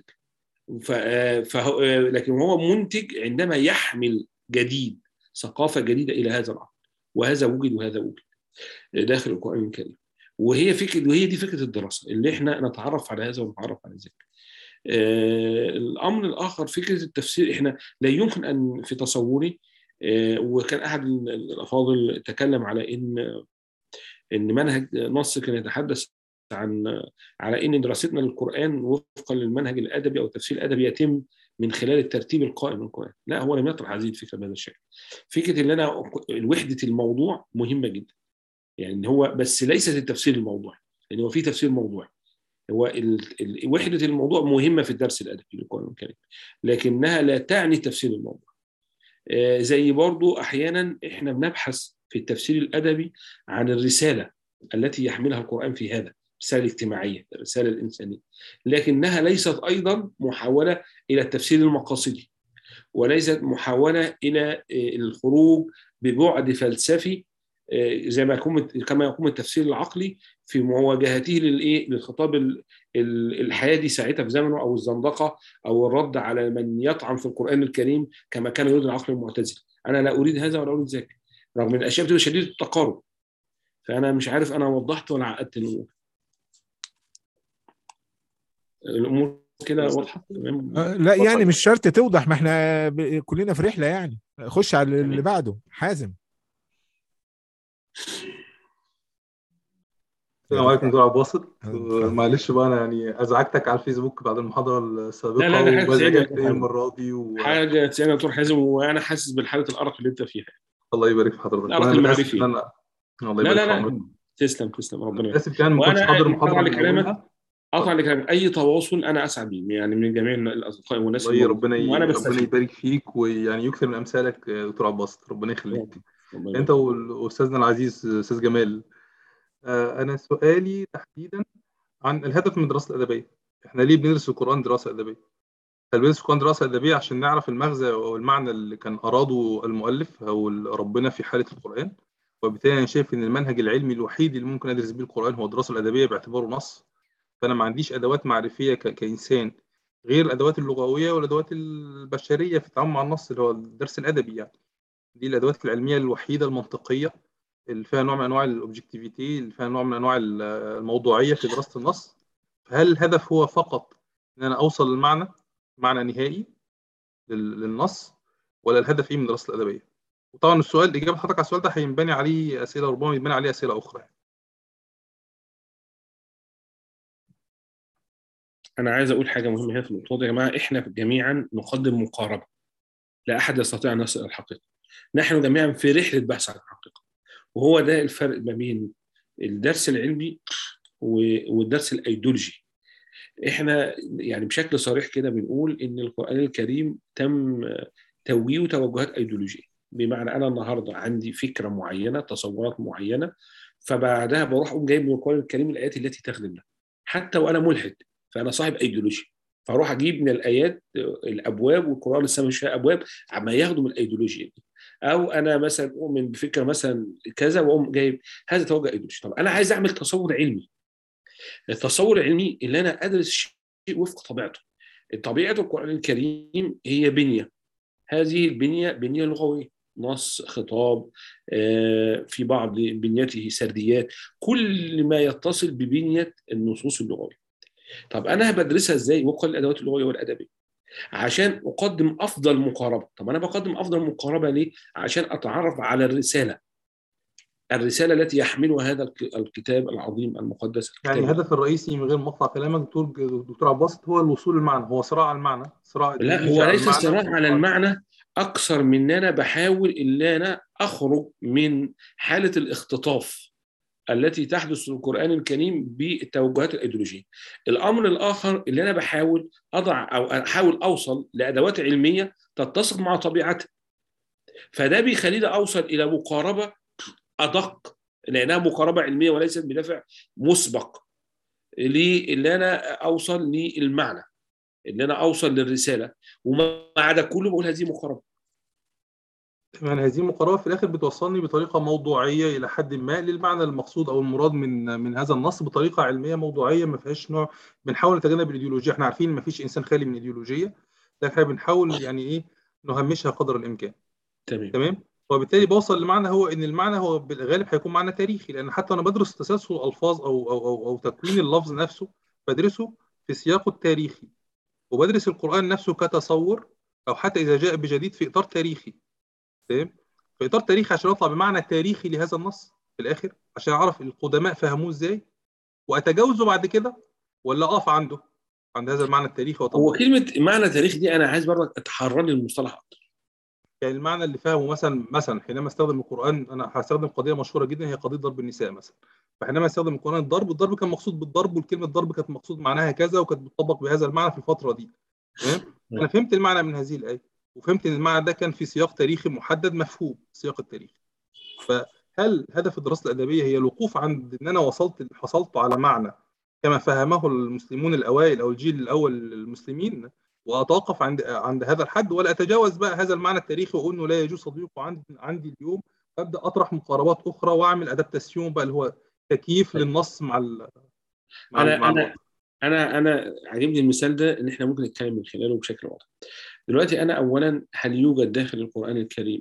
فهو لكن هو منتج عندما يحمل جديد ثقافه جديده الى هذا العقل وهذا وجد وهذا وجد داخل القران الكريم وهي فكره وهي دي فكره الدراسه اللي احنا نتعرف على هذا ونتعرف على ذاك آه الامر الاخر فكره التفسير احنا لا يمكن ان في تصوري آه وكان احد الافاضل تكلم على ان ان منهج نص كان يتحدث عن على ان دراستنا للقران وفقا للمنهج الادبي او التفسير الادبي يتم من خلال الترتيب القائم للقران لا هو لم يطرح هذه الفكره بهذا الشكل فكره ان انا وحده الموضوع مهمه جدا يعني هو بس ليست التفسير الموضوعي لان هو في تفسير موضوعي هو وحده الموضوع مهمه في الدرس الادبي للقران الكريم لكنها لا تعني تفسير الموضوع زي برضو احيانا احنا بنبحث في التفسير الادبي عن الرساله التي يحملها القران في هذا الرساله الاجتماعيه الرساله الانسانيه لكنها ليست ايضا محاوله الى التفسير المقاصدي وليست محاوله الى الخروج ببعد فلسفي زي ما يكون كما يقوم التفسير العقلي في مواجهته للايه للخطاب الحيادي ساعتها في زمنه او الزندقه او الرد على من يطعن في القران الكريم كما كان يريد العقل المعتزلي انا لا اريد هذا ولا اريد ذاك رغم ان الاشياء بتبقى شديده التقارب فانا مش عارف انا وضحت ولا عقدت الامور الامور كده واضحه تمام لا يعني مش شرط توضح ما احنا كلنا في رحله يعني خش على اللي بعده حازم السلام عليكم دكتور عبد الباسط معلش بقى انا يعني ازعجتك على الفيسبوك بعد المحاضره السابقه لا لا ده حاجه وبزعجك تاني المره دي و... حاجه تسألني يا دكتور حازم وانا حاسس بالحاله الارق اللي انت فيها الله يبارك في حضرتك الارق وانا اسف المعرفي ان انا الله لا يبارك لا في لا عمرك تسلم تسلم ربنا يبارك اسف كمان ما كنتش وانا حاضر طبعا المحاضره من لكلامك اولها قطعا لكلامك اي تواصل انا اسعد بيه يعني من جميع الاصدقاء والناس والله ربنا الموجودين ي... وانا ربنا بستفيد يبارك فيك ويعني يكثر من امثالك يا دكتور عبد الباسط ربنا يخليك ربنا انت يبارك واستاذنا العزيز استاذ جمال آه، انا سؤالي تحديدا عن الهدف من الدراسه الادبيه احنا ليه بندرس القران دراسه ادبيه هل بندرس القران دراسه ادبيه عشان نعرف المغزى او المعنى اللي كان اراده المؤلف او ربنا في حاله القران وبالتالي انا شايف ان المنهج العلمي الوحيد اللي ممكن ادرس بيه القران هو الدراسه الادبيه باعتباره نص فانا ما عنديش ادوات معرفيه ك... كانسان غير الادوات اللغويه والادوات البشريه في التعامل مع النص اللي هو الدرس الادبي يعني دي الادوات العلميه الوحيده المنطقيه اللي فيها نوع من انواع الاوبجكتيفيتي اللي فيها نوع من انواع الموضوعيه في دراسه النص فهل الهدف هو فقط ان انا اوصل للمعنى معنى نهائي لل- للنص ولا الهدف ايه من الدراسه الادبيه وطبعا السؤال اجابه حضرتك على السؤال ده هينبني عليه اسئله ربما ينبني عليه اسئله اخرى انا عايز اقول حاجه مهمه هنا في النقطه دي يا جماعه احنا جميعا نقدم مقاربه لا احد يستطيع ان يصل الى الحقيقه نحن جميعا في رحله بحث عن الحقيقه وهو ده الفرق ما بين الدرس العلمي و- والدرس الايديولوجي احنا يعني بشكل صريح كده بنقول ان القران الكريم تم توجيهه توجهات ايديولوجيه بمعنى انا النهارده عندي فكره معينه تصورات معينه فبعدها بروح اقوم جايب من القران الكريم الايات التي تخدم ده حتى وانا ملحد فانا صاحب ايديولوجيا فاروح اجيب من الايات الابواب والقران السماء مش فيها ابواب عما ياخدوا من الايديولوجيا دي او انا مثلا اؤمن بفكره مثلا كذا واقوم جايب هذا توجه ايديولوجي طب انا عايز اعمل تصور علمي التصور العلمي اللي انا ادرس شيء وفق طبيعته طبيعه القران الكريم هي بنيه هذه البنيه بنيه لغويه نص خطاب آه، في بعض بنيته سرديات كل ما يتصل ببنيه النصوص اللغويه طب انا بدرسها ازاي وفقا للادوات اللغويه والادبيه عشان اقدم افضل مقاربه طب انا بقدم افضل مقاربه ليه عشان اتعرف على الرساله الرساله التي يحملها هذا الك- الكتاب العظيم المقدس الكتاب يعني الهدف الرئيسي من غير مقطع كلامك دكتور دكتور عباس هو الوصول للمعنى هو صراع على المعنى صراع لا إيديولوجي هو على ليس المعنى. الصراع على المعنى اكثر من ان انا بحاول ان انا اخرج من حاله الاختطاف التي تحدث في القران الكريم بالتوجهات الايديولوجيه. الامر الاخر اللي انا بحاول اضع او احاول اوصل لادوات علميه تتسق مع طبيعتها. فده بيخليني اوصل الى مقاربه ادق لانها مقاربه علميه وليست بدافع مسبق اللي انا اوصل للمعنى ان انا اوصل للرساله ومع ده كله بقول هذه مقاربه يعني هذه المقاربة في الآخر بتوصلني بطريقة موضوعية إلى حد ما للمعنى المقصود أو المراد من من هذا النص بطريقة علمية موضوعية ما فيهاش نوع بنحاول نتجنب الإيديولوجيا، إحنا عارفين ما فيش إنسان خالي من الإيديولوجية، لكن إحنا بنحاول يعني إيه نهمشها قدر الإمكان. تمام تمام؟ وبالتالي بوصل لمعنى هو إن المعنى هو بالغالب هيكون معنى تاريخي لأن حتى وأنا بدرس تسلسل الألفاظ أو أو أو, أو تكوين اللفظ نفسه بدرسه في سياقه التاريخي. وبدرس القرآن نفسه كتصور أو حتى إذا جاء بجديد في إطار تاريخي. تمام في اطار تاريخي عشان اطلع بمعنى تاريخي لهذا النص في الاخر عشان اعرف القدماء فهموه ازاي واتجاوزه بعد كده ولا اقف عنده عند هذا المعنى التاريخي هو واطبقه كلمه معنى تاريخ دي انا عايز برضك اتحرر لي المصطلح اكتر يعني المعنى اللي فهمه مثلا مثلا حينما استخدم القران انا هستخدم قضيه مشهوره جدا هي قضيه ضرب النساء مثلا فحينما استخدم القران الضرب الضرب كان مقصود بالضرب والكلمه ضرب كانت مقصود معناها كذا وكانت بتطبق بهذا المعنى في الفتره دي تمام انا فهمت المعنى من هذه الايه وفهمت ان المعنى ده كان في سياق تاريخي محدد مفهوم السياق التاريخي هل هدف الدراسه الادبيه هي الوقوف عند ان انا وصلت حصلت على معنى كما فهمه المسلمون الاوائل او الجيل الاول للمسلمين واتوقف عند عند هذا الحد ولا اتجاوز بقى هذا المعنى التاريخي واقول انه لا يجوز تطبيقه عندي عندي اليوم ابدا اطرح مقاربات اخرى واعمل ادابتاسيون بقى اللي هو تكييف للنص مع ال مع انا مع انا الوقت. انا انا عاجبني المثال ده ان احنا ممكن نتكلم من خلاله بشكل واضح. دلوقتي انا اولا هل يوجد داخل القران الكريم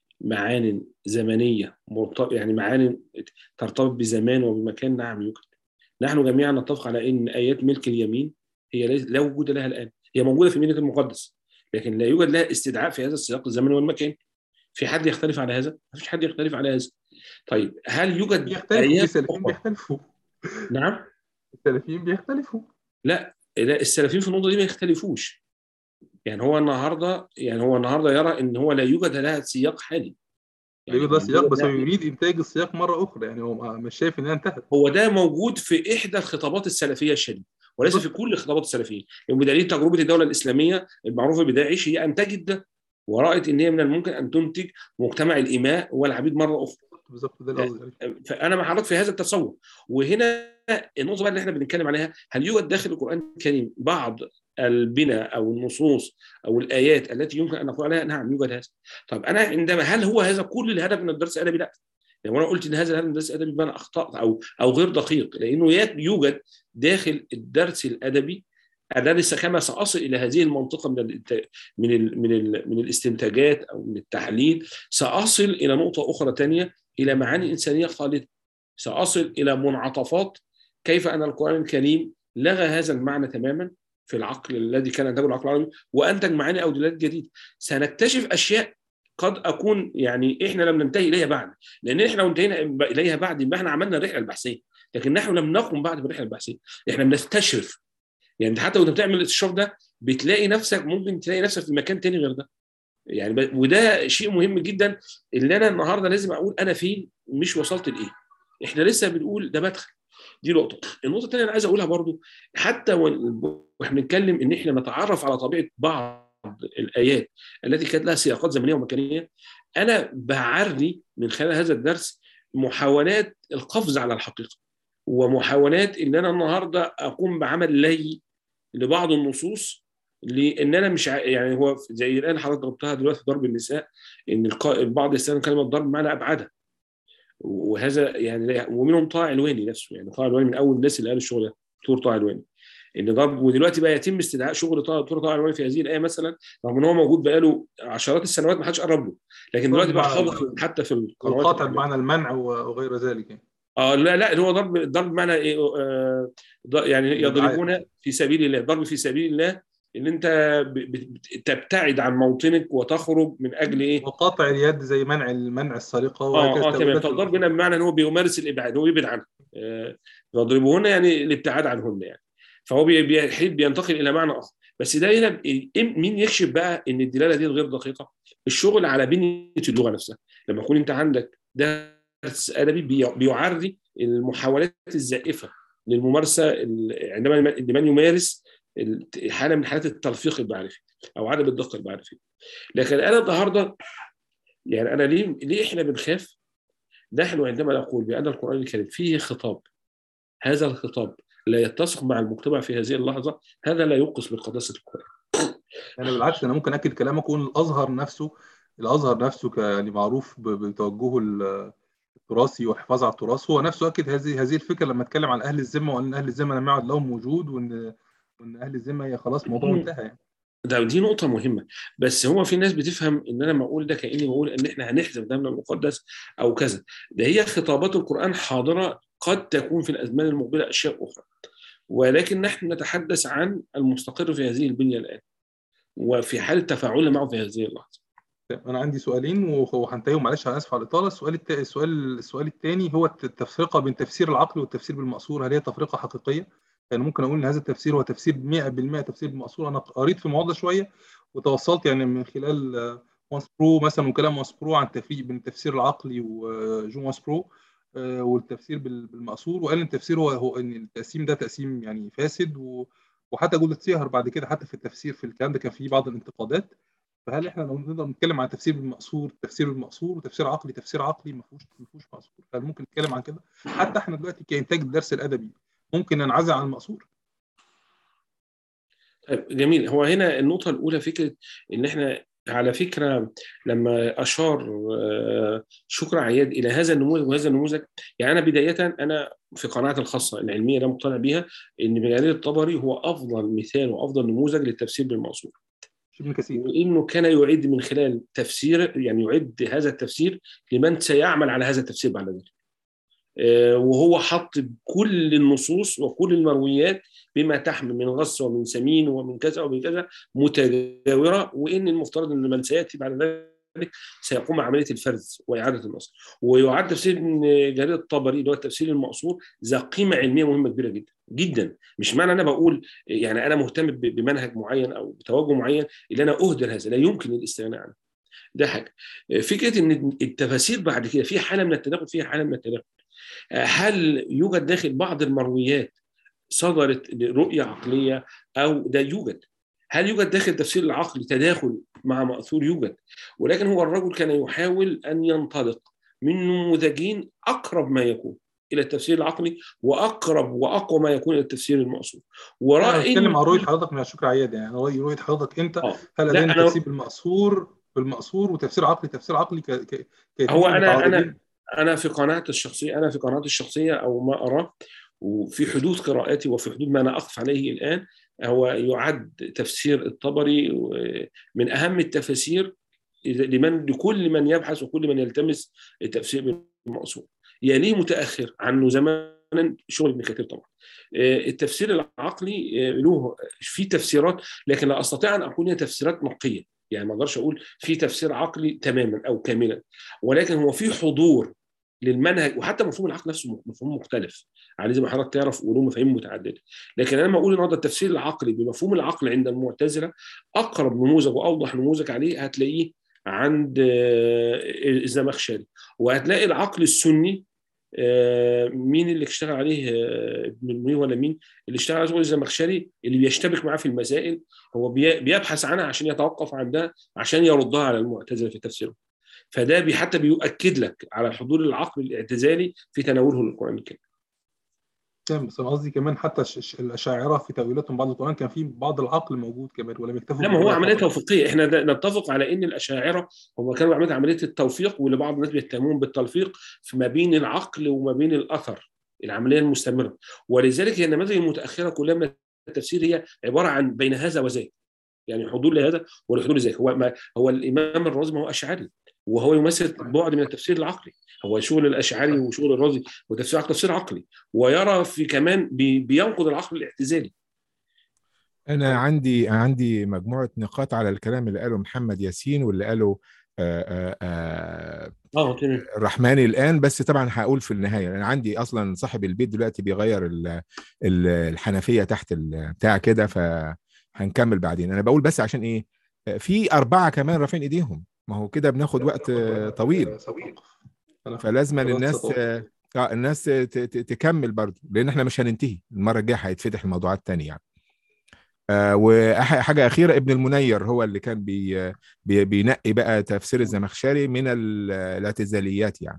معان زمنيه مرتبط يعني معان ترتبط بزمان وبمكان نعم يوجد. نحن جميعا نتفق على ان ايات ملك اليمين هي ليس- لا وجود لها الان، هي موجوده في الميلاد المقدس لكن لا يوجد لها استدعاء في هذا السياق الزمني والمكان. في حد يختلف على هذا؟ ما فيش حد يختلف على هذا. طيب هل يوجد بيختلفوا في ايات سلفيين اخرى؟ بيختلفوا نعم؟ السلفيين بيختلفوا لا لا السلفيين في النقطه دي ما يختلفوش يعني هو النهارده يعني هو النهارده يرى ان هو لا يوجد لها سياق حالي لا يوجد له سياق يوجد بس هو لها- يريد انتاج السياق مره اخرى يعني هو مش شايف انها انتهت هو ده موجود في احدى الخطابات السلفيه الشديده وليس في كل خطابات السلفيين يعني بدليل تجربه الدوله الاسلاميه المعروفه بداعش هي انتجت ده ورأت ان هي من الممكن ان تنتج مجتمع الاماء والعبيد مره اخرى بالظبط ده اللي قصدي عليه. فانا مع حضرتك في هذا التصور وهنا النقطه بقى اللي احنا بنتكلم عليها هل يوجد داخل القران الكريم بعض البناء او النصوص او الايات التي يمكن ان نقول عليها نعم يوجد هذا طب انا عندما هل هو هذا كل الهدف من الدرس الادبي لا لو انا قلت ان هذا الهدف من الدرس الادبي يبقى انا اخطات او او غير دقيق لانه يوجد داخل الدرس الادبي الذي كما ساصل الى هذه المنطقه من ال من ال من ال من الاستنتاجات او من التحليل ساصل الى نقطه اخرى ثانيه الى معاني انسانيه خالده ساصل الى منعطفات كيف ان القران الكريم لغى هذا المعنى تماما في العقل الذي كان ينتجه العقل العربي وانتج معاني او دلالات جديده سنكتشف اشياء قد اكون يعني احنا لم ننتهي اليها بعد لان احنا لو انتهينا اليها بعد يبقى احنا عملنا الرحله البحثيه لكن نحن لم نقم بعد بالرحله البحثيه احنا بنستشرف يعني حتى وانت بتعمل الاستشراف ده بتلاقي نفسك ممكن تلاقي نفسك في مكان تاني غير ده يعني ب... وده شيء مهم جدا اللي انا النهارده لازم اقول انا فين مش وصلت لايه احنا لسه بنقول ده مدخل دي نقطه النقطه الثانيه انا عايز اقولها برضو حتى واحنا بنتكلم ان احنا نتعرف على طبيعه بعض الايات التي كانت لها سياقات زمنيه ومكانيه انا بعري من خلال هذا الدرس محاولات القفز على الحقيقه ومحاولات ان انا النهارده اقوم بعمل لي لبعض النصوص لان انا مش ع... يعني هو زي الان حضرتك ضربتها دلوقتي في ضرب النساء ان الق... البعض يستخدم كلمه ضرب بمعنى ابعدها وهذا يعني ومنهم طه علواني نفسه يعني طه علواني من اول الناس اللي قال الشغل ده دكتور طه علواني ان ضرب ودلوقتي بقى يتم استدعاء شغل طه دكتور طه علواني في هذه الايه مثلا رغم ان هو موجود بقاله عشرات السنوات ما حدش قرب له لكن دلوقتي بقى خبط حتى في القنوات القاطع بمعنى المنع وغير ذلك يعني. اه لا لا هو ضرب ضرب معنى ايه آه يعني يضربون في سبيل الله ضرب في سبيل الله ان انت تبتعد عن موطنك وتخرج من اجل ايه؟ وقاطع اليد زي منع المنع السرقه اه اه تمام فالضرب هنا بمعنى ان هو بيمارس الابعاد هو يبعد عنها آه يضربهن يعني الابتعاد عنهن يعني فهو بيحيد بينتقل الى معنى اخر بس ده هنا مين يكشف بقى ان الدلاله دي غير دقيقه؟ الشغل على بنيه اللغه نفسها لما يكون انت عندك درس ادبي بيعري المحاولات الزائفه للممارسه عندما لمن يمارس حاله من حالات التلفيق المعرفي او عدم الدقه المعرفيه لكن انا النهارده يعني انا ليه ليه احنا بنخاف نحن عندما نقول بان القران الكريم فيه خطاب هذا الخطاب لا يتسق مع المجتمع في هذه اللحظه هذا لا ينقص من قداسه القران يعني بالعكس انا ممكن اكد كلامك اقول الازهر نفسه الازهر نفسه يعني معروف بتوجهه التراثي والحفاظ على التراث هو نفسه اكد هذه هذه الفكره لما اتكلم عن اهل الذمه وان اهل الذمه لم يعد لهم وجود وان وان اهل الذمه هي خلاص موضوع انتهى يعني ده دي نقطة مهمة بس هو في ناس بتفهم ان انا ما اقول ده كاني بقول ان احنا هنحذف ده من المقدس او كذا ده هي خطابات القرآن حاضرة قد تكون في الازمان المقبلة اشياء اخرى ولكن نحن نتحدث عن المستقر في هذه البنية الان وفي حالة تفاعلنا معه في هذه اللحظة انا عندي سؤالين وهنتهيهم معلش انا اسف على الاطاله السؤال الت... السؤال السؤال الثاني هو التفرقه بين تفسير العقل والتفسير بالمأثور هل هي تفرقه حقيقيه؟ يعني ممكن اقول ان هذا التفسير هو تفسير 100% تفسير بالمأثور انا قريت في الموضوع شويه وتوصلت يعني من خلال ماسبرو مثلا وكلام ماسبرو عن التفريق بين التفسير العقلي وجون ماسبرو والتفسير بالمأثور وقال ان التفسير هو, هو ان التقسيم ده تقسيم يعني فاسد و... وحتى جولد سيهر بعد كده حتى في التفسير في الكلام ده كان فيه بعض الانتقادات فهل احنا لو نقدر نتكلم عن تفسير بالمقصور تفسير بالمقصور وتفسير عقلي تفسير عقلي ما فيهوش ما فيهوش مقصور هل ممكن نتكلم عن كده حتى احنا دلوقتي كانتاج الدرس الادبي ممكن ننعزل عن المقصور طيب جميل هو هنا النقطة الأولى فكرة إن إحنا على فكرة لما أشار شكر عياد إلى هذا النموذج وهذا النموذج يعني أنا بداية أنا في قناعتي الخاصة العلمية أنا مقتنع بها إن جلال الطبري هو أفضل مثال وأفضل نموذج للتفسير بالمقصور ابن كثير وإنه كان يعد من خلال تفسير يعني يعد هذا التفسير لمن سيعمل على هذا التفسير بعد ذلك وهو حط كل النصوص وكل المرويات بما تحمل من غص ومن سمين ومن كذا ومن كذا متجاوره وان المفترض ان من سياتي بعد ذلك سيقوم عمليه الفرز واعاده النصر ويعد تفسير ابن جرير الطبري اللي هو التفسير المقصور ذا قيمه علميه مهمه كبيره جدا جدا مش معنى انا بقول يعني انا مهتم بمنهج معين او بتوجه معين اللي انا اهدر هذا لا يمكن الاستغناء عنه ده حاجه فكره ان التفاسير بعد كده في حاله من التداخل فيها حاله من التداخل هل يوجد داخل بعض المرويات صدرت رؤية عقلية أو ده يوجد هل يوجد داخل التفسير العقلي تداخل مع مأثور يوجد ولكن هو الرجل كان يحاول أن ينطلق من نموذجين أقرب ما يكون الى التفسير العقلي واقرب واقوى ما يكون الى التفسير المقصود ورأي بتكلم عن رؤيه حضرتك من شكر عياد يعني رؤيه حضرتك انت آه. هل لدينا تفسير بالمقصور بالمقصور وتفسير عقلي تفسير عقلي ك... ك... هو انا انا انا في قناعتي الشخصيه انا في قناعتي الشخصيه او ما اراه وفي حدود قراءاتي وفي حدود ما انا اقف عليه الان هو يعد تفسير الطبري من اهم التفاسير لمن لكل من يبحث وكل من يلتمس التفسير بالمقصود يليه متاخر عنه زمانا شغل ابن كثير طبعا التفسير العقلي له في تفسيرات لكن لا استطيع ان اقول هي تفسيرات نقيه يعني ما اقدرش اقول في تفسير عقلي تماما او كاملا ولكن هو في حضور للمنهج وحتى مفهوم العقل نفسه مفهوم مختلف عليه زي ما حضرتك تعرف وله مفاهيم متعدده لكن انا لما اقول النهارده التفسير العقلي بمفهوم العقل عند المعتزله اقرب نموذج واوضح نموذج عليه هتلاقيه عند الزمخشري وهتلاقي العقل السني مين اللي اشتغل عليه ابن المنير ولا مين اللي اشتغل عليه الزمخشري اللي بيشتبك معاه في المسائل هو بيبحث عنها عشان يتوقف عندها عشان يردها على المعتزله في تفسيره فده حتى بيؤكد لك على الحضور العقل الاعتزالي في تناوله للقران الكريم تمام بس انا قصدي كمان حتى الاشاعره في تاويلاتهم بعض القران كان في بعض العقل موجود كمان ولم يكتفوا لا ما هو عمليه توفيقيه احنا نتفق على ان الاشاعره هم كانوا بيعملوا عمليه التوفيق ولبعض الناس بيتهمون بالتلفيق فيما بين العقل وما بين الاثر العمليه المستمره ولذلك هي النماذج المتاخره كلها من التفسير هي عباره عن بين هذا وذاك يعني حضور لهذا والحضور لذاك هو ما هو الامام الرازي ما هو اشعري وهو يمثل بعد من التفسير العقلي هو شغل الاشعري وشغل الرازي وتفسير تفسير عقلي ويرى في كمان بي بينقض العقل الاعتزالي انا عندي عندي مجموعه نقاط على الكلام اللي قاله محمد ياسين واللي قاله آآ آآ اه تمام الرحماني الان بس طبعا هقول في النهايه انا عندي اصلا صاحب البيت دلوقتي بيغير ال ال الحنفيه تحت البتاع كده فهنكمل بعدين انا بقول بس عشان ايه في اربعه كمان رافعين ايديهم ما هو كده بناخد وقت طويل فلازم الناس اه الناس تكمل برضه لان احنا مش هننتهي المره الجايه هيتفتح الموضوعات تانية يعني آه وحاجه اخيره ابن المنير هو اللي كان بي بي بينقي بقى تفسير الزمخشري من الاعتزاليات يعني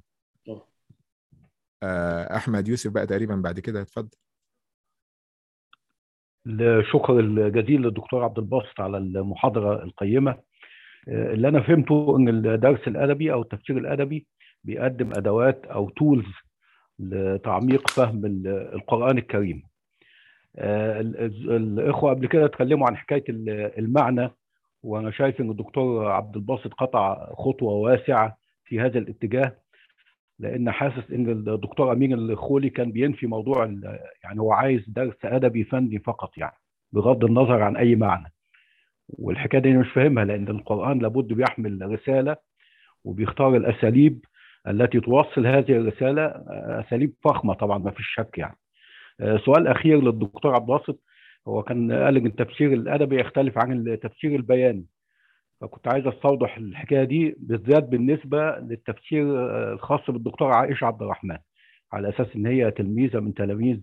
آه احمد يوسف بقى تقريبا بعد كده اتفضل الشكر الجزيل للدكتور عبد الباسط على المحاضره القيمه اللي انا فهمته ان الدرس الادبي او التفسير الادبي بيقدم ادوات او تولز لتعميق فهم القران الكريم الاخوه قبل كده اتكلموا عن حكايه المعنى وانا شايف ان الدكتور عبد الباسط قطع خطوه واسعه في هذا الاتجاه لان حاسس ان الدكتور امين الخولي كان بينفي موضوع يعني هو عايز درس ادبي فني فقط يعني بغض النظر عن اي معنى والحكايه دي مش فاهمها لان القران لابد بيحمل رساله وبيختار الاساليب التي توصل هذه الرساله اساليب فخمه طبعا ما فيش شك يعني سؤال اخير للدكتور عبد الباسط هو كان قال ان التفسير الادبي يختلف عن التفسير البياني فكنت عايز استوضح الحكايه دي بالذات بالنسبه للتفسير الخاص بالدكتوره عائشه عبد الرحمن على اساس ان هي تلميذه من تلاميذ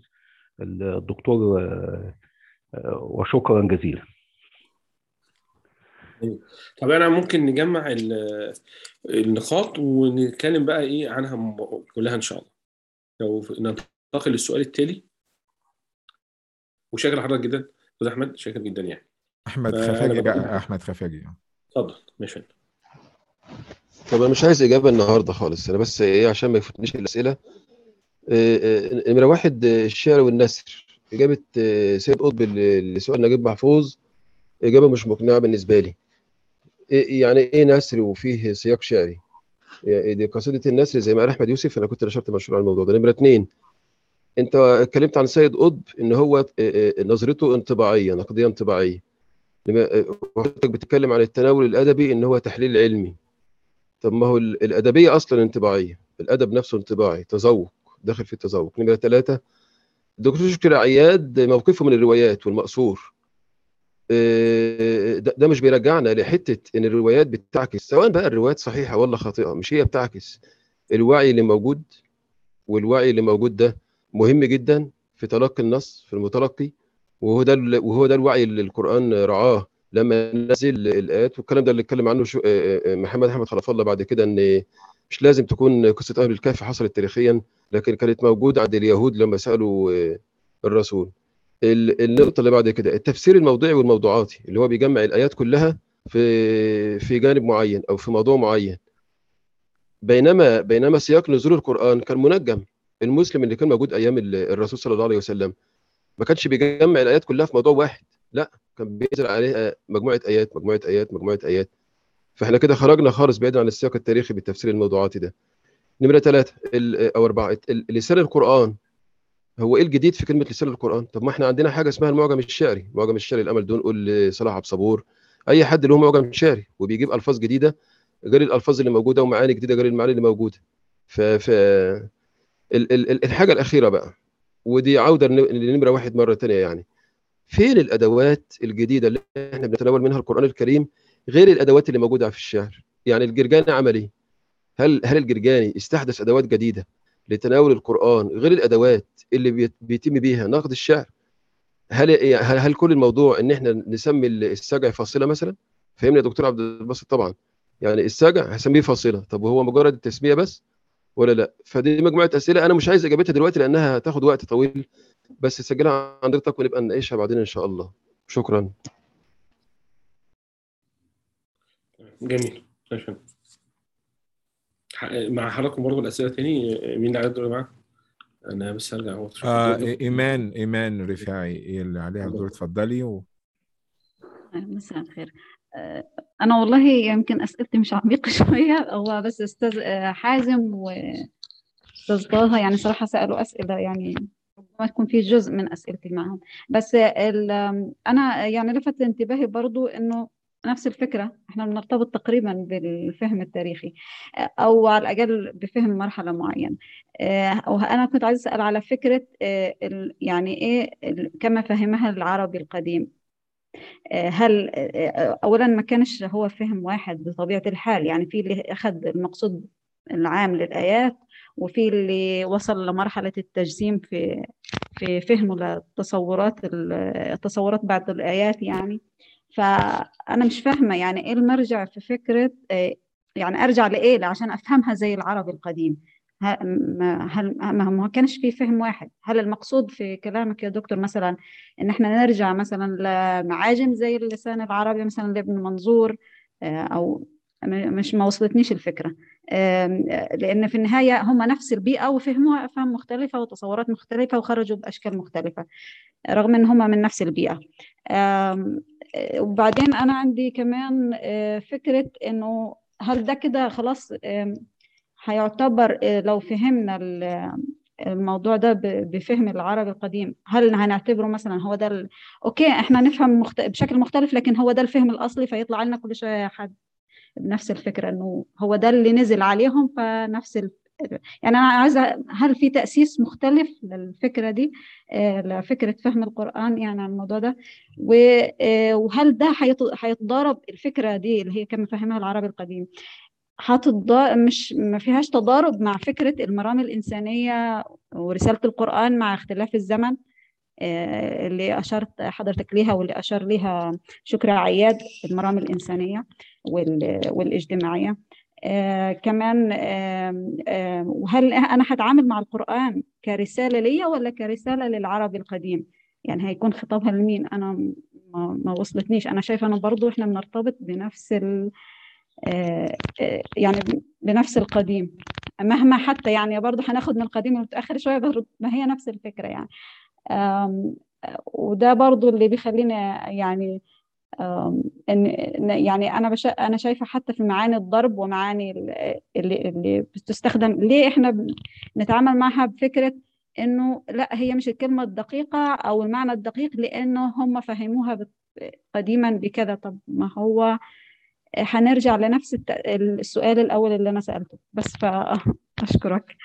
الدكتور وشكرا جزيلا أيوة. طب انا ممكن نجمع ال- النقاط ونتكلم بقى ايه عنها م- كلها ان شاء الله لو ننتقل للسؤال التالي وشاكر لحضرتك جدا استاذ احمد شاكر جدا يعني احمد فأنا خفاجي بقول- بقى احمد خفاجي اتفضل ماشي طب انا مش عايز اجابه النهارده خالص انا بس ايه عشان ما يفوتنيش الاسئله آه، آه، نمره واحد آه، الشعر والنثر اجابه آه، سيد قطب ل- لسؤال نجيب محفوظ اجابه مش مقنعه بالنسبه لي إيه- يعني ايه نثر وفيه سياق شعري يعني دي قصيده النثر زي ما قال احمد يوسف انا كنت نشرت مشروع على الموضوع ده نمره اثنين انت اتكلمت عن سيد قطب ان هو آه، آه، نظرته انطباعيه نقديه انطباعيه لما- آه، وحضرتك بتتكلم عن التناول الادبي ان هو تحليل علمي طب ما هو ال- الادبيه اصلا انطباعيه الادب نفسه انطباعي تذوق داخل في التذوق نمره ثلاثه الدكتور شكري عياد موقفه من الروايات والمقصور آه، ده ده مش بيرجعنا لحته ان الروايات بتعكس سواء بقى الروايات صحيحه ولا خاطئه مش هي بتعكس الوعي اللي موجود والوعي اللي موجود ده مهم جدا في تلقي النص في المتلقي وهو ده ال- وهو ده الوعي اللي القران رعاه لما نزل الايات والكلام ده اللي اتكلم عنه شو آه، آه، محمد احمد خلف الله بعد كده ان مش لازم تكون قصه اهل الكهف حصلت تاريخيا لكن كانت موجوده عند اليهود لما سالوا آه، الرسول ال- النقطه اللي بعد كده التفسير الموضوعي والموضوعاتي اللي هو بيجمع الايات كلها في في جانب معين او في موضوع معين بينما بينما سياق نزول القران كان منجم المسلم اللي كان موجود ايام ال- الرسول صلى الله عليه وسلم ما كانش بيجمع الايات كلها في موضوع واحد لا كان بينزل عليها مجموعه ايات مجموعه ايات مجموعه ايات فاحنا كده خرجنا خالص بعيد عن السياق التاريخي بالتفسير الموضوعاتي ده نمره ثلاثه ال- او اربعه ال- لسان القران هو ايه الجديد في كلمه لسان القران طب ما احنا عندنا حاجه اسمها المعجم الشعري المعجم الشعري الامل دون قول صلاح عبد صبور اي حد له معجم شعري وبيجيب الفاظ جديده غير الالفاظ اللي موجوده ومعاني جديده غير المعاني اللي موجوده ف, ف... ال... ال... ال- الحاجه الاخيره بقى ودي عوده لن- لنمره واحد مره تانية يعني فين الادوات الجديده اللي احنا بنتناول منها القران الكريم غير الادوات اللي موجوده في الشعر يعني الجرجاني عمل ايه هل هل الجرجاني استحدث ادوات جديده لتناول القران غير الادوات اللي بيت- بيتم بيها نقد الشعر هل هل هل كل الموضوع ان احنا نسمي السجع فاصله مثلا فهمني يا دكتور عبد الباسط طبعا يعني السجع هسميه فاصله طب وهو مجرد التسميه بس ولا لا فدي مجموعه اسئله انا مش عايز اجابتها دلوقتي لانها هتاخد وقت طويل بس سجلها عند حضرتك ونبقى نناقشها بعدين ان شاء الله شكرا جميل ماشي ح- مع حضراتكم برضه الاسئله تاني مين اللي عايز يدور معاك؟ انا بس هرجع هو آه ايمان ايمان رفاعي هي اللي عليها الدور اتفضلي و... مساء الخير آه، أنا والله يمكن أسئلتي مش عميقة شوية هو بس أستاذ آه، حازم وأستاذ طه يعني صراحة سألوا أسئلة يعني ربما تكون في جزء من أسئلتي معهم بس ال- أنا يعني لفت انتباهي برضو إنه نفس الفكرة احنا بنرتبط تقريبا بالفهم التاريخي آه، أو على الأقل بفهم مرحلة معينة آه، وأنا كنت عايز أسأل على فكرة آه، ال- يعني إيه ال- كما فهمها العربي القديم هل اولا ما كانش هو فهم واحد بطبيعه الحال يعني في اللي اخذ المقصود العام للايات وفي اللي وصل لمرحله التجسيم في في فهمه للتصورات التصورات بعد الايات يعني فانا مش فاهمه يعني ايه المرجع في فكره يعني ارجع لايه عشان افهمها زي العربي القديم ه- ما هل ما ما كانش في فهم واحد هل المقصود في كلامك يا دكتور مثلا ان احنا نرجع مثلا لمعاجم زي اللسان العربي مثلا لابن منظور آه، او م- مش ما وصلتنيش الفكرة آم، آه، لأن في النهاية هم نفس البيئة وفهموها أفهام مختلفة وتصورات مختلفة وخرجوا بأشكال مختلفة رغم إن هم من نفس البيئة آم، آه، وبعدين أنا عندي كمان آه، فكرة إنه هل ده كده خلاص آم، هيعتبر آه، لو فهمنا ال- الموضوع ده ب- بفهم العربي القديم هل هنعتبره مثلا هو ده ال... اوكي احنا نفهم مخت... بشكل مختلف لكن هو ده الفهم الاصلي فيطلع لنا كل شويه حد بنفس الفكره انه هو ده اللي نزل عليهم فنفس ال... يعني انا عايزه هل في تاسيس مختلف للفكره دي آه، لفكره فهم القران يعني عن الموضوع ده و- آه، وهل ده هيت- هيتضارب الفكره دي اللي هي كما فهمها العربي القديم هتتضا مش ما فيهاش تضارب مع فكرة المرام الإنسانية ورسالة القرآن مع اختلاف الزمن اللي أشرت حضرتك ليها واللي أشار ليها شكري عياد المرام الإنسانية والاجتماعية آه كمان آه آه وهل أنا هتعامل مع القرآن كرسالة ليا ولا كرسالة للعربي القديم يعني هيكون خطابها لمين أنا ما, ما وصلتنيش أنا شايفة أنا برضو إحنا بنرتبط بنفس ال يعني بنفس القديم مهما حتى يعني برضو هناخد من القديم المتأخر شوية ما هي نفس الفكرة يعني وده برضو اللي بيخلينا يعني ان يعني انا بش... انا شايفه حتى في معاني الضرب ومعاني اللي اللي بتستخدم ليه احنا نتعامل معها بفكره انه لا هي مش الكلمه الدقيقه او المعنى الدقيق لانه هم فهموها قديما بكذا طب ما هو هنرجع لنفس السؤال الاول اللي انا سالته بس فاشكرك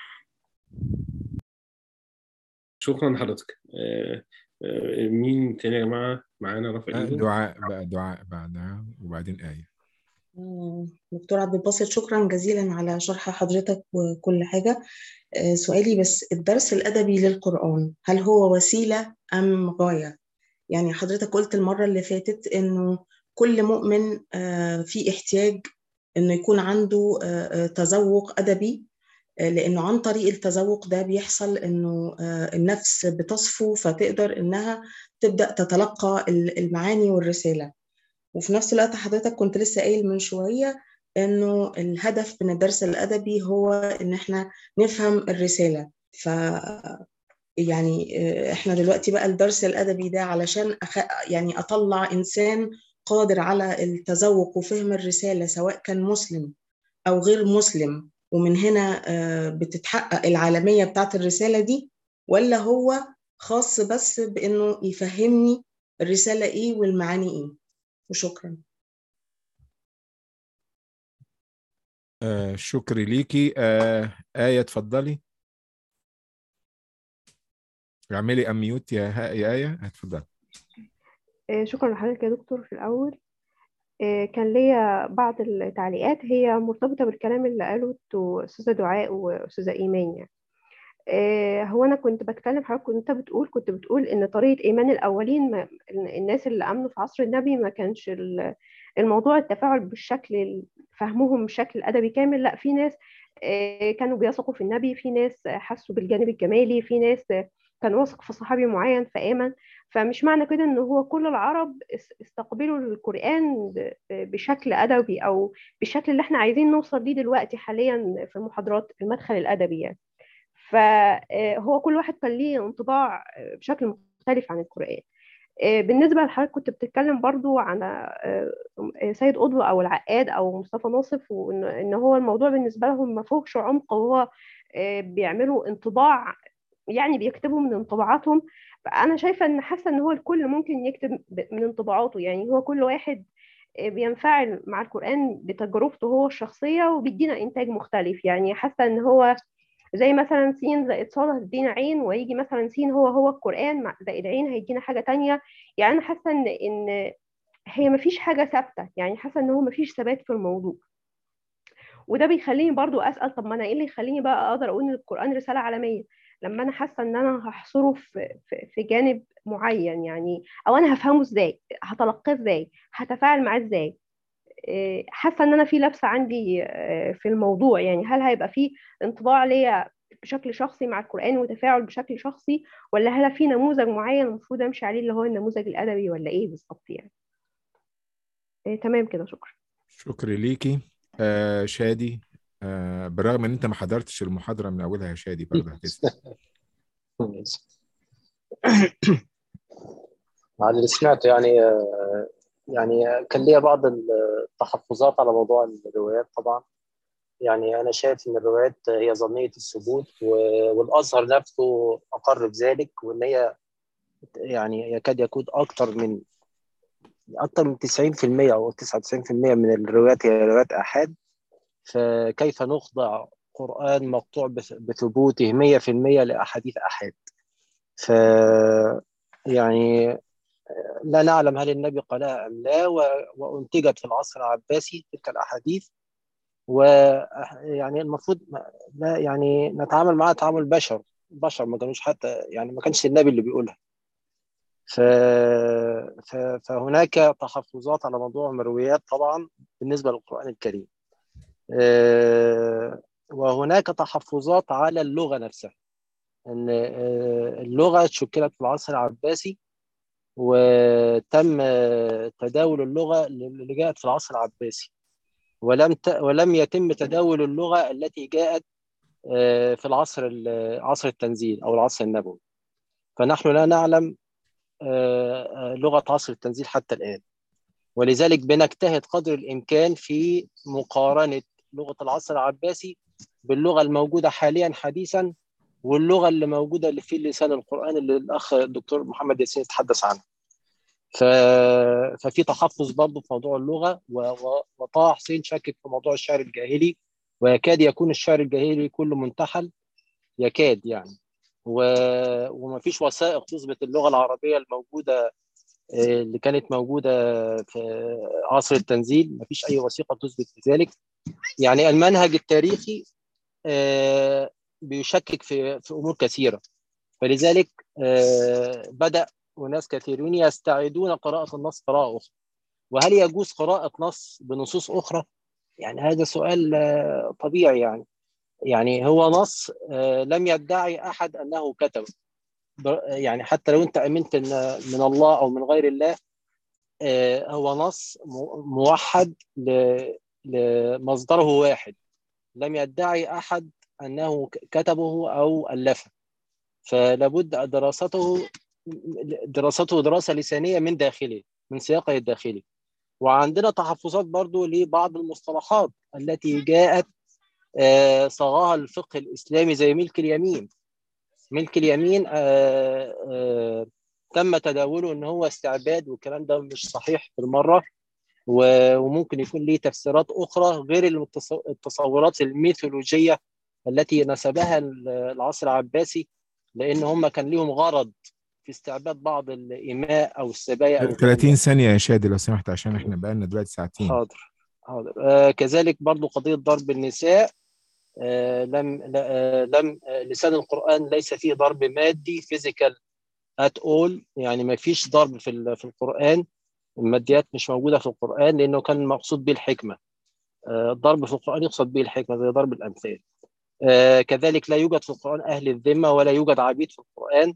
شكرا لحضرتك مين تاني يا جماعه معانا رافع ايده دعاء بقى دعاء بعدها وبعدين آية دكتور عبد الباسط شكرا جزيلا على شرح حضرتك وكل حاجة سؤالي بس الدرس الأدبي للقرآن هل هو وسيلة أم غاية؟ يعني حضرتك قلت المرة اللي فاتت إنه كل مؤمن في احتياج إنه يكون عنده تذوق أدبي لانه عن طريق التذوق ده بيحصل انه النفس بتصفو فتقدر انها تبدا تتلقى المعاني والرساله وفي نفس الوقت حضرتك كنت لسه قايل من شويه انه الهدف من الدرس الادبي هو ان احنا نفهم الرساله ف يعني احنا دلوقتي بقى الدرس الادبي ده علشان أخ... يعني اطلع انسان قادر على التذوق وفهم الرساله سواء كان مسلم او غير مسلم ومن هنا بتتحقق العالمية بتاعت الرسالة دي ولا هو خاص بس بأنه يفهمني الرسالة إيه والمعاني إيه وشكرا آه شكري ليكي آه آية اتفضلي اعملي أميوت يا, يا آية اتفضلي آه شكرا لحضرتك يا دكتور في الأول كان ليا بعض التعليقات هي مرتبطة بالكلام اللي قاله أستاذة دعاء وأستاذة إيمان يعني. هو أنا كنت بتكلم حضرتك كنت بتقول كنت بتقول إن طريقة إيمان الأولين ما الناس اللي آمنوا في عصر النبي ما كانش الموضوع التفاعل بالشكل فهمهم بشكل أدبي كامل لا في ناس كانوا بيثقوا في النبي في ناس حسوا بالجانب الجمالي في ناس كان واثق في صحابي معين فآمن فمش معنى كده ان هو كل العرب استقبلوا القرآن بشكل أدبي أو بالشكل اللي احنا عايزين نوصل ليه دلوقتي حاليا في المحاضرات المدخل الأدبي يعني فهو كل واحد كان ليه انطباع بشكل مختلف عن القرآن بالنسبة لحضرتك كنت بتتكلم برضو عن سيد قطب أو العقاد أو مصطفى ناصف وإن هو الموضوع بالنسبة لهم ما فيهوش عمق وهو بيعملوا انطباع يعني بيكتبوا من انطباعاتهم فانا شايفه ان حاسه ان هو الكل ممكن يكتب من انطباعاته يعني هو كل واحد بينفعل مع القران بتجربته هو الشخصيه وبيدينا انتاج مختلف يعني حاسه ان هو زي مثلا سين زائد صاد هتدينا عين ويجي مثلا سين هو هو القران زائد عين هيدينا حاجه تانية يعني انا حاسه ان ان هي مفيش حاجه ثابته يعني حاسه ان هو مفيش ثبات في الموضوع وده بيخليني برضو اسال طب ما انا ايه اللي يخليني بقى اقدر اقول ان القران رساله عالميه لما انا حاسه ان انا هحصره في, في, في جانب معين يعني او انا هفهمه ازاي هتلقاه ازاي هتفاعل معاه ازاي حاسه ان انا في لبسه عندي في الموضوع يعني هل هيبقى في انطباع ليا بشكل شخصي مع القران وتفاعل بشكل شخصي ولا هل في نموذج معين المفروض امشي عليه اللي هو النموذج الادبي ولا ايه بالظبط يعني تمام كده شكرا شكرا ليكي آه شادي آه بالرغم ان انت ما حضرتش المحاضره من اولها يا شادي برضه هتسال على اللي سمعته يعني يعني كان ليا بعض التحفظات على موضوع الروايات طبعا يعني انا شايف ان الروايات هي ظنيه الثبوت والازهر نفسه اقر بذلك وان هي يعني يكاد يكون اكثر من اكثر من 90% او 99% من الروايات هي روايات احاد فكيف نخضع قرآن مقطوع بثبوته 100% لأحاديث أحد ف يعني لا نعلم هل النبي قالها أم لا وأنتجت في العصر العباسي تلك الأحاديث ويعني المفروض لا يعني نتعامل معها تعامل بشر بشر ما كانوش حتى يعني ما كانش النبي اللي بيقولها ف... ف... فهناك تحفظات على موضوع المرويات طبعا بالنسبة للقرآن الكريم آه، وهناك تحفظات على اللغة نفسها ان آه، اللغة شكلت في العصر العباسي وتم آه، تداول اللغة اللي جاءت في العصر العباسي ولم ت... ولم يتم تداول اللغة التي جاءت آه، في العصر ال- عصر التنزيل أو العصر النبوي فنحن لا نعلم آه، آه، لغة عصر التنزيل حتى الآن ولذلك بنجتهد قدر الإمكان في مقارنة لغة العصر العباسي باللغة الموجودة حاليا حديثا واللغة اللي موجودة اللي في لسان القرآن اللي الأخ الدكتور محمد ياسين يتحدث عنها ف... ففي تحفظ برضه في موضوع اللغة و... و... وطه حسين شاكك في موضوع الشعر الجاهلي ويكاد يكون الشعر الجاهلي كله منتحل يكاد يعني و... ومفيش وثائق تثبت اللغة العربية الموجودة آه، اللي كانت موجودة في عصر التنزيل مفيش أي وثيقة تثبت ذلك يعني المنهج التاريخي آه، بيشكك في في أمور كثيرة فلذلك آه، بدأ وناس كثيرون يستعيدون قراءة النص قراءة أخرى وهل يجوز قراءة نص بنصوص أخرى؟ يعني هذا سؤال آه، طبيعي يعني يعني هو نص آه، لم يدعي أحد أنه كتب ب- يعني حتى لو أنت أمنت إن من الله أو من غير الله آه، هو نص م- موحد ل- لمصدره واحد لم يدعي أحد أنه ك- كتبه أو ألفه فلابد دراسته دراسته دراسة لسانية من داخله من سياقه الداخلي وعندنا تحفظات برضو لبعض المصطلحات التي جاءت آه، صاغها الفقه الإسلامي زي ملك اليمين ملك اليمين آه، آه، تم تداوله ان هو استعباد والكلام ده مش صحيح بالمره و- وممكن يكون ليه تفسيرات اخرى غير التص- التصورات الميثولوجيه التي نسبها ال- العصر العباسي لان هم كان ليهم غرض في استعباد بعض الاماء او السبايا او الكلام 30 ده. ثانية يا شادي لو سمحت عشان احنا بقالنا دلوقتي ساعتين حاضر حاضر آه كذلك برضو قضيه ضرب النساء آه لم لا- آه لم آه لسان القرآن ليس فيه ضرب مادي فيزيكال ات اول يعني ما فيش ضرب في ال- في القرآن الماديات مش موجودة في القرآن لأنه كان مقصود به الحكمة آه الضرب في القرآن يقصد به الحكمة زي ضرب الأمثال آه كذلك لا يوجد في القرآن أهل الذمة ولا يوجد عبيد في القرآن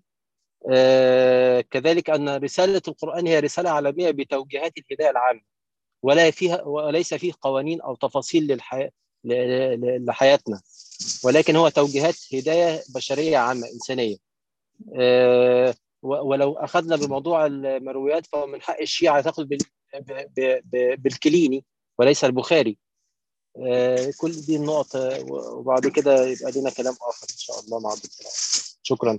آه كذلك أن رسالة القرآن هي رسالة عالمية بتوجيهات الهداية العامة ولا فيها وليس فيه قوانين أو تفاصيل للحياة ل- ل- لحياتنا ولكن هو توجيهات هداية بشرية عامة إنسانية آه، و- ولو أخذنا بموضوع المرويات فهو من حق الشيعة تأخذ بال- ب- ب- ب- بالكليني وليس البخاري آه، كل دي النقط آه، وبعد كده يبقى لنا كلام آخر إن شاء الله مع الدكتور شكرا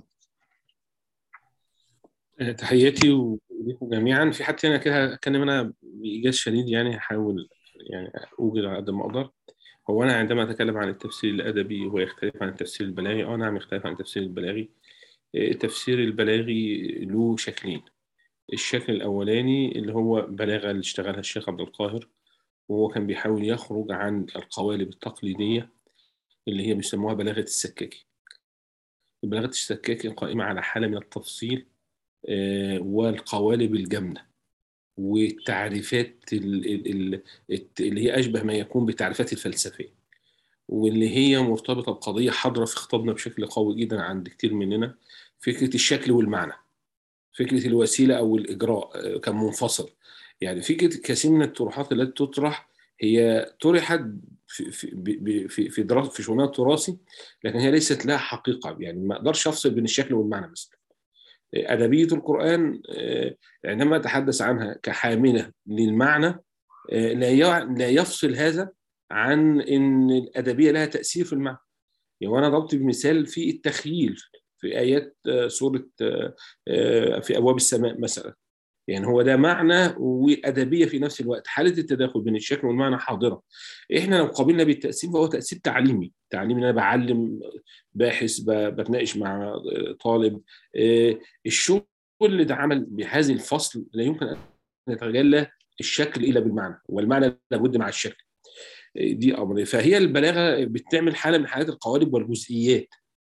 آه، تحياتي وليكم جميعا في حد تاني كده هتكلم انا بايجاز شديد يعني هحاول يعني اوجد على قد ما اقدر هو انا عندما اتكلم عن التفسير الادبي هو يختلف عن التفسير البلاغي اه نعم يختلف عن التفسير البلاغي آه، التفسير البلاغي له شكلين الشكل الاولاني اللي هو بلاغه اللي اشتغلها الشيخ عبد القاهر وهو كان بيحاول يخرج عن القوالب التقليديه اللي هي بيسموها بلاغه السكاكي بلاغه السكاكي قائمه على حاله من التفصيل آه، والقوالب الجامده والتعريفات ال- ال- ال- الت- اللي هي اشبه ما يكون بالتعريفات الفلسفيه واللي هي مرتبطه بقضيه حاضره في خطابنا بشكل قوي جدا عند كتير مننا فكره الشكل والمعنى فكره الوسيله او الاجراء آه، كان منفصل يعني فكره كثير من الطروحات التي تطرح هي طرحت في في ب- ب- في في دراسه في شؤونها التراثي لكن هي ليست لها حقيقه يعني ما اقدرش افصل بين الشكل والمعنى مثلا أدبية القرآن آه، عندما أتحدث عنها كحاملة للمعنى آه، لا يع- لا يفصل هذا عن أن الأدبية لها تأثير في المعنى يعني وأنا ضربت بمثال في التخييل في آيات آه، سورة آه، آه، في أبواب السماء مثلا يعني هو ده معنى وأدبية في نفس الوقت حالة التداخل بين الشكل والمعنى حاضرة إحنا لو قابلنا بالتقسيم فهو تقسيم تعليمي تعليمي إن أنا بعلم باحث ب- بتناقش مع آه، طالب آه، الشغل اللي ده عمل بهذه الفصل لا يمكن ان يتجلى الشكل الا بالمعنى والمعنى لابد مع الشكل آه، دي امر فهي البلاغه بتعمل حاله من حالات القوالب والجزئيات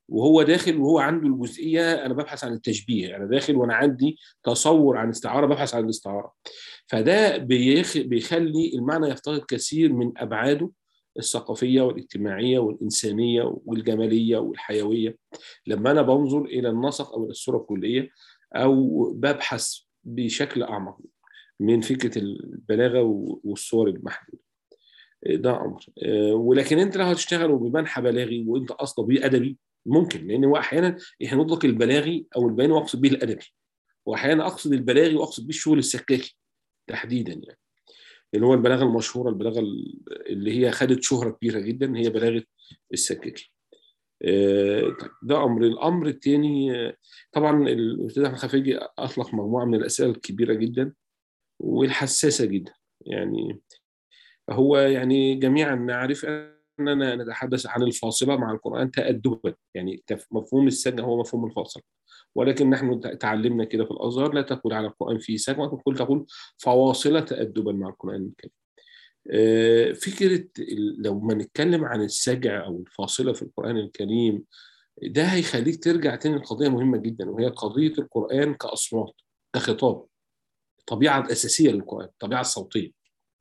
وهو داخل وهو عنده الجزئيه انا ببحث عن التشبيه انا داخل وانا عندي تصور عن استعاره ببحث عن الاستعاره فده بيخ... بيخلي المعنى يفتقد كثير من ابعاده الثقافيه والاجتماعيه والانسانيه والجماليه والحيويه لما انا بنظر الى النسق او الى الصوره الكليه او ببحث بشكل اعمق من فكره البلاغه والصور المحدوده ده امر ولكن انت لو هتشتغل بمنحى بلاغي وانت اصلا بيه ادبي ممكن لان هو احيانا احنا نطلق البلاغي او البياني واقصد به الادبي واحيانا اقصد البلاغي واقصد به الشغل السكاكي تحديدا يعني اللي هو البلاغه المشهوره البلاغه اللي هي خدت شهره كبيره جدا هي بلاغه السكاكي ده امر الامر الثاني طبعا الاستاذ احمد خفيجي اطلق مجموعه من الاسئله الكبيره جدا والحساسه جدا يعني هو يعني جميعا نعرف اننا نتحدث عن الفاصله مع القران تادبا يعني مفهوم السجن هو مفهوم الفاصل ولكن نحن تعلمنا كده في الازهر لا تقول على القران فيه سجن ولكن تقول فواصله تادبا مع القران الكريم فكره لو ما نتكلم عن السجع او الفاصله في القران الكريم ده هيخليك ترجع تاني لقضيه مهمه جدا وهي قضيه القران كاصوات كخطاب الطبيعه الاساسيه للقران الطبيعه الصوتيه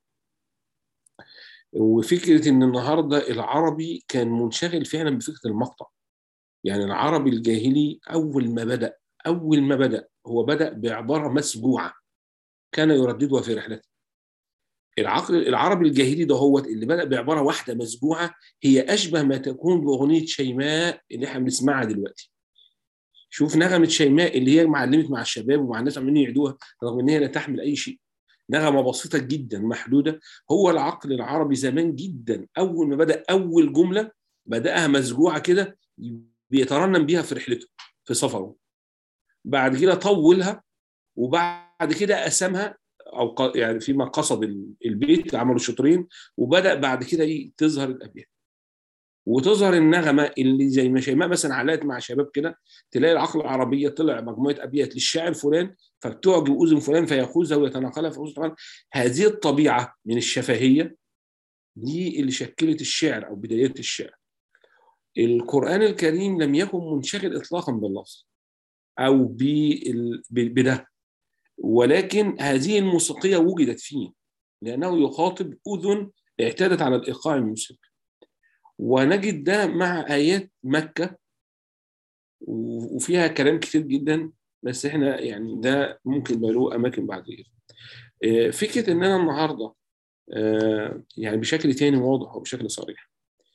وفكره ان النهارده العربي كان منشغل فعلا بفكره المقطع يعني العربي الجاهلي اول ما بدا اول ما بدا هو بدا بعباره مسجوعه كان يرددها في رحلته العقل العربي الجاهلي ده هو اللي بدا بعباره واحده مسجوعه هي اشبه ما تكون باغنيه شيماء اللي احنا بنسمعها دلوقتي شوف نغمه شيماء اللي هي معلمت مع الشباب ومع الناس عمالين يعيدوها رغم ان هي لا تحمل اي شيء نغمه بسيطه جدا محدوده هو العقل العربي زمان جدا اول ما بدا اول جمله بداها مسجوعه كده بيترنم بيها في رحلته في سفره بعد كده طولها وبعد كده قسمها او يعني فيما قصد البيت عملوا شطرين وبدا بعد كده تظهر الابيات وتظهر النغمه اللي زي ما شيماء مثلا علقت مع شباب كده تلاقي العقل العربيه طلع مجموعه ابيات للشاعر فلان فبتعجب اذن فلان فياخذها ويتناقلها في اذن هذه الطبيعه من الشفهيه دي اللي شكلت الشعر او بدايات الشعر القران الكريم لم يكن منشغل اطلاقا باللفظ او بده ولكن هذه الموسيقيه وجدت فيه لانه يخاطب اذن اعتادت على الايقاع الموسيقي ونجد ده مع ايات مكه وفيها كلام كتير جدا بس احنا يعني ده ممكن يبقى له اماكن بعد كده فكره ان انا النهارده يعني بشكل تاني واضح وبشكل صريح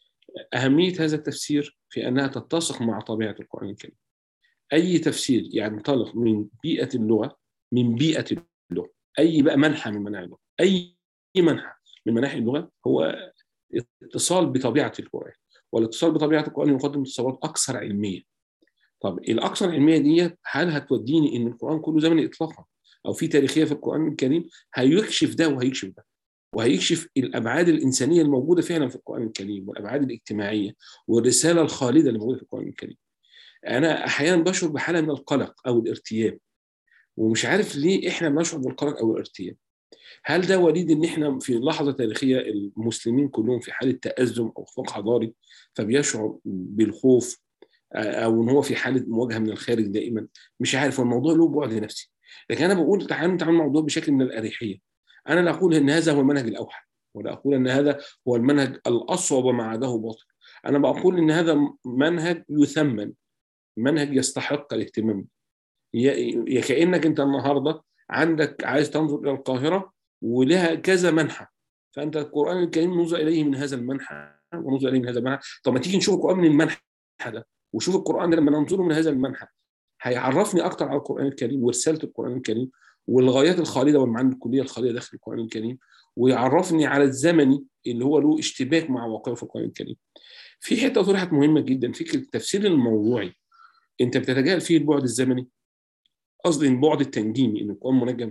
اهميه هذا التفسير في انها تتسق مع طبيعه القران الكريم اي تفسير ينطلق يعني من بيئه اللغه من بيئه اللغه اي بقى منحى من مناحي اللغه اي منحى من مناحي اللغه هو اتصال بطبيعه القران والاتصال بطبيعه القران يقدم تصورات اكثر علميه طب الاكثر علميه دي هل هتوديني ان القران كله زمني اطلاقا او في تاريخيه في القران الكريم هيكشف ده وهيكشف ده وهيكشف الابعاد الانسانيه الموجوده فعلا في القران الكريم والابعاد الاجتماعيه والرساله الخالده اللي موجوده في القران الكريم انا احيانا بشعر بحاله من القلق او الارتياب ومش عارف ليه احنا بنشعر بالقلق او الارتياب هل ده وليد ان احنا في لحظه تاريخيه المسلمين كلهم في حاله تازم او خفاق حضاري فبيشعر بالخوف او ان هو في حاله مواجهه من الخارج دائما مش عارف الموضوع له بعد نفسي لكن انا بقول تعالوا نتعامل الموضوع بشكل من الاريحيه انا لا اقول ان هذا هو المنهج الاوحد ولا اقول ان هذا هو المنهج الاصوب وما عداه باطل انا بقول ان هذا منهج يثمن منهج يستحق الاهتمام يا كانك انت النهارده عندك عايز تنظر الى القاهره ولها كذا منحى فانت القران الكريم نظر اليه من هذا المنحى ونظر اليه من هذا المنحى طب ما تيجي نشوف القران من المنحى ده وشوف القران ده لما ننظره من هذا المنحى هيعرفني اكتر على القران الكريم ورساله القران الكريم والغايات الخالده والمعاني الكليه الخالده داخل القران الكريم ويعرفني على الزمني اللي هو له اشتباك مع واقعه في القران الكريم. في حته طرحت مهمه جدا فكره التفسير الموضوعي انت بتتجاهل فيه البعد الزمني قصدي البعد التنجيمي ان القران منجم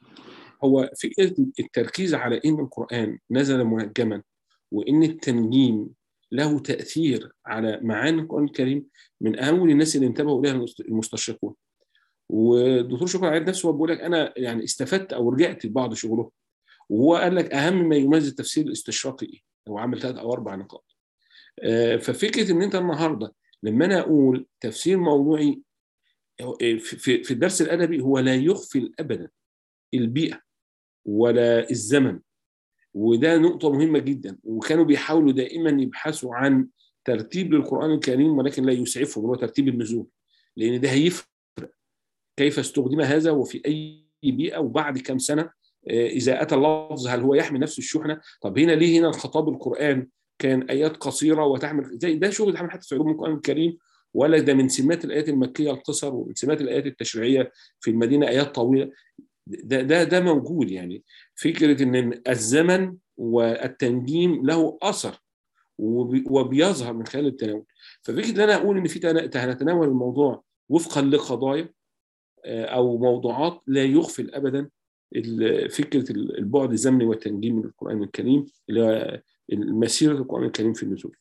هو فكره التركيز على ان القران نزل منجما وان التنجيم له تاثير على معاني القران الكريم من اهم الناس اللي انتبهوا اليها المستشرقون والدكتور شكرا عيد نفسه هو بيقول لك انا يعني استفدت او رجعت لبعض شغله وهو قال لك اهم ما يميز التفسير الاستشراقي ايه؟ هو عامل ثلاث او اربع نقاط. ففكره ان انت النهارده لما انا اقول تفسير موضوعي في في الدرس الادبي هو لا يغفل ابدا البيئه ولا الزمن وده نقطه مهمه جدا وكانوا بيحاولوا دائما يبحثوا عن ترتيب للقران الكريم ولكن لا يسعفهم هو ترتيب النزول لان ده هيفرق كيف استخدم هذا وفي اي بيئه وبعد كم سنه اذا اتى اللفظ هل هو يحمل نفس الشحنه طب هنا ليه هنا الخطاب القران كان ايات قصيره وتحمل زي ده شغل اتعمل حتى في علوم القران الكريم ولا ده من سمات الايات المكيه القصر ومن سمات الايات التشريعيه في المدينه ايات طويله ده ده ده موجود يعني فكره ان الزمن والتنجيم له اثر وبيظهر من خلال التناول ففكره ان انا اقول ان في هنتناول الموضوع وفقا لقضايا او موضوعات لا يغفل ابدا فكره البعد الزمني والتنجيم من القران الكريم اللي هو مسيره القران الكريم في النزول.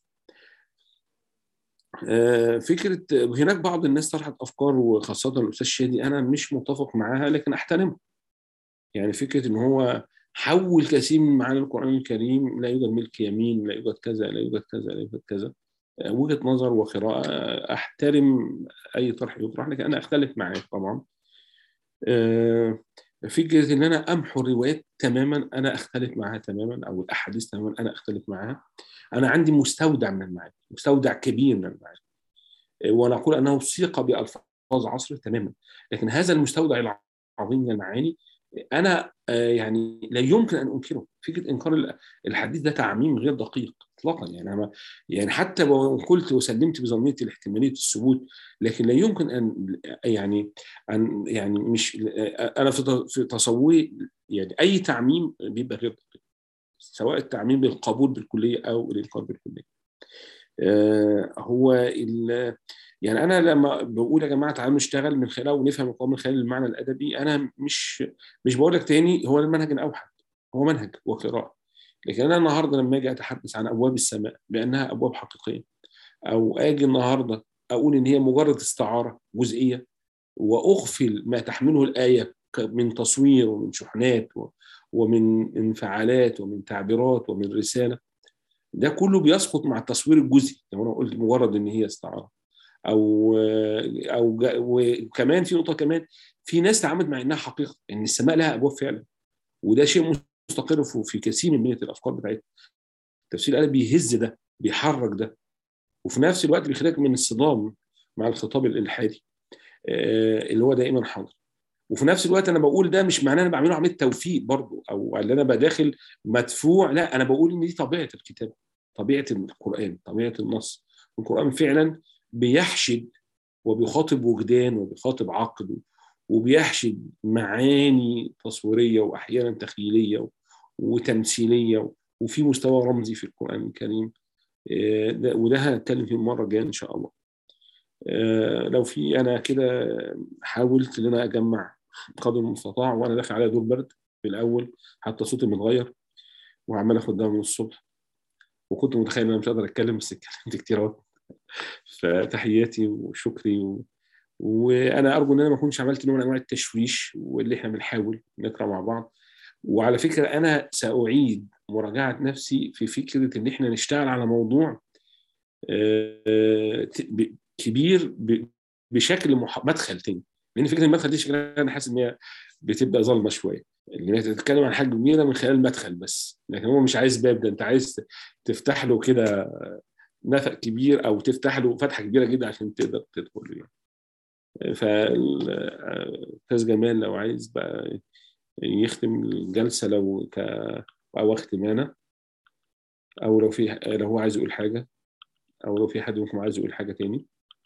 فكره هناك بعض الناس طرحت افكار وخاصه الاستاذ شادي انا مش متفق معاها لكن احترمها. يعني فكره ان هو حول كثير من معاني القران الكريم لا يوجد ملك يمين لا يوجد كذا لا يوجد كذا لا يوجد كذا وجهه نظر وقراءه احترم اي طرح يطرح لكن انا اختلف معاه طبعا. فكره ان انا امحو الروايات تماما انا اختلف معاها تماما او الاحاديث تماما انا اختلف معاها انا عندي مستودع من المعاني مستودع كبير من المعاني وانا اقول انه سيق بالفاظ عصر تماما لكن هذا المستودع العظيم من المعاني انا يعني لا يمكن ان انكره فكره انكار الحديث ده تعميم غير دقيق اطلاقا يعني أنا يعني حتى لو قلت وسلمت بظنيه الاحتماليه الثبوت لكن لا يمكن ان يعني ان يعني مش انا في تصوري يعني اي تعميم بيبقى غير دقيق سواء التعميم بالقبول بالكليه او الانكار بالكليه. هو يعني انا لما بقول يا جماعه تعالوا نشتغل من خلال ونفهم القران من خلال المعنى الادبي انا مش مش بقول لك تاني هو المنهج الاوحد هو منهج وقراءه لكن انا النهارده لما اجي اتحدث عن ابواب السماء بانها ابواب حقيقيه او اجي النهارده اقول ان هي مجرد استعاره جزئيه واغفل ما تحمله الايه من تصوير ومن شحنات ومن انفعالات ومن تعبيرات ومن رساله ده كله بيسقط مع التصوير الجزئي لو انا قلت مجرد ان هي استعاره او او وكمان في نقطه كمان في ناس تعاملت مع انها حقيقه ان السماء لها ابواب فعلا وده شيء مستقر في كثير من الافكار بتاعتنا التفسير الادبي بيهز ده بيحرك ده وفي نفس الوقت بيخليك من الصدام مع الخطاب الالحادي اللي هو دائما حاضر وفي نفس الوقت انا بقول ده مش معناه انا بعمله عمليه توفيق برضه او اللي انا بداخل مدفوع لا انا بقول ان دي طبيعه الكتاب طبيعه القران طبيعه النص القران فعلا بيحشد وبيخاطب وجدان وبيخاطب عقل وبيحشد معاني تصويريه واحيانا تخيليه وتمثيليه وفي مستوى رمزي في القران الكريم وده هنتكلم فيه المره الجايه ان شاء الله لو في انا كده حاولت ان انا اجمع قدر المستطاع وانا داخل على دور برد في الاول حتى صوتي متغير وعمال اخد دواء من الصبح وكنت متخيل ان انا مش قادر اتكلم بس اتكلمت كتير اهو فتحياتي وشكري و... وانا ارجو ان انا ما اكونش عملت نوع من انواع التشويش واللي احنا بنحاول نقرا مع بعض وعلى فكره انا ساعيد مراجعه نفسي في فكره ان احنا نشتغل على موضوع كبير بشكل مدخل تاني لان فكره المدخل دي شكلها انا حاسس ان هي بتبقى ظلمه شويه اللي هي تتكلم عن حاجه كبيره من خلال المدخل بس لكن هو مش عايز باب ده انت عايز تفتح له كده نفق كبير او تفتح له فتحه كبيره جدا عشان تقدر تدخل يعني فالاستاذ جمال لو عايز بقى يختم الجلسه لو ك او اختمانه او لو في لو هو عايز يقول حاجه او لو في حد منكم عايز يقول حاجه تاني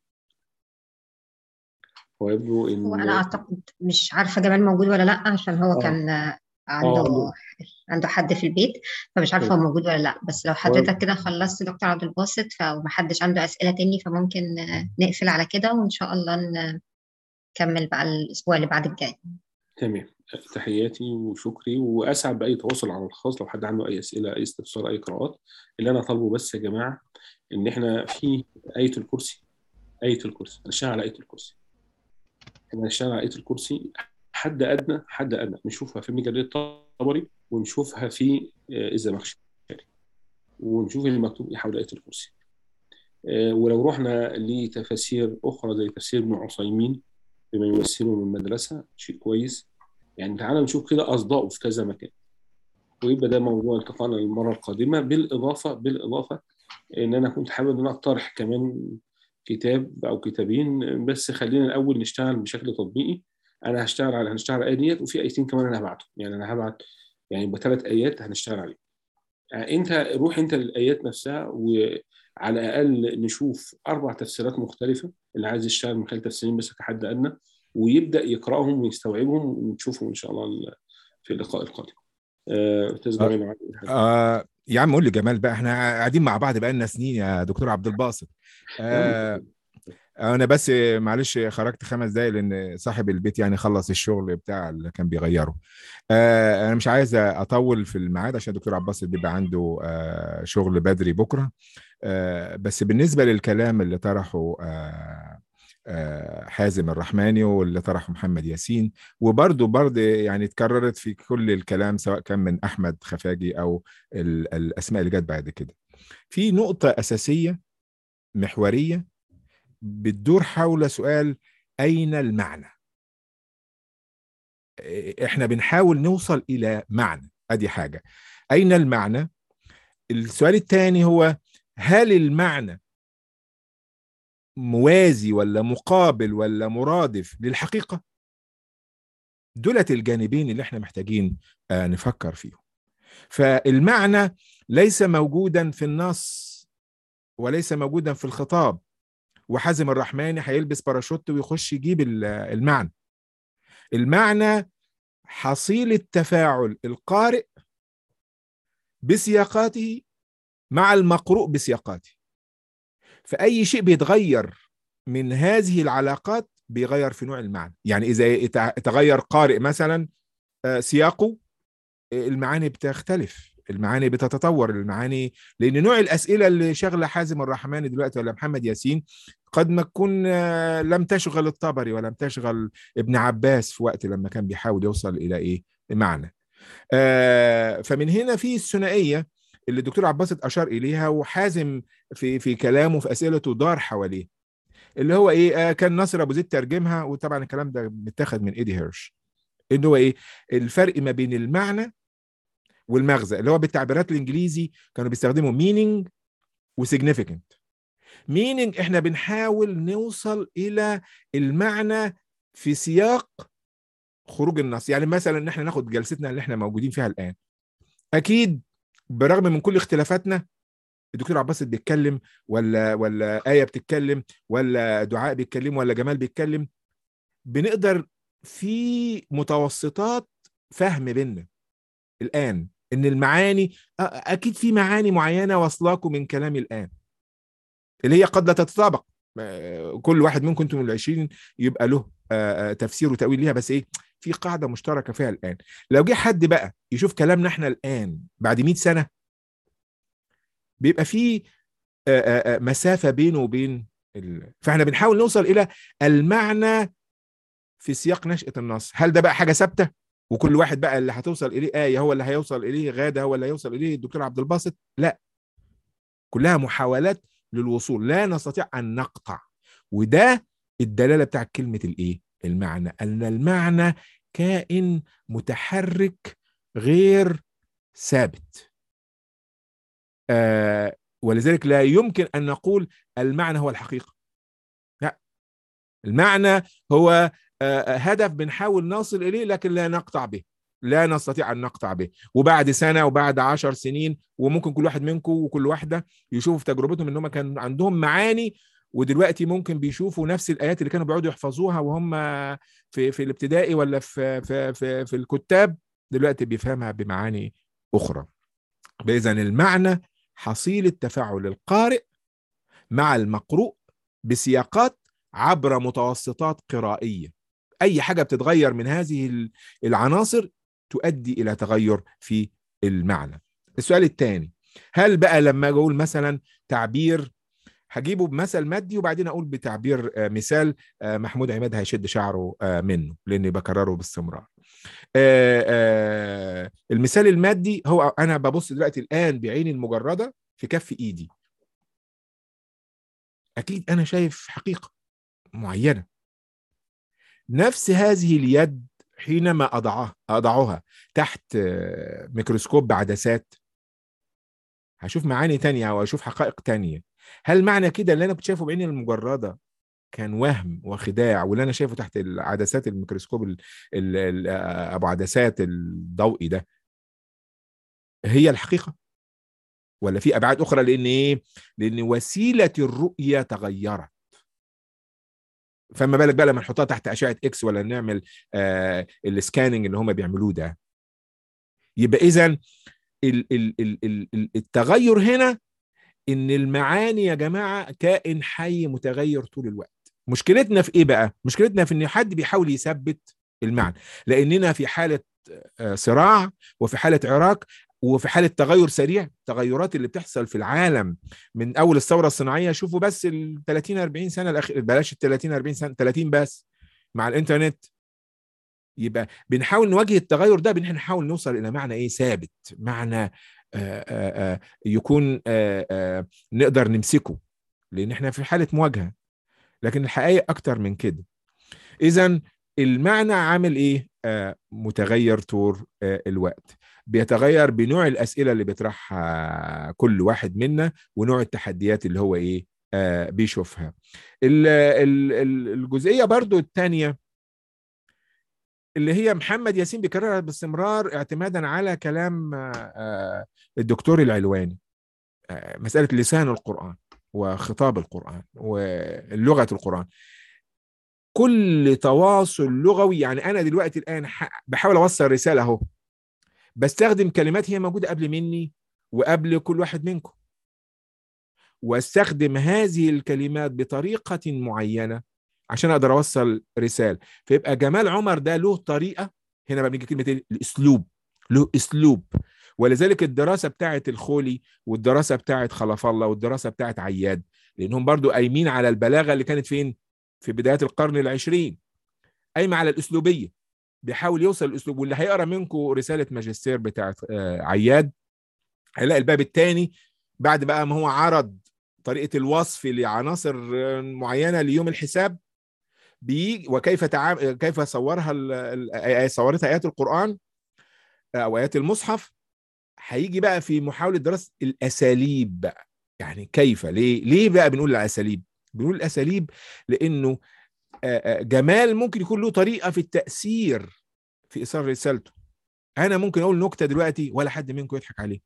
هو يبدو ان هو انا اعتقد مش عارفه جمال موجود ولا لا عشان هو آه. كان عنده آه. عنده حد في البيت فمش عارفه هو موجود ولا لا بس لو حضرتك كده خلصت دكتور عبد الباسط فمحدش عنده اسئله تاني فممكن نقفل على كده وان شاء الله نكمل بقى الاسبوع اللي بعد الجاي تمام تحياتي وشكري واسعد باي تواصل على الخاص لو حد عنده اي اسئله اي استفسار اي قراءات اللي انا طالبه بس يا جماعه ان احنا في ايه الكرسي ايه الكرسي هنشتغل على ايه الكرسي احنا هنشتغل على ايه الكرسي حد ادنى حد ادنى نشوفها في ابن جرير الطبري ونشوفها في الزمخشري ونشوف اللي مكتوب ايه حول ايه الكرسي آه، ولو رحنا لتفاسير أخرى زي تفسير ابن عثيمين بما يمثله من المدرسة شيء كويس يعني تعالى نشوف كده أصداؤه في كذا مكان ويبقى ده موضوع التقانا للمرة القادمة بالإضافة بالإضافة إن أنا كنت حابب إن أنا أقترح كمان كتاب أو كتابين بس خلينا الأول نشتغل بشكل تطبيقي أنا هشتغل على هنشتغل على الآية ديت وفي آيتين كمان أنا هبعتهم يعني أنا هبعت يعني بثلاث آيات هنشتغل عليهم يعني أنت روح أنت للآيات نفسها وعلى الأقل نشوف أربع تفسيرات مختلفة اللي عايز يشتغل من خلال تفسيرين بس كحد أدنى ويبدأ يقرأهم ويستوعبهم ونشوفهم إن شاء الله في اللقاء القادم. آه، أستاذ آه. جمال عندك حاجة؟ آه يا عم قول لي جمال بقى احنا قاعدين مع بعض بقالنا سنين يا دكتور عبد الباسط آه انا بس معلش خرجت خمس دقايق لان صاحب البيت يعني خلص الشغل بتاع اللي كان بيغيره آه انا مش عايز اطول في الميعاد عشان الدكتور عبد الباسط بيبقى عنده آه شغل بدري بكره آه بس بالنسبه للكلام اللي طرحه آه آه، حازم الرحماني واللي طرحه محمد ياسين وبرضه برضه يعني اتكررت في كل الكلام سواء كان من احمد خفاجي او ال- الاسماء اللي جت بعد كده في نقطه اساسيه محوريه بتدور حول سؤال اين المعنى احنا بنحاول نوصل الى معنى ادي حاجه اين المعنى السؤال الثاني هو هل المعنى موازي ولا مقابل ولا مرادف للحقيقه دولت الجانبين اللي احنا محتاجين آه، نفكر فيهم فالمعنى ليس موجودا في النص وليس موجودا في الخطاب وحازم الرحماني هيلبس باراشوت ويخش يجيب ال- المعنى المعنى حصيلة تفاعل القارئ بسياقاته مع المقروء بسياقاته فأي شيء بيتغير من هذه العلاقات بيغير في نوع المعنى يعني إذا يتع- تغير قارئ مثلا آه، سياقه آه، المعاني بتختلف المعاني بتتطور المعاني لان نوع الاسئله اللي شغله حازم الرحمن دلوقتي ولا محمد ياسين قد ما تكون آه، لم تشغل الطبري ولم تشغل ابن عباس في وقت لما كان بيحاول يوصل الى ايه معنى آه، فمن هنا في الثنائيه اللي الدكتور عباس اشار اليها وحازم في في كلامه في اسئلته دار حواليه اللي هو ايه آه، كان ناصر ابو زيد ترجمها وطبعا الكلام ده متاخد من ايدي هيرش ان هو ايه الفرق ما بين المعنى والمغزى اللي هو بالتعبيرات الانجليزي كانوا بيستخدموا meaning وsignificant meaning احنا بنحاول نوصل الى المعنى في سياق خروج النص يعني مثلا ان احنا ناخد جلستنا اللي احنا موجودين فيها الان اكيد برغم من كل اختلافاتنا الدكتور عباس بيتكلم ولا ولا آية بتتكلم ولا دعاء بيتكلم ولا جمال بيتكلم بنقدر في متوسطات فهم بينا الآن إن المعاني أ- أكيد في معاني معينة واصلاكم من كلامي الآن اللي هي قد لا تتطابق آه، كل واحد منكم انتم العشرين يبقى له آه، آه، تفسير وتأويل ليها بس ايه في قاعدة مشتركة فيها الآن لو جه حد بقى يشوف كلامنا احنا الآن بعد 100 سنة بيبقى في آه، آه، آه، مسافة بينه وبين ال... فاحنا بنحاول نوصل إلى المعنى في سياق نشأة النص هل ده بقى حاجة ثابتة وكل واحد بقى اللي هتوصل إليه آية هو اللي هيوصل إليه غادة هو اللي هيوصل إليه الدكتور عبد الباسط لا كلها محاولات للوصول لا نستطيع أن نقطع وده الدلالة بتاعت كلمة الإيه المعنى أن المعنى كائن متحرك غير ثابت آه ولذلك لا يمكن أن نقول المعنى هو الحقيقة لا المعنى هو آه هدف بنحاول نصل إليه لكن لا نقطع به لا نستطيع أن نقطع به وبعد سنة وبعد عشر سنين وممكن كل واحد منكم وكل واحدة يشوفوا في تجربتهم ان هم كان عندهم معاني ودلوقتي ممكن بيشوفوا نفس الايات اللي كانوا بيقعدوا يحفظوها وهم في في الابتدائي ولا في في في, في الكتاب دلوقتي بيفهمها بمعاني اخرى اذا المعنى حصيله تفاعل القارئ مع المقروء بسياقات عبر متوسطات قرائيه اي حاجه بتتغير من هذه العناصر تؤدي الى تغير في المعنى السؤال الثاني هل بقى لما اقول مثلا تعبير هجيبه بمثل مادي وبعدين اقول بتعبير آه، مثال آه، محمود عماد هيشد شعره آه، منه لاني بكرره باستمرار آه، آه، المثال المادي هو انا ببص دلوقتي الان بعيني المجرده في كف ايدي اكيد انا شايف حقيقه معينه نفس هذه اليد حينما اضعها اضعها تحت ميكروسكوب بعدسات هشوف معاني تانية او اشوف حقائق تانية هل معنى كده اللي انا كنت شايفه بعيني المجرده كان وهم وخداع واللي انا شايفه تحت عدسات الميكروسكوب ال ال ال ابو عدسات الضوئي ده هي الحقيقه ولا في ابعاد اخرى لان ايه لان وسيله الرؤيه تغيرت فما بالك بقى لما نحطها تحت اشعه اكس ولا نعمل آه السكاننج اللي هم بيعملوه ده يبقى اذا التغير هنا ان المعاني يا جماعه كائن حي متغير طول الوقت مشكلتنا في ايه بقى مشكلتنا في ان حد بيحاول يثبت المعنى لاننا في حاله صراع وفي حاله عراك وفي حاله تغير سريع التغيرات اللي بتحصل في العالم من اول الثوره الصناعيه شوفوا بس ال 30 40 سنه الاخير بلاش ال 30 40 سنه 30 بس مع الانترنت يبقى بنحاول نواجه التغير ده بنحاول نوصل الى معنى ايه ثابت معنى آآ آآ يكون آآ نقدر نمسكه لان احنا في حاله مواجهه لكن الحقيقه اكتر من كده اذا المعنى عامل ايه متغير طول الوقت بيتغير بنوع الاسئله اللي بيطرحها كل واحد منا ونوع التحديات اللي هو ايه بيشوفها الجزئيه برضو الثانيه اللي هي محمد ياسين بيكررها باستمرار اعتمادا على كلام الدكتور العلواني مسألة لسان القرآن وخطاب القرآن ولغة القرآن كل تواصل لغوي يعني أنا دلوقتي الآن بحاول أوصل رسالة أهو بستخدم كلمات هي موجودة قبل مني وقبل كل واحد منكم واستخدم هذه الكلمات بطريقة معينة عشان اقدر اوصل رساله فيبقى جمال عمر ده له طريقه هنا بقى بنيجي كلمه ايه الاسلوب له اسلوب ولذلك الدراسه بتاعه الخولي والدراسه بتاعه خلف الله والدراسه بتاعه عياد لانهم برضو قايمين على البلاغه اللي كانت فين في بدايه القرن العشرين قايمه على الاسلوبيه بيحاول يوصل الاسلوب واللي هيقرا منكم رساله ماجستير بتاعه عياد هيلاقي الباب الثاني بعد بقى ما هو عرض طريقه الوصف لعناصر معينه ليوم الحساب بيجي وكيف تعامل كيف صورها ال... صورتها ايات القران او ايات المصحف هيجي بقى في محاوله دراسه الاساليب بقى يعني كيف ليه ليه بقى بنقول الاساليب بنقول الاساليب لانه جمال ممكن يكون له طريقه في التاثير في ايصال رسالته انا ممكن اقول نكته دلوقتي ولا حد منكم يضحك عليه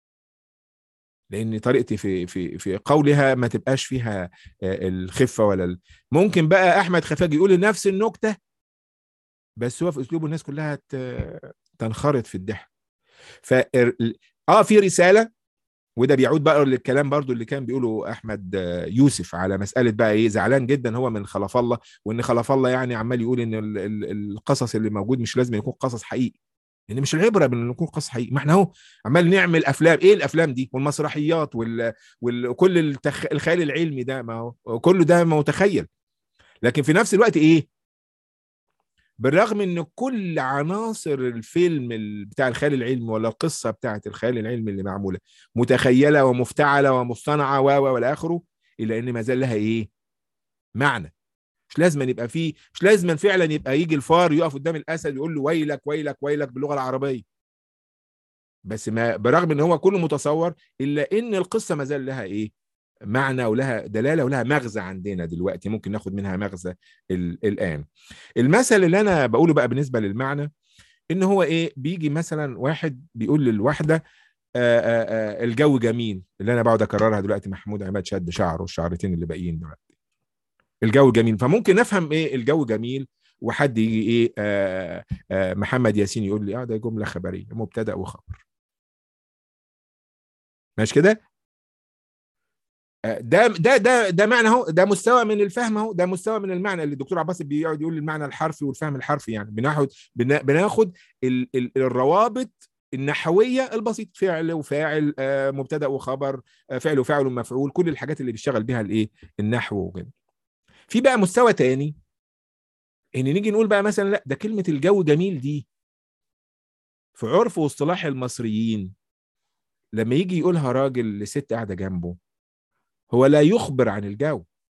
لان طريقتي في في في قولها ما تبقاش فيها الخفه ولا ال... ممكن بقى احمد خفاجي يقول نفس النكته بس هو في اسلوبه الناس كلها تنخرط في الضحك ف اه في رساله وده بيعود بقى للكلام برضو اللي كان بيقوله احمد يوسف على مساله بقى ايه زعلان جدا هو من خلف الله وان خلف الله يعني عمال يقول ان القصص اللي موجود مش لازم يكون قصص حقيقي لان مش العبره بان نكون قصص حقيقي ما احنا اهو عمال نعمل افلام ايه الافلام دي والمسرحيات وال... وكل التخ... الخيال العلمي ده ما هو كله ده متخيل لكن في نفس الوقت ايه بالرغم ان كل عناصر الفيلم بتاع الخيال العلمي ولا القصه بتاعه الخيال العلمي اللي معموله متخيله ومفتعله ومصطنعه و والى اخره الا ان ما زال لها ايه معنى مش لازم يبقى فيه مش لازم فعلا يبقى يجي الفار يقف قدام الاسد يقول له ويلك ويلك ويلك باللغه العربيه بس ما برغم ان هو كله متصور الا ان القصه ما زال لها ايه معنى ولها دلاله ولها مغزى عندنا دلوقتي ممكن ناخد منها مغزى الان المثل اللي انا بقوله بقى بالنسبه للمعنى ان هو ايه بيجي مثلا واحد بيقول للواحده آآ آآ الجو جميل اللي انا بقعد اكررها دلوقتي محمود عماد شد شعره الشعرتين اللي باقيين دلوقتي الجو جميل فممكن نفهم ايه الجو جميل وحد يجي ايه آآ آآ محمد ياسين يقول لي اه ده جمله خبريه مبتدا وخبر ماشي كده ده ده ده ده معنى اهو ده مستوى من الفهم اهو ده مستوى من المعنى اللي الدكتور عباس بيقعد يقول المعنى الحرفي والفهم الحرفي يعني بناخد بناخد ال ال الروابط النحويه البسيط فعل وفاعل آه مبتدا وخبر آه فعل وفاعل ومفعول كل الحاجات اللي بيشتغل بيها الايه النحو وكده في بقى مستوى تاني ان نيجي نقول بقى مثلا لا ده كلمه الجو جميل دي في عرف واصطلاح المصريين لما يجي يقولها راجل لست قاعده جنبه هو لا يخبر عن الجو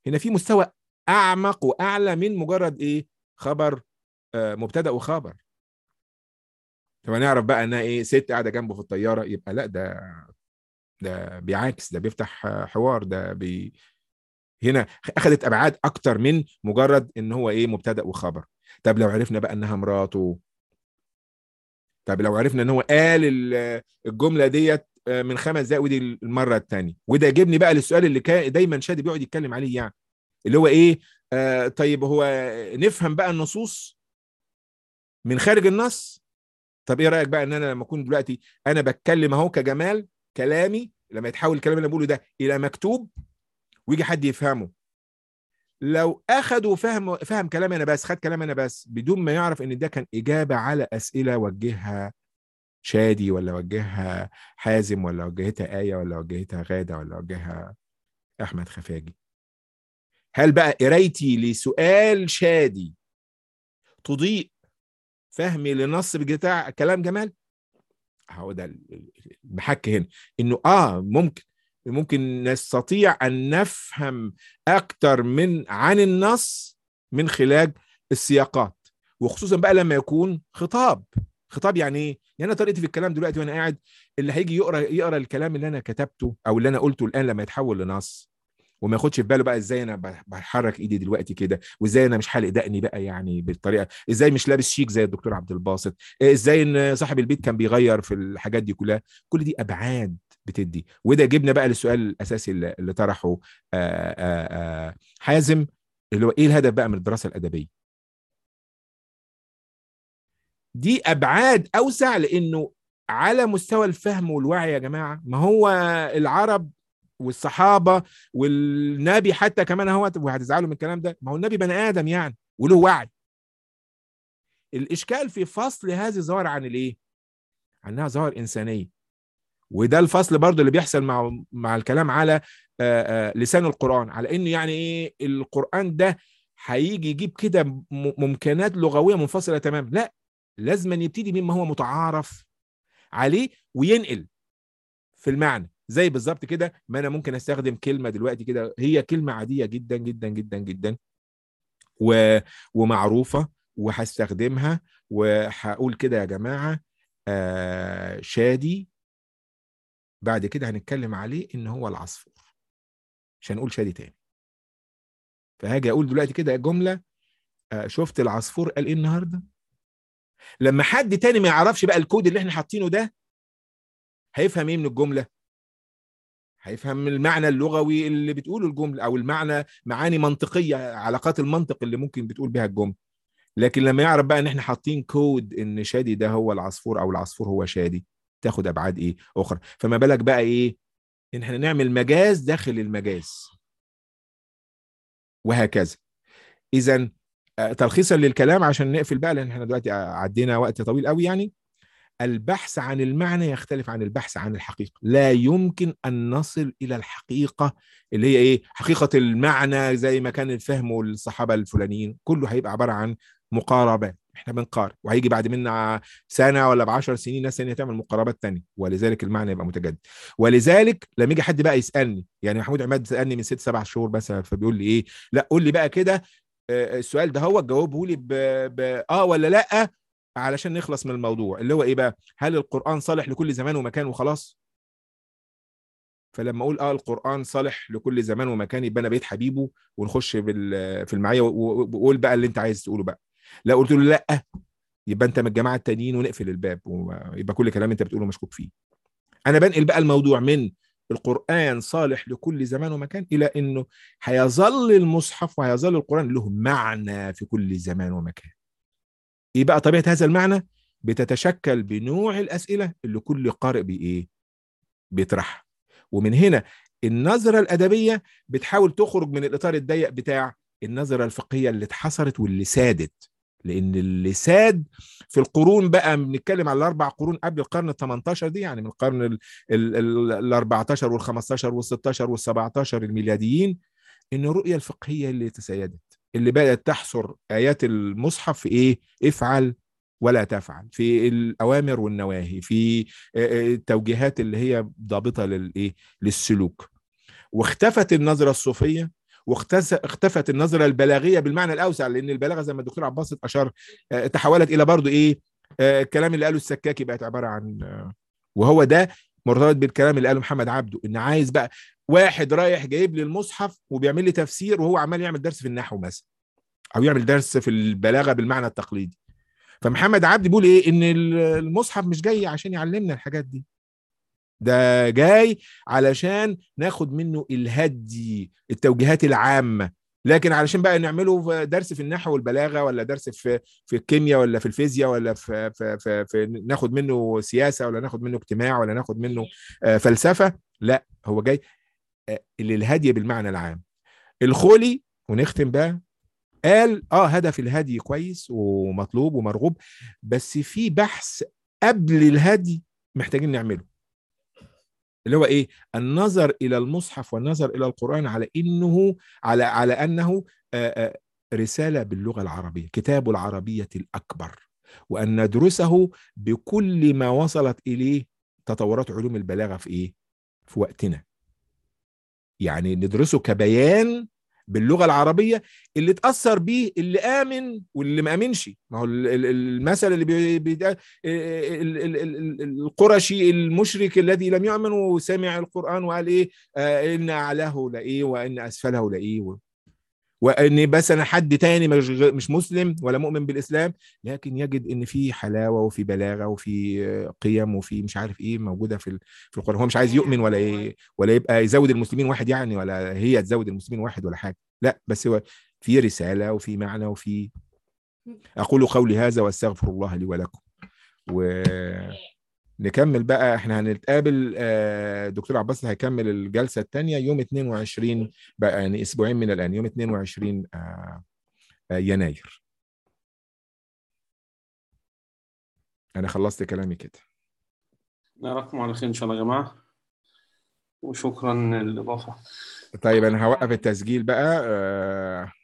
هنا في مستوى اعمق واعلى من مجرد ايه خبر آه مبتدا وخبر طب نعرف بقى انها ايه ست قاعده جنبه في الطياره يبقى لا ده ده بيعاكس ده بيفتح حوار ده بي هنا اخذت ابعاد اكتر من مجرد ان هو ايه مبتدا وخبر طب لو عرفنا بقى انها مراته طب لو عرفنا ان هو قال الجمله ديت من خمس دقايق ودي المره الثانيه وده يجيبني بقى للسؤال اللي كان دايما شادي بيقعد يتكلم عليه يعني اللي هو ايه آه طيب هو نفهم بقى النصوص من خارج النص طب ايه رايك بقى ان انا لما اكون دلوقتي انا بتكلم اهو كجمال كلامي لما يتحول الكلام اللي انا بقوله ده الى مكتوب ويجي حد يفهمه لو اخدوا فهم فهم كلامي انا بس خد كلامي انا بس بدون ما يعرف ان ده كان اجابه على اسئله وجهها شادي ولا وجهها حازم ولا وجهتها آية ولا وجهتها غادة ولا وجهها أحمد خفاجي هل بقى قرايتي لسؤال شادي تضيء فهمي لنص بتاع كلام جمال هو ده المحك هنا انه اه ممكن ممكن نستطيع ان نفهم اكتر من عن النص من خلال السياقات وخصوصا بقى لما يكون خطاب خطاب يعني ايه؟ يعني انا طريقتي في الكلام دلوقتي وانا قاعد اللي هيجي يقرا يقرا الكلام اللي انا كتبته او اللي انا قلته الان لما يتحول لنص وما ياخدش في باله بقى ازاي انا بحرك ايدي دلوقتي كده وازاي انا مش حالق دقني بقى يعني بالطريقه ازاي مش لابس شيك زي الدكتور عبد الباسط ازاي ان صاحب البيت كان بيغير في الحاجات دي كلها كل دي ابعاد بتدي وده جبنا بقى للسؤال الاساسي اللي, اللي طرحه آآ آآ حازم اللي هو ايه الهدف بقى من الدراسه الادبيه دي ابعاد اوسع لانه على مستوى الفهم والوعي يا جماعه ما هو العرب والصحابه والنبي حتى كمان اهو وهتزعلوا من الكلام ده ما هو النبي بني ادم يعني وله وعي الاشكال في فصل هذه الظواهر عن الايه عنها ظواهر انسانيه وده الفصل برضه اللي بيحصل مع مع الكلام على آآ آآ لسان القران على انه يعني ايه القران ده هيجي يجيب كده ممكنات لغويه منفصله تماما لا لازم يبتدي مما هو متعارف عليه وينقل في المعنى زي بالظبط كده ما انا ممكن استخدم كلمه دلوقتي كده هي كلمه عاديه جدا جدا جدا جدا و... ومعروفه وهستخدمها وهقول كده يا جماعه آه شادي بعد كده هنتكلم عليه ان هو العصفور مش هنقول شادي تاني فهاجي اقول دلوقتي كده جمله آه شفت العصفور قال ايه النهارده لما حد تاني ما يعرفش بقى الكود اللي احنا حاطينه ده هيفهم ايه من الجمله هيفهم المعنى اللغوي اللي بتقوله الجمله او المعنى معاني منطقيه علاقات المنطق اللي ممكن بتقول بها الجمله لكن لما يعرف بقى ان احنا حاطين كود ان شادي ده هو العصفور او العصفور هو شادي تاخد ابعاد ايه اخرى فما بالك بقى ايه ان احنا نعمل مجاز داخل المجاز وهكذا اذا تلخيصا للكلام عشان نقفل بقى لان احنا دلوقتي عدينا وقت طويل قوي يعني البحث عن المعنى يختلف عن البحث عن الحقيقه لا يمكن ان نصل الى الحقيقه اللي هي ايه حقيقه المعنى زي ما كان الفهم الصحابه الفلانيين كله هيبقى عباره عن مقاربات احنا بنقارب وهيجي بعد منا سنه ولا بعشر سنين ناس ثانيه تعمل مقاربات تانية ولذلك المعنى يبقى متجدد ولذلك لما يجي حد بقى يسالني يعني محمود عماد سالني من ست سبع شهور بس فبيقول لي ايه لا قول لي بقى كده السؤال ده هو جاوبه لي ب... ب... اه ولا لا علشان نخلص من الموضوع اللي هو ايه بقى هل القران صالح لكل زمان ومكان وخلاص فلما اقول اه القران صالح لكل زمان ومكان يبقى انا بقيت حبيبه ونخش بال... في المعيه وقول بقى اللي انت عايز تقوله بقى لا قلت له لا يبقى انت من الجماعه التانيين ونقفل الباب ويبقى كل كلام انت بتقوله مشكوك فيه انا بنقل بقى الموضوع من القرآن صالح لكل زمان ومكان إلى أنه هيظل المصحف وهيظل القرآن له معنى في كل زمان ومكان إيه بقى طبيعة هذا المعنى؟ بتتشكل بنوع الأسئلة اللي كل قارئ بإيه؟ بيطرحها ومن هنا النظرة الأدبية بتحاول تخرج من الإطار الضيق بتاع النظرة الفقهية اللي اتحصرت واللي سادت لان اللي ساد في القرون بقى بنتكلم على الاربع قرون قبل القرن ال 18 دي يعني من القرن ال 14 وال 15 وال 16 وال 17 الميلاديين ان الرؤيه الفقهيه اللي تسيدت اللي بدات تحصر ايات المصحف في ايه؟ افعل ولا تفعل في الاوامر والنواهي في التوجيهات اللي هي ضابطه للايه؟ للسلوك واختفت النظره الصوفيه واختفت النظره البلاغيه بالمعنى الاوسع لان البلاغه زي ما الدكتور عباس اشار تحولت الى برضو ايه الكلام اللي قاله السكاكي بقت عباره عن وهو ده مرتبط بالكلام اللي قاله محمد عبده ان عايز بقى واحد رايح جايب لي المصحف وبيعمل لي تفسير وهو عمال يعمل درس في النحو مثلا او يعمل درس في البلاغه بالمعنى التقليدي فمحمد عبد بيقول ايه ان المصحف مش جاي عشان يعلمنا الحاجات دي ده جاي علشان ناخد منه الهدي التوجيهات العامه لكن علشان بقى نعمله درس في النحو والبلاغه ولا درس في في الكيمياء ولا في الفيزياء ولا في, في, في, في ناخد منه سياسه ولا ناخد منه اجتماع ولا ناخد منه فلسفه لا هو جاي للهدي بالمعنى العام الخولي ونختم بقى قال اه هدف الهدي كويس ومطلوب ومرغوب بس في بحث قبل الهدي محتاجين نعمله اللي هو ايه النظر الى المصحف والنظر الى القران على انه على على انه رساله باللغه العربيه كتاب العربيه الاكبر وان ندرسه بكل ما وصلت اليه تطورات علوم البلاغه في ايه في وقتنا يعني ندرسه كبيان باللغه العربيه اللي اتاثر بيه اللي امن واللي ما امنش ما هو المثل اللي بي بي القرشي المشرك الذي لم يؤمن وسمع القران وقال ايه آه ان اعلاه لايه وان اسفله لايه وان بس انا حد تاني مش مسلم ولا مؤمن بالاسلام لكن يجد ان في حلاوه وفي بلاغه وفي قيم وفي مش عارف ايه موجوده في في القران هو مش عايز يؤمن ولا إيه ولا يبقى يزود المسلمين واحد يعني ولا هي تزود المسلمين واحد ولا حاجه لا بس هو في رساله وفي معنى وفي اقول قولي هذا واستغفر الله لي ولكم و نكمل بقى احنا هنتقابل دكتور عباس هيكمل الجلسه الثانيه يوم 22 بقى يعني اسبوعين من الان يوم 22 يناير انا خلصت كلامي كده نراكم على خير ان شاء الله يا جماعه وشكرا للاضافه طيب انا هوقف التسجيل بقى